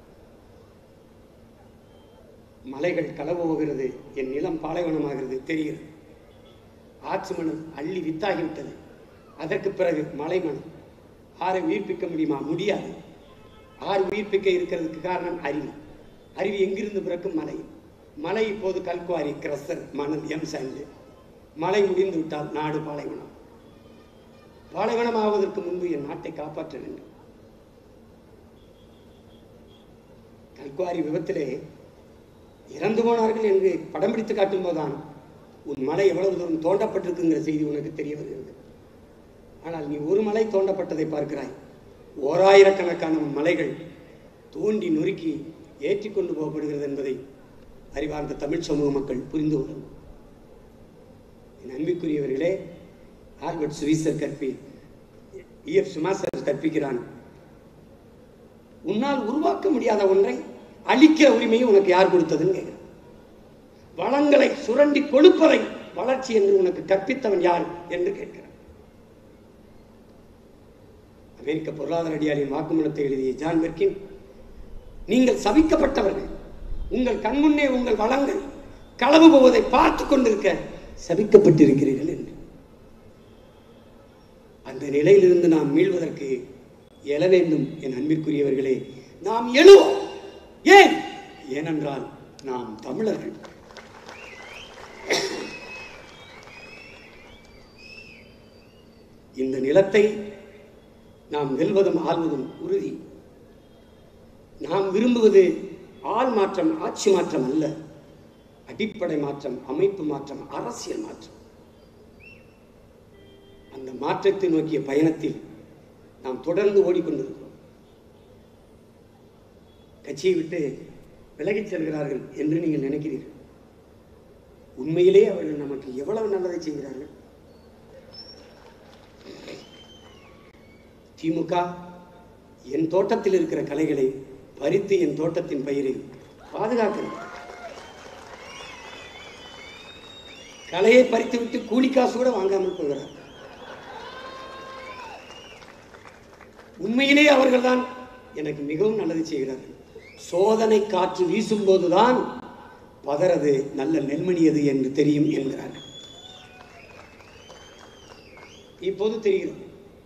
மலைகள் களவுகிறது என் நிலம் பாலைவனமாகிறது தெரிகிறது ஆற்று மணல் அள்ளி வித்தாகிவிட்டது அதற்கு பிறகு மலை மணல் ஆறை உயிர்ப்பிக்க முடியுமா முடியாது ஆறு உயிர்ப்பிக்க இருக்கிறதுக்கு காரணம் அருவி அருவி எங்கிருந்து பிறக்கும் மலை மலை இப்போது கல்குவாரி கிரஸ்டர் மணல் எம் சாண்டு மழை முடிந்து விட்டால் நாடு பாலைவனம் பாலைவனம் ஆவதற்கு முன்பு என் நாட்டை காப்பாற்ற வேண்டும் கல்குவாரி விபத்திலே இறந்து போனார்கள் என்று படம் பிடித்து காட்டும் போதுதான் உன் மலை எவ்வளவு தூரம் தோண்டப்பட்டிருக்குங்கிற செய்தி உனக்கு தெரிய வருகிறது ஆனால் நீ ஒரு மலை தோண்டப்பட்டதை பார்க்கிறாய் ஓராயிரக்கணக்கான மலைகள் தோண்டி நொறுக்கி ஏற்றி கொண்டு போகப்படுகிறது என்பதை அறிவார்ந்த தமிழ் சமூக மக்கள் புரிந்து கொள்ளும் என் அன்பிற்குரியவர்களே ஆல்பர்ட் சுவீசர் கற்பி இஎஃப் சுமாசர் கற்பிக்கிறான் உன்னால் உருவாக்க முடியாத ஒன்றை அழிக்கிற உரிமையை உனக்கு யார் கொடுத்ததுன்னு கேட்கிறான் வளங்களை சுரண்டி கொடுப்பதை வளர்ச்சி என்று உனக்கு கற்பித்தவன் யார் என்று கேட்கிறான் அமெரிக்க பொருளாதார அடியாரின் வாக்குமூலத்தை எழுதிய ஜான் பெர்கின் நீங்கள் சபிக்கப்பட்டவர்கள் உங்கள் கண்முன்னே உங்கள் வளங்கள் களவு போவதை பார்த்து கொண்டிருக்க சபிக்கப்பட்டிருக்கிறீர்கள் என்று அந்த நிலையிலிருந்து நாம் மீள்வதற்கு எழ வேண்டும் என் அன்பிற்குரியவர்களே நாம் எழுவோம் ஏன் ஏனென்றால் நாம் தமிழர்கள் இந்த நிலத்தை நாம் வெல்வதும் ஆள்வதும் உறுதி நாம் விரும்புவது ஆள் மாற்றம் ஆட்சி மாற்றம் அல்ல அடிப்படை மாற்றம் அமைப்பு மாற்றம் அரசியல் மாற்றம் அந்த மாற்றத்தை நோக்கிய பயணத்தில் நாம் தொடர்ந்து ஓடிக்கொண்டிருக்கிறோம் கட்சியை விட்டு விலகிச் செல்கிறார்கள் என்று நீங்கள் நினைக்கிறீர்கள் உண்மையிலே அவர்கள் நமக்கு எவ்வளவு நல்லதை செய்கிறார்கள் திமுக என் தோட்டத்தில் இருக்கிற கலைகளை பறித்து என் தோட்டத்தின் பயிரை பாதுகாக்கிறது கலையை பறித்து விட்டு கூலி காசு கூட வாங்காமல் போகிறார் உண்மையிலே அவர்கள்தான் எனக்கு மிகவும் நல்லது செய்கிறார்கள் சோதனை காற்று வீசும்போதுதான் பதறது நல்ல நெல்மணியது என்று தெரியும் என்கிறார்கள் இப்போது தெரிகிறது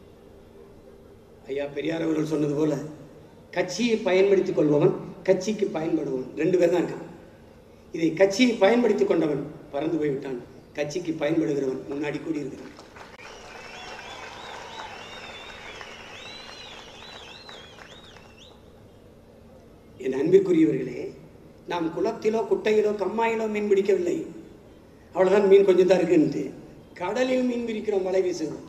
ஐயா பெரியார் அவர்கள் சொன்னது போல கட்சியை பயன்படுத்திக் கொள்பவன் கட்சிக்கு பயன்படுபவன் ரெண்டு பேர் தான் இருக்கான் இதை கட்சியை பயன்படுத்திக் கொண்டவன் பறந்து போய்விட்டான் கட்சிக்கு பயன்படுகிறவன் முன்னாடி கூடியிருக்கிறான் என் அன்பிற்குரியவர்களே நாம் குளத்திலோ குட்டையிலோ கம்மாயிலோ மீன் பிடிக்கவில்லை அவ்வளவுதான் மீன் கொஞ்சம் தான் இருக்குன்ட்டு கடலில் மீன் பிடிக்கிறோம் வலை வீசுகிறோம்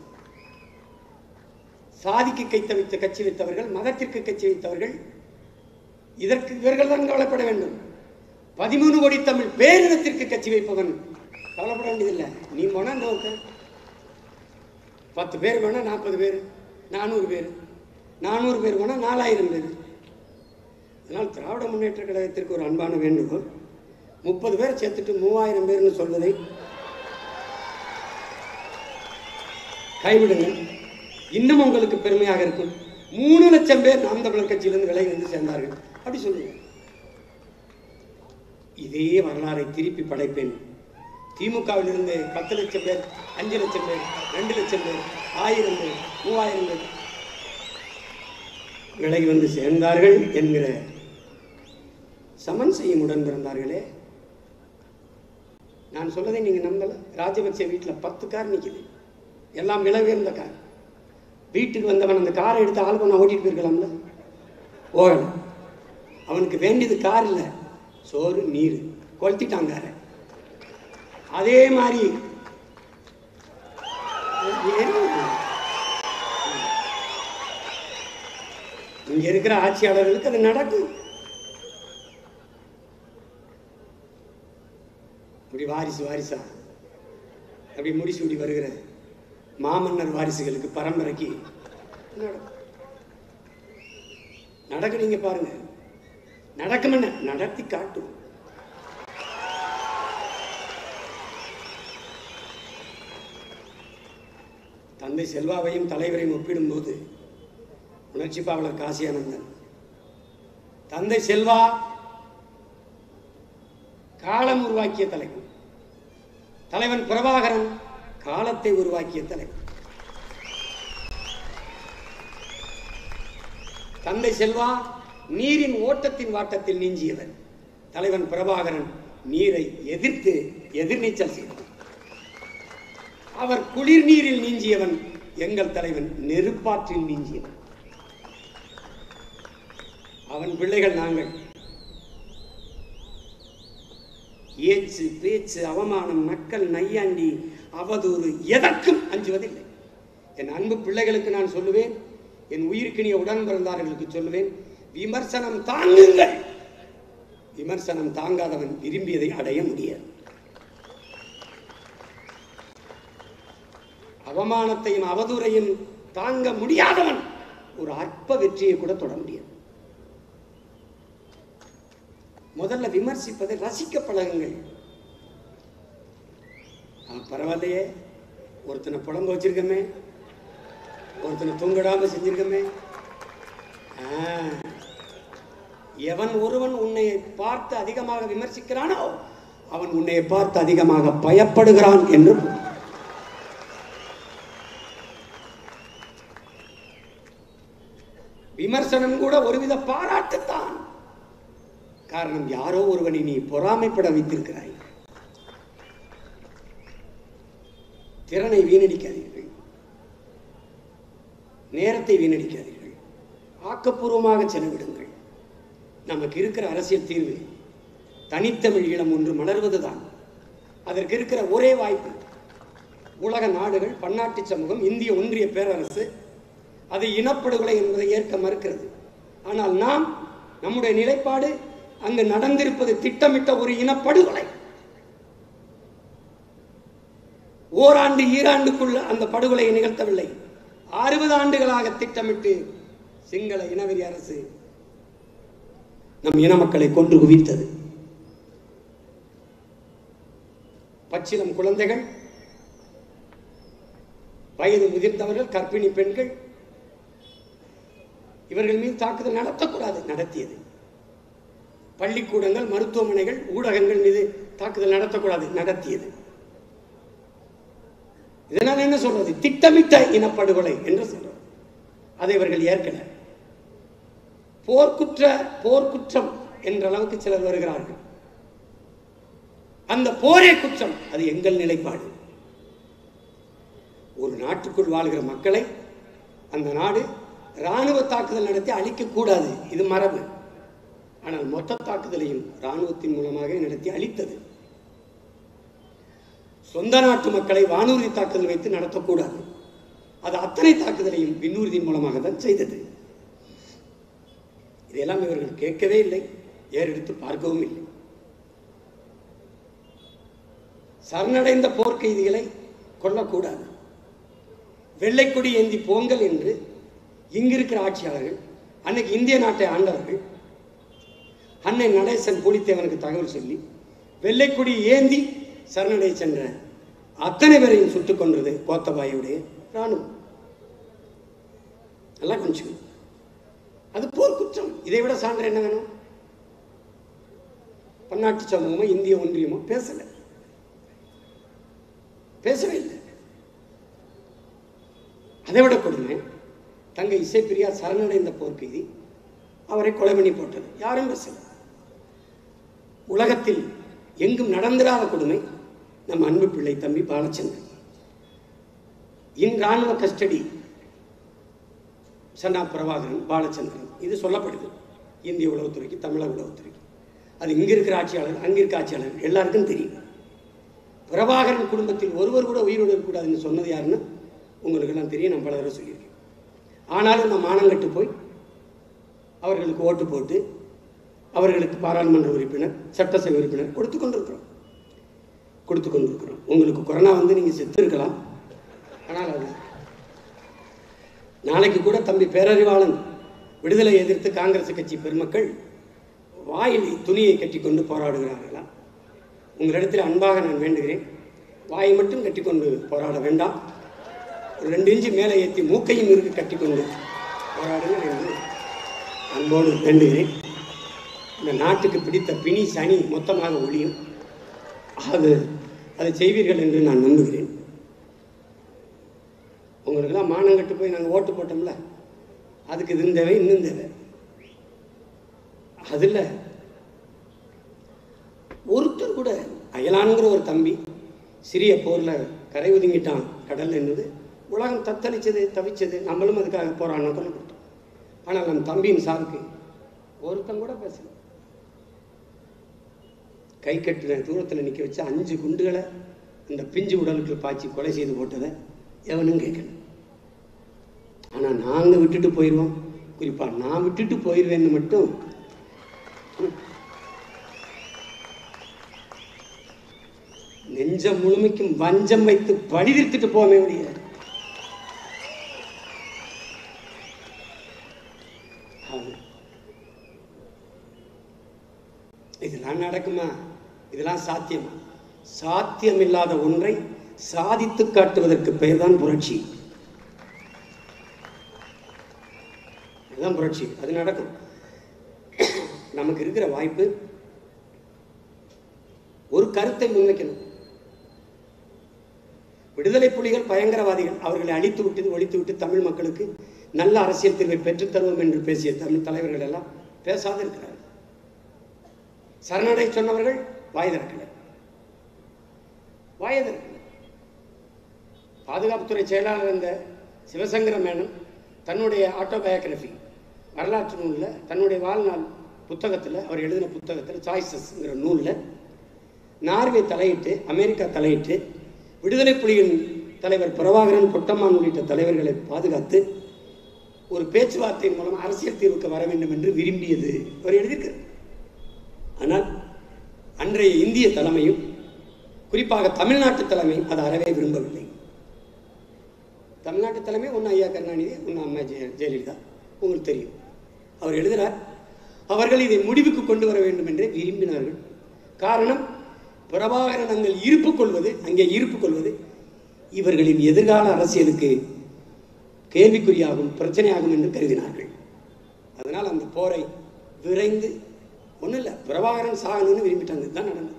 சாதிக்கு கைத்த வைத்த கட்சி வைத்தவர்கள் மதத்திற்கு கட்சி வைத்தவர்கள் இதற்கு இவர்கள் தான் கவலைப்பட வேண்டும் பதிமூணு கோடி தமிழ் பேரினத்திற்கு கட்சி வைப்பவன் கவலைப்பட வேண்டியதில்லை நீ போனா இந்த ஒருத்தன் பத்து பேர் வேணா நாற்பது பேர் நானூறு பேர் நானூறு பேர் வேணா நாலாயிரம் பேர் அதனால் திராவிட முன்னேற்ற கழகத்திற்கு ஒரு அன்பான வேண்டுகோள் முப்பது பேர் சேர்த்துட்டு மூவாயிரம் பேர்னு சொல்வதை கைவிடுங்கள் இன்னும் உங்களுக்கு பெருமையாக இருக்கும் மூணு லட்சம் பேர் நாம் தமிழர் கட்சியிலிருந்து விலகி வந்து சேர்ந்தார்கள் அப்படி சொல்லுங்க இதே வரலாறை திருப்பி படைப்பேன் திமுகவிலிருந்து பத்து லட்சம் பேர் அஞ்சு லட்சம் பேர் ரெண்டு லட்சம் பேர் ஆயிரம் பேர் மூவாயிரம் பேர் விலகி வந்து சேர்ந்தார்கள் என்கிற சமன் செய்யும் உடன் பிறந்தார்களே நான் சொல்லதை நீங்க நம்பல ராஜபக்சே வீட்டில் பத்து கார் நிக்குது எல்லாம் விலை உயர்ந்த கார் வீட்டுக்கு வந்தவன் அந்த காரை எடுத்து ஆள் பண்ண ஓட்டிட்டு போயிருக்கலாம்ல போகல அவனுக்கு வேண்டியது கார் இல்லை சோறு நீர் கொளுத்திட்டாங்க காரை. அதே மாதிரி இங்க இருக்கிற ஆட்சியாளர்களுக்கு அது நடக்கும் இப்படி வாரிசு வாரிசா அப்படி முடிசூடி வருகிற மாமன்னர் வாரிசுகளுக்கு பரம்பரைக்கு நடக்கும் நடக்கு நீங்க பாருங்க நடக்கும் என்ன நடத்தி காட்டும் தந்தை செல்வாவையும் தலைவரையும் ஒப்பிடும்போது உணர்ச்சி பாவலர் காசியானந்தன் தந்தை செல்வா காலம் உருவாக்கிய தலைவன் தலைவன் பிரபாகரன் காலத்தை உருவாக்கிய தலைவன் தந்தை செல்வா நீரின் ஓட்டத்தின் வாட்டத்தில் நீஞ்சியவன் தலைவன் பிரபாகரன் நீரை எதிர்த்து எதிர்நீச்சல் செய்தவன் அவர் குளிர் நீரில் நீஞ்சியவன் எங்கள் தலைவன் நெருப்பாற்றில் நீஞ்சியவன் அவன் பிள்ளைகள் நாங்கள் ஏச்சு பேச்சு அவமானம் நக்கல் நையாண்டி அவதூறு எதற்கும் அஞ்சுவதில்லை என் அன்பு பிள்ளைகளுக்கு நான் சொல்லுவேன் என் உயிருக்கினிய உடன் பிறந்தார்களுக்கு சொல்லுவேன் விமர்சனம் தாங்குங்கள் விமர்சனம் தாங்காதவன் விரும்பியதை அடைய முடியாது அவமானத்தையும் அவதூறையும் தாங்க முடியாதவன் ஒரு அற்ப வெற்றியை கூட தொட முடியாது முதல்ல விமர்சிப்பதை ரசிக்க பழகுங்கள் அவன் பரவாயில்லையே ஒருத்தனை புலம்ப வச்சிருக்கமே ஒருத்தனை தூங்கிடாம செஞ்சிருக்கமே ஆ, எவன் ஒருவன் உன்னை பார்த்து அதிகமாக விமர்சிக்கிறானோ அவன் உன்னை பார்த்து அதிகமாக பயப்படுகிறான் என்று பொருள். விமர்சனம் கூட ஒருவித பாராட்டுத்தான் காரணம் யாரோ ஒருவனை நீ பொறாமைப்பட வைத்திருக்கிறாய் திறனை வீணடிக்காதீர்கள் நேரத்தை வீணடிக்காதீர்கள் ஆக்கப்பூர்வமாக செலவிடுங்கள் நமக்கு இருக்கிற அரசியல் தீர்வு தனித்தமிழ் ஈழம் ஒன்று மலர்வதுதான் அதற்கு இருக்கிற ஒரே வாய்ப்பு உலக நாடுகள் பன்னாட்டு சமூகம் இந்திய ஒன்றிய பேரரசு அது இனப்படுகொலை என்பதை ஏற்க மறுக்கிறது ஆனால் நாம் நம்முடைய நிலைப்பாடு அங்கு நடந்திருப்பது திட்டமிட்ட ஒரு இனப்படுகொலை ஓராண்டு ஈராண்டுக்குள்ள அந்த படுகொலையை நிகழ்த்தவில்லை அறுபது ஆண்டுகளாக திட்டமிட்டு சிங்கள இனவெறி அரசு நம் இன மக்களை கொன்று குவித்தது பச்சிலம் குழந்தைகள் வயது முதிர்ந்தவர்கள் கர்ப்பிணி பெண்கள் இவர்கள் மீது தாக்குதல் நடத்தக்கூடாது நடத்தியது பள்ளிக்கூடங்கள் மருத்துவமனைகள் ஊடகங்கள் மீது தாக்குதல் நடத்தக்கூடாது நடத்தியது இதனால் என்ன சொல்றது திட்டமிட்ட இனப்படுகொலை என்று சொல்றது அதை இவர்கள் ஏற்கல போர்க்குற்ற போர்க்குற்றம் என்ற அளவுக்கு சிலர் வருகிறார்கள் அந்த போரே குற்றம் அது எங்கள் நிலைப்பாடு ஒரு நாட்டுக்குள் வாழ்கிற மக்களை அந்த நாடு ராணுவ தாக்குதல் நடத்தி அழிக்கக்கூடாது இது மரபு ஆனால் மொத்த தாக்குதலையும் ராணுவத்தின் மூலமாக நடத்தி அழித்தது சொந்த நாட்டு மக்களை வானூர்தி தாக்குதல் வைத்து நடத்தக்கூடாது அது அத்தனை தாக்குதலையும் விண்ணூர்தியின் மூலமாக தான் செய்தது இதையெல்லாம் இவர்கள் கேட்கவே இல்லை ஏறெடுத்து பார்க்கவும் இல்லை சரணடைந்த போர்க்கைதிகளை கொல்லக்கூடாது வெள்ளைக்கொடி ஏந்தி போங்கல் என்று இங்கிருக்கிற ஆட்சியாளர்கள் அன்னைக்கு இந்திய நாட்டை ஆண்டவர்கள் அன்னை நடேசன் புலித்தேவனுக்கு தகவல் சொல்லி வெள்ளைக்கொடி ஏந்தி சரணடை சென்ற அத்தனை பேரையும் சுட்டுக் கொன்றது கோத்தபாயுடைய ராணுவம் நல்லா கொஞ்சம் அது போர் குற்றம் இதை விட சான்று என்ன வேணும் பன்னாட்டு சமூகமோ இந்திய ஒன்றியமோ பேசல பேசவே இல்லை அதை விட கொடுமை தங்க இசைப்பிரியா சரணடைந்த போர்க்கைதி அவரை கொலை பண்ணி போட்டது யாரும் பேசல உலகத்தில் எங்கும் நடந்திராத கொடுமை நம் அன்பு பிள்ளை தம்பி பாலச்சந்திரன் இன் ராணுவ கஸ்டடி சன்னா பிரபாகரன் பாலச்சந்திரன் இது சொல்லப்படுது இந்திய உளவுத்துறைக்கு தமிழக உளவுத்துறைக்கு அது இங்க இருக்கிற ஆட்சியாளர் அங்க இருக்க ஆட்சியாளர் எல்லாருக்கும் தெரியும் பிரபாகரன் குடும்பத்தில் ஒருவர் கூட உயிரோடு இருக்கக்கூடாதுன்னு சொன்னது யாருன்னு உங்களுக்கு எல்லாம் தெரியும் நான் பல தடவை சொல்லியிருக்கேன் ஆனாலும் நான் மானங்கட்டு போய் அவர்களுக்கு ஓட்டு போட்டு அவர்களுக்கு பாராளுமன்ற உறுப்பினர் சட்டசபை உறுப்பினர் கொடுத்து கொண்டிருக்கிறோம் கொடுத்து கொண்டிருக்கிறோம் உங்களுக்கு கொரோனா வந்து நீங்கள் செத்து இருக்கலாம் ஆனால் அது நாளைக்கு கூட தம்பி பேரறிவாளன் விடுதலை எதிர்த்து காங்கிரஸ் கட்சி பெருமக்கள் வாயில் துணியை கட்டிக்கொண்டு போராடுகிறார்களா உங்களிடத்தில் அன்பாக நான் வேண்டுகிறேன் வாயை மட்டும் கட்டிக்கொண்டு போராட வேண்டாம் ஒரு ரெண்டு இன்ச்சு மேலே ஏற்றி மூக்கையும் இருக்கு கட்டிக்கொண்டு போராடுங்கள் என்று அன்போடு வேண்டுகிறேன் இந்த நாட்டுக்கு பிடித்த பிணி சனி மொத்தமாக ஒழியும் அது அதை செய்வீர்கள் என்று நான் நம்புகிறேன் உங்களுக்கெல்லாம் மானங்கட்டு போய் நாங்கள் ஓட்டு போட்டோம்ல அதுக்கு இது தேவை இன்னும் தேவை அதில் ஒருத்தர் கூட அயலான்கிற ஒரு தம்பி சிறிய போரில் கரை ஒதுங்கிட்டான் கடல் என்னது உலகம் தத்தளிச்சது தவிச்சது நம்மளும் அதுக்காக போராடின கொண்டு கொடுத்தோம் ஆனால் நம் தம்பியின் சாவுக்கு ஒருத்தன் கூட பேசல கை கட்டின தூரத்தில் நிற்க வச்சு அஞ்சு குண்டுகளை அந்த பிஞ்சு உடலுக்கு பாய்ச்சி கொலை செய்து போட்டதை எவனும் கேட்கல ஆனால் நாங்கள் விட்டுட்டு போயிடுவோம் குறிப்பாக நான் விட்டுட்டு போயிடுவேன்னு மட்டும் நெஞ்சம் முழுமைக்கும் வஞ்சம் வைத்து பழி தீர்த்துட்டு போமே ஒழிய ஆமா. இதெல்லாம் நடக்குமா இதெல்லாம் சாத்தியமா சாத்தியமில்லாத ஒன்றை சாதித்து காட்டுவதற்கு பெயர்தான் புரட்சி அதுதான் புரட்சி அது நடக்கும் நமக்கு இருக்கிற வாய்ப்பு ஒரு கருத்தை முன்வைக்கணும் விடுதலை புலிகள் பயங்கரவாதிகள் அவர்களை அழித்து விட்டு ஒழித்து விட்டு தமிழ் மக்களுக்கு நல்ல அரசியல் தீர்வை பெற்றுத் தருவோம் என்று பேசிய தமிழ் தலைவர்கள் எல்லாம் பேசாது இருக்கிறார்கள் சரணடை சொன்னவர்கள் வாய் திறக்கல வாயை திறக்கல பாதுகாப்புத்துறை செயலாளர் இருந்த சிவசங்கர மேனன் தன்னுடைய ஆட்டோபயோகிராஃபி வரலாற்று நூலில் தன்னுடைய வாழ்நாள் புத்தகத்தில் அவர் எழுதின புத்தகத்தில் சாய்ஸஸ்ங்கிற நூலில் நார்வே தலையிட்டு அமெரிக்கா தலையிட்டு விடுதலை புலிகளின் தலைவர் பிரபாகரன் பொட்டம்மான் உள்ளிட்ட தலைவர்களை பாதுகாத்து ஒரு பேச்சுவார்த்தையின் மூலம் அரசியல் தீர்வுக்கு வர வேண்டும் என்று விரும்பியது அவர் எழுதியிருக்கிறார் ஆனால் அன்றைய இந்திய தலைமையும் குறிப்பாக தமிழ்நாட்டு தலைமை அதை அறவே விரும்பவில்லை தமிழ்நாட்டு தலைமை ஒன்று ஐயா கருணாநிதி ஒன்று அம்மா ஜெய ஜெயலலிதா உங்களுக்கு தெரியும் அவர் எழுதுகிறார் அவர்கள் இதை முடிவுக்கு கொண்டு வர வேண்டும் என்றே விரும்பினார்கள் காரணம் பிரபாகரன் அங்கே இருப்பு கொள்வது அங்கே இருப்பு கொள்வது இவர்களின் எதிர்கால அரசியலுக்கு கேள்விக்குறியாகும் பிரச்சனையாகும் என்று கருதினார்கள் அதனால் அந்த போரை விரைந்து ஒன்றும் இல்லை பிரபாகரன் சாகணும்னு விரும்பிட்டாங்க இதுதான் நடந்தது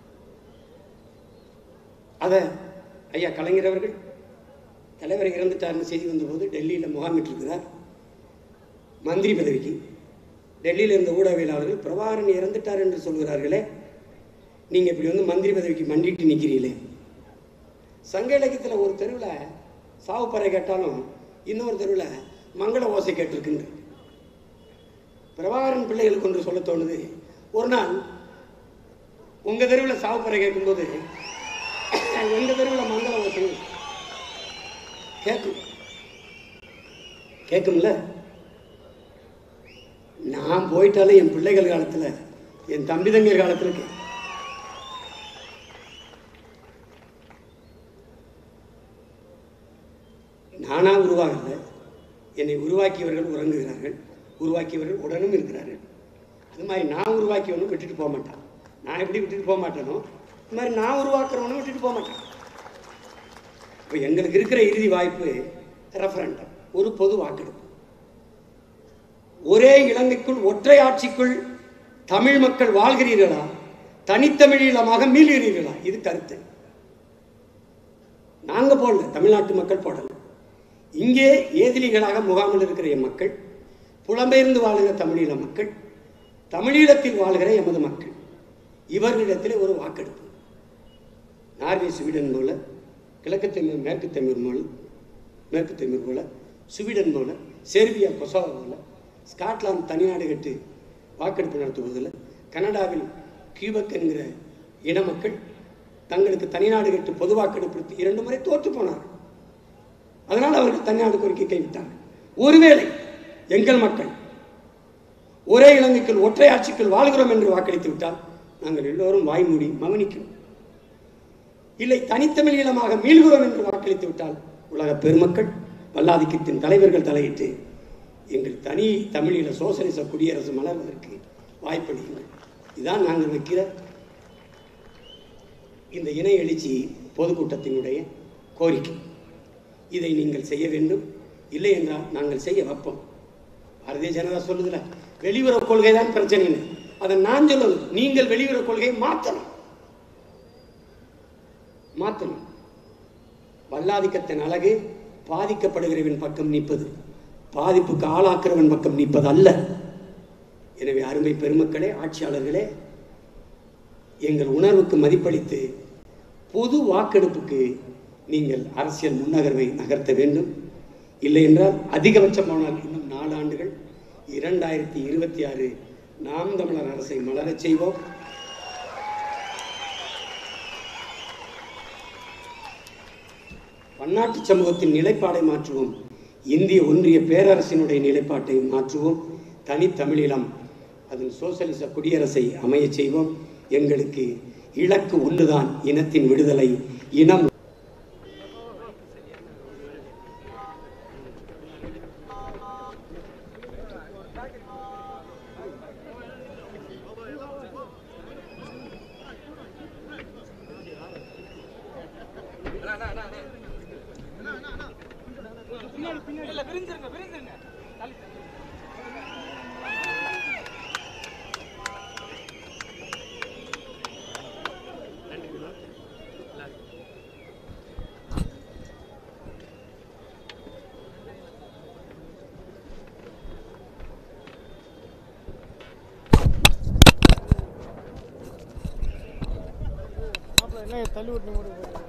அதை ஐயா கலைஞர் அவர்கள் தலைவர் இறந்துட்டார்னு செய்தி வந்தபோது டெல்லியில் முகாமிட்டிருக்கிறார் மந்திரி பதவிக்கு டெல்லியில் இருந்த ஊடகவியலாளர்கள் பிரபாகரன் இறந்துட்டார் என்று சொல்கிறார்களே நீங்கள் இப்படி வந்து மந்திரி பதவிக்கு மண்டிட்டு நிற்கிறீங்களே சங்க இலக்கியத்தில் ஒரு தெருவில் சாவுப்பறை கேட்டாலும் இன்னொரு தெருவில் மங்கள ஓசை கேட்டிருக்குன்ற பிரபாகரன் பிள்ளைகளுக்கு ஒன்று சொல்ல தோணுது ஒரு நாள் உங்கள் தெருவில் சாவுப்பறை கேட்கும்போது எங்கள் தெருவில் மங்கள ஓசை கேட்கும் கேட்கும்ல நான் போயிட்டாலே என் பிள்ளைகள் காலத்தில் என் தம்பி தங்கர் காலத்தில் கேட்கும் நானா உருவாகல என்னை உருவாக்கியவர்கள் உறங்குகிறார்கள் உருவாக்கியவர்கள் உடனும் இருக்கிறார்கள் அது மாதிரி நான் உருவாக்கியவனும் விட்டுட்டு போக மாட்டான் நான் எப்படி விட்டுட்டு போக மாட்டேனோ இது மாதிரி நான் உருவாக்குறவனும் விட்டுட்டு போக மாட்டான் இப்போ எங்களுக்கு இருக்கிற இறுதி வாய்ப்பு ரெஃபரண்டம் ஒரு பொது வாக்கெடுப்பு ஒரே இலங்கைக்குள் ஒற்றை ஆட்சிக்குள் தமிழ் மக்கள் வாழ்கிறீர்களா தனித்தமிழீழமாக மீள்கிறீர்களா இது கருத்து நாங்க போடல தமிழ்நாட்டு மக்கள் போடல இங்கே ஏதிலிகளாக முகாமில் இருக்கிற எம் மக்கள் புலம்பெயர்ந்து வாழ்கிற தமிழீழ மக்கள் தமிழீழத்தில் வாழ்கிற எமது மக்கள் இவர்களிடத்தில் ஒரு வாக்கெடுப்பு நார்வே ஸ்வீடன் போல கிழக்கு தமிழ் மேற்கு தமிழ் போல மேற்கு தமிழ் போல ஸ்வீடன் போல செர்பியா கொசோவா போல ஸ்காட்லாந்து தனிநாடு கட்டு வாக்கெடுப்பு நடத்துவதில் கனடாவில் கியூபக் என்கிற இன மக்கள் தங்களுக்கு தனிநாடு கட்டு பொது வாக்கெடுப்பு நடத்தி இரண்டு முறை தோற்று போனார்கள் அதனால் அவர்கள் தனிநாடு கோரிக்கை கைவிட்டார்கள் ஒருவேளை எங்கள் மக்கள் ஒரே இலங்கைக்குள் ஒற்றை ஆட்சிக்குள் வாழ்கிறோம் என்று வாக்களித்து விட்டால் நாங்கள் எல்லோரும் வாய்மூடி மௌனிக்கிறோம் இல்லை தனித்தமிழ் ஈழமாக மீள்கிறோம் என்று வாக்களித்து விட்டால் உலக பெருமக்கள் வல்லாதிக்கத்தின் தலைவர்கள் தலையிட்டு எங்கள் தனி தமிழீழ சோசலிச குடியரசு மலர்வதற்கு வாய்ப்பளியுங்கள் இதுதான் நாங்கள் வைக்கிற இந்த இணை எழுச்சி பொதுக்கூட்டத்தினுடைய கோரிக்கை இதை நீங்கள் செய்ய வேண்டும் இல்லை என்றால் நாங்கள் செய்ய வைப்போம் பாரதிய ஜனதா சொல்லுதுல வெளியுறவு கொள்கை தான் பிரச்சனைன்னு அதை நான் சொல்லல நீங்கள் வெளியுறவு கொள்கையை மாற்றணும் மாற்றணும் வல்லாதிக்கத்தின் அழகு பாதிக்கப்படுகிறவன் பக்கம் நிற்பது பாதிப்புக்கு ஆளாக்குறவன் பக்கம் நிற்பது அல்ல எனவே அருமை பெருமக்களே ஆட்சியாளர்களே எங்கள் உணர்வுக்கு மதிப்பளித்து பொது வாக்கெடுப்புக்கு நீங்கள் அரசியல் முன்னகர்வை நகர்த்த வேண்டும் இல்லை என்றால் அதிகபட்சம் போனால் இன்னும் நாலு ஆண்டுகள் இரண்டாயிரத்தி இருபத்தி ஆறு நாம் தமிழர் அரசை மலரச் செய்வோம் பன்னாட்டு சமூகத்தின் நிலைப்பாடை மாற்றுவோம் இந்திய ஒன்றிய பேரரசினுடைய நிலைப்பாட்டை மாற்றுவோம் தனித்தமிழீழம் அதன் சோசலிச குடியரசை அமையச் செய்வோம் எங்களுக்கு இலக்கு ஒன்றுதான் இனத்தின் விடுதலை இனம் என்ன தள்ளி விட்டு